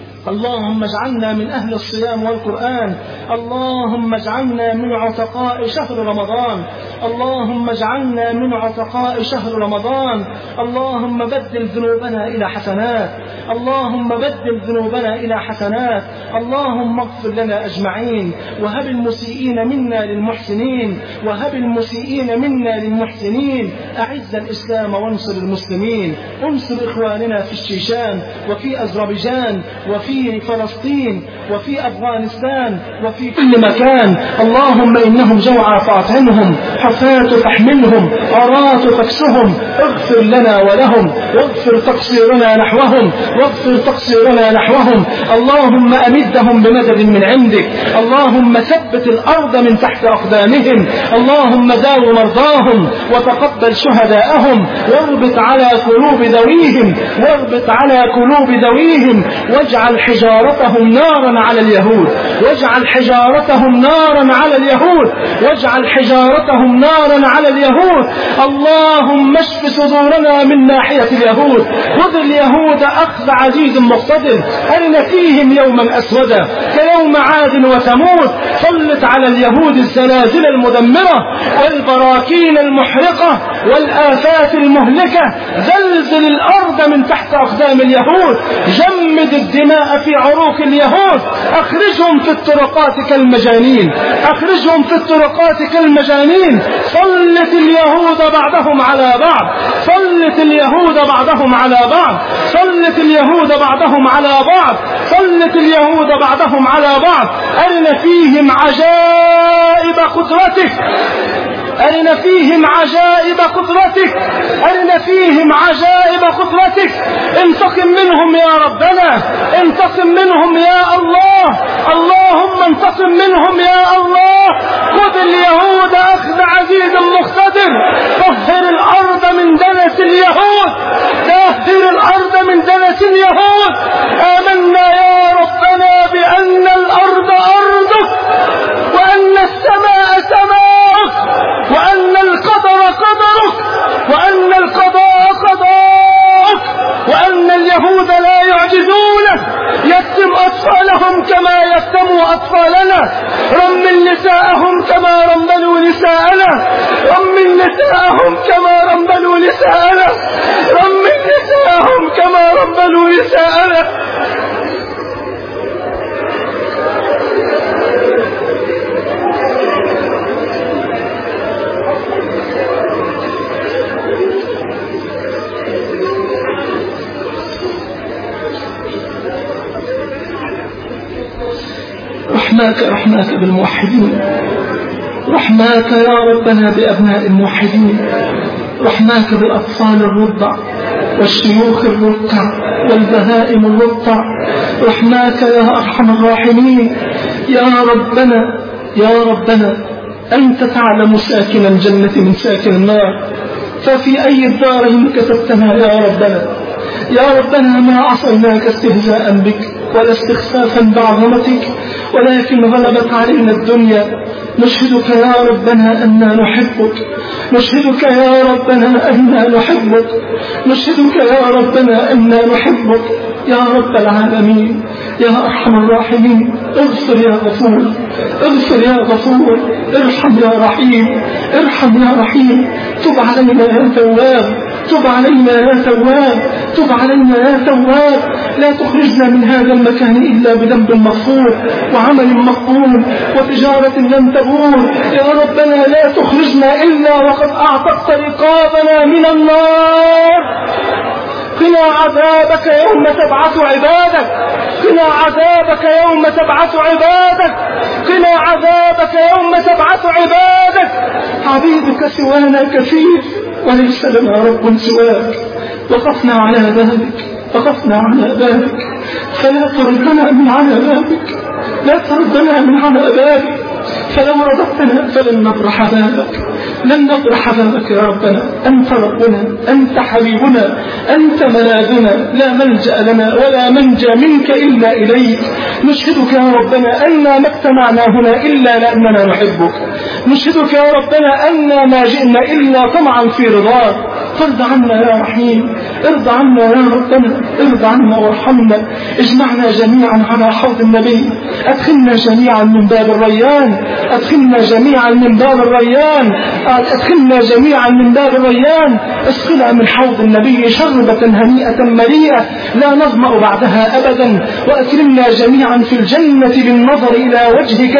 اللهم اجعلنا من أهل الصيام والقرآن اللهم اجعلنا من عتقاء شهر رمضان اللهم اجعلنا من عتقاء شهر رمضان اللهم بدل ذنوبنا إلى حسنات اللهم بدل ذنوبنا إلى حسنات اللهم اغفر لنا أجمعين وهب المسيئين منا للمحسنين وهب المسيئين منا للمحسنين أعز الإسلام وانصر المسلمين انصر إخواننا في الشيشان وفي أذربيجان وفي فلسطين وفي أفغانستان وفي كل مكان اللهم إنهم جوعى فأطعمهم حفاة فاحملهم عراة فاكسهم اغفر لنا ولهم واغفر تقصيرنا نحوهم واغفر تقصيرنا نحوهم اللهم أمدهم بمدد من عندك اللهم ثبت الأرض من تحت أقدامهم اللهم داو مرضاهم وتقبل شهداءهم واربط على قلوب ذويهم واربط على قلوب ذويهم واجعل حجارتهم نارا على اليهود واجعل حجارتهم نارا على اليهود واجعل حجارتهم نارا على اليهود اللهم اشف صدورنا من ناحية اليهود خذ اليهود أخذ عزيز مقتدر أرنا فيهم يوما أسودا كيوم عاد وثمود سلط على اليهود الزلازل المدمرة والبراكين المحرقة والآفات المهلكة زلزل الأرض من تحت أقدام اليهود جمد الدماء في عروق اليهود أخرجهم في الطرقات كالمجانين أخرجهم في الطرقات كالمجانين سلط اليهود بعضهم على بعض سلط اليهود بعضهم على بعض سلط اليهود بعضهم على بعض سلط اليهود بعضهم على بعض أرنا فيهم عجائب قدرتك أرنا فيهم عجائب قدرتك أرنا فيهم عجائب قدرتك انتقم منهم يا ربنا انتقم منهم يا الله اللهم انتقم منهم يا الله خذ اليهود أخذ عزيز مقتدر طهر الأرض من دنس اليهود طهر الأرض من دنس اليهود آمنا يا ربنا بأن الأرض أرضك وأن السماء سماءك وأن القدر قدرك وأن القضاء قضاءك وأن اليهود لا يعجزونك يتم أطفالهم كما يتموا أطفالنا رمل نساءهم كما رملوا نساءنا رمل نساءهم كما رملوا نساءنا رمل نساءهم كما رملوا نساءنا رحماك رحماك بالموحدين رحماك يا ربنا بأبناء الموحدين رحماك بالأطفال الرضع والشيوخ الرضع والبهائم الرضع رحماك يا أرحم الراحمين يا ربنا يا ربنا أنت تعلم ساكن الجنة من ساكن النار ففي أي الدارين كتبتنا يا ربنا يا ربنا ما عصيناك استهزاء بك ولا استخفافا بعظمتك ولكن غلبت علينا الدنيا نشهدك يا ربنا أننا نحبك نشهدك يا ربنا أننا نحبك نشهدك يا ربنا أننا نحبك يا رب العالمين يا أرحم الراحمين اغفر يا غفور اغفر يا غفور ارحم يا رحيم ارحم يا رحيم تب علينا يا تواب تب علينا يا تواب تب علينا يا تواب لا تخرجنا من هذا المكان إلا بذنب مغفور وعمل مقبول وتجارة لن تبور يا ربنا لا تخرجنا إلا وقد أعتقت رقابنا من النار قنا عذابك يوم تبعث عبادك قنا عذابك يوم تبعث عبادك قنا عذابك يوم تبعث عبادك عبيدك سوانا كثير وليس لنا رب سواك وقفنا على بابك وقفنا على بابك فلا تردنا من على بابك لا تردنا من على بابك فلو رددتنا فلن نبرح بابك لن نبرح بابك يا ربنا أنت ربنا أنت حبيبنا أنت ملاذنا لا ملجأ لنا ولا منجى منك إلا إليك نشهدك يا ربنا أنا ما اجتمعنا هنا إلا لأننا نحبك نشهدك يا ربنا أنا ما جئنا إلا طمعا في رضاك فارض عنا يا رحيم ارض عنا يا ربنا ارض عنا وارحمنا اجمعنا جميعا على حوض النبي ادخلنا جميعا من باب الريان ادخلنا جميعا من باب الريان ادخلنا جميعا من باب الريان اسقنا من حوض النبي شربة هنيئة مليئة لا نظمأ بعدها أبدا وأكرمنا جميعا في الجنة بالنظر إلى وجهك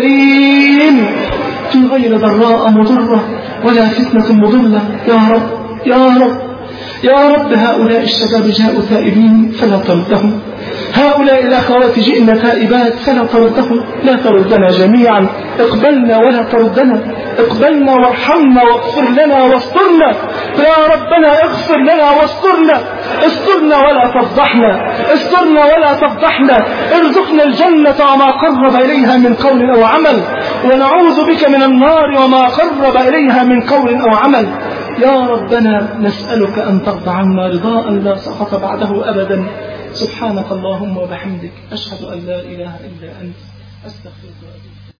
الكريم في غير ضراء مضرة ولا فتنة مضلة يا رب يا رب يا رب هؤلاء الشباب جاءوا تائبين فلا تردهم هؤلاء الأخوات جئن تائبات فلا تردهم لا تردنا جميعا اقبلنا ولا تردنا اقبلنا وارحمنا واغفر لنا واسترنا يا ربنا اغفر لنا واسترنا استرنا ولا تفضحنا استرنا ولا تفضحنا ارزقنا الجنة وما قرب إليها من قول أو عمل ونعوذ بك من النار وما قرب إليها من قول أو عمل يا ربنا نسألك أن ترضى عنا رضاء لا سخط بعده أبدا سبحانك اللهم وبحمدك أشهد أن لا إله إلا أنت أستغفرك وأتوب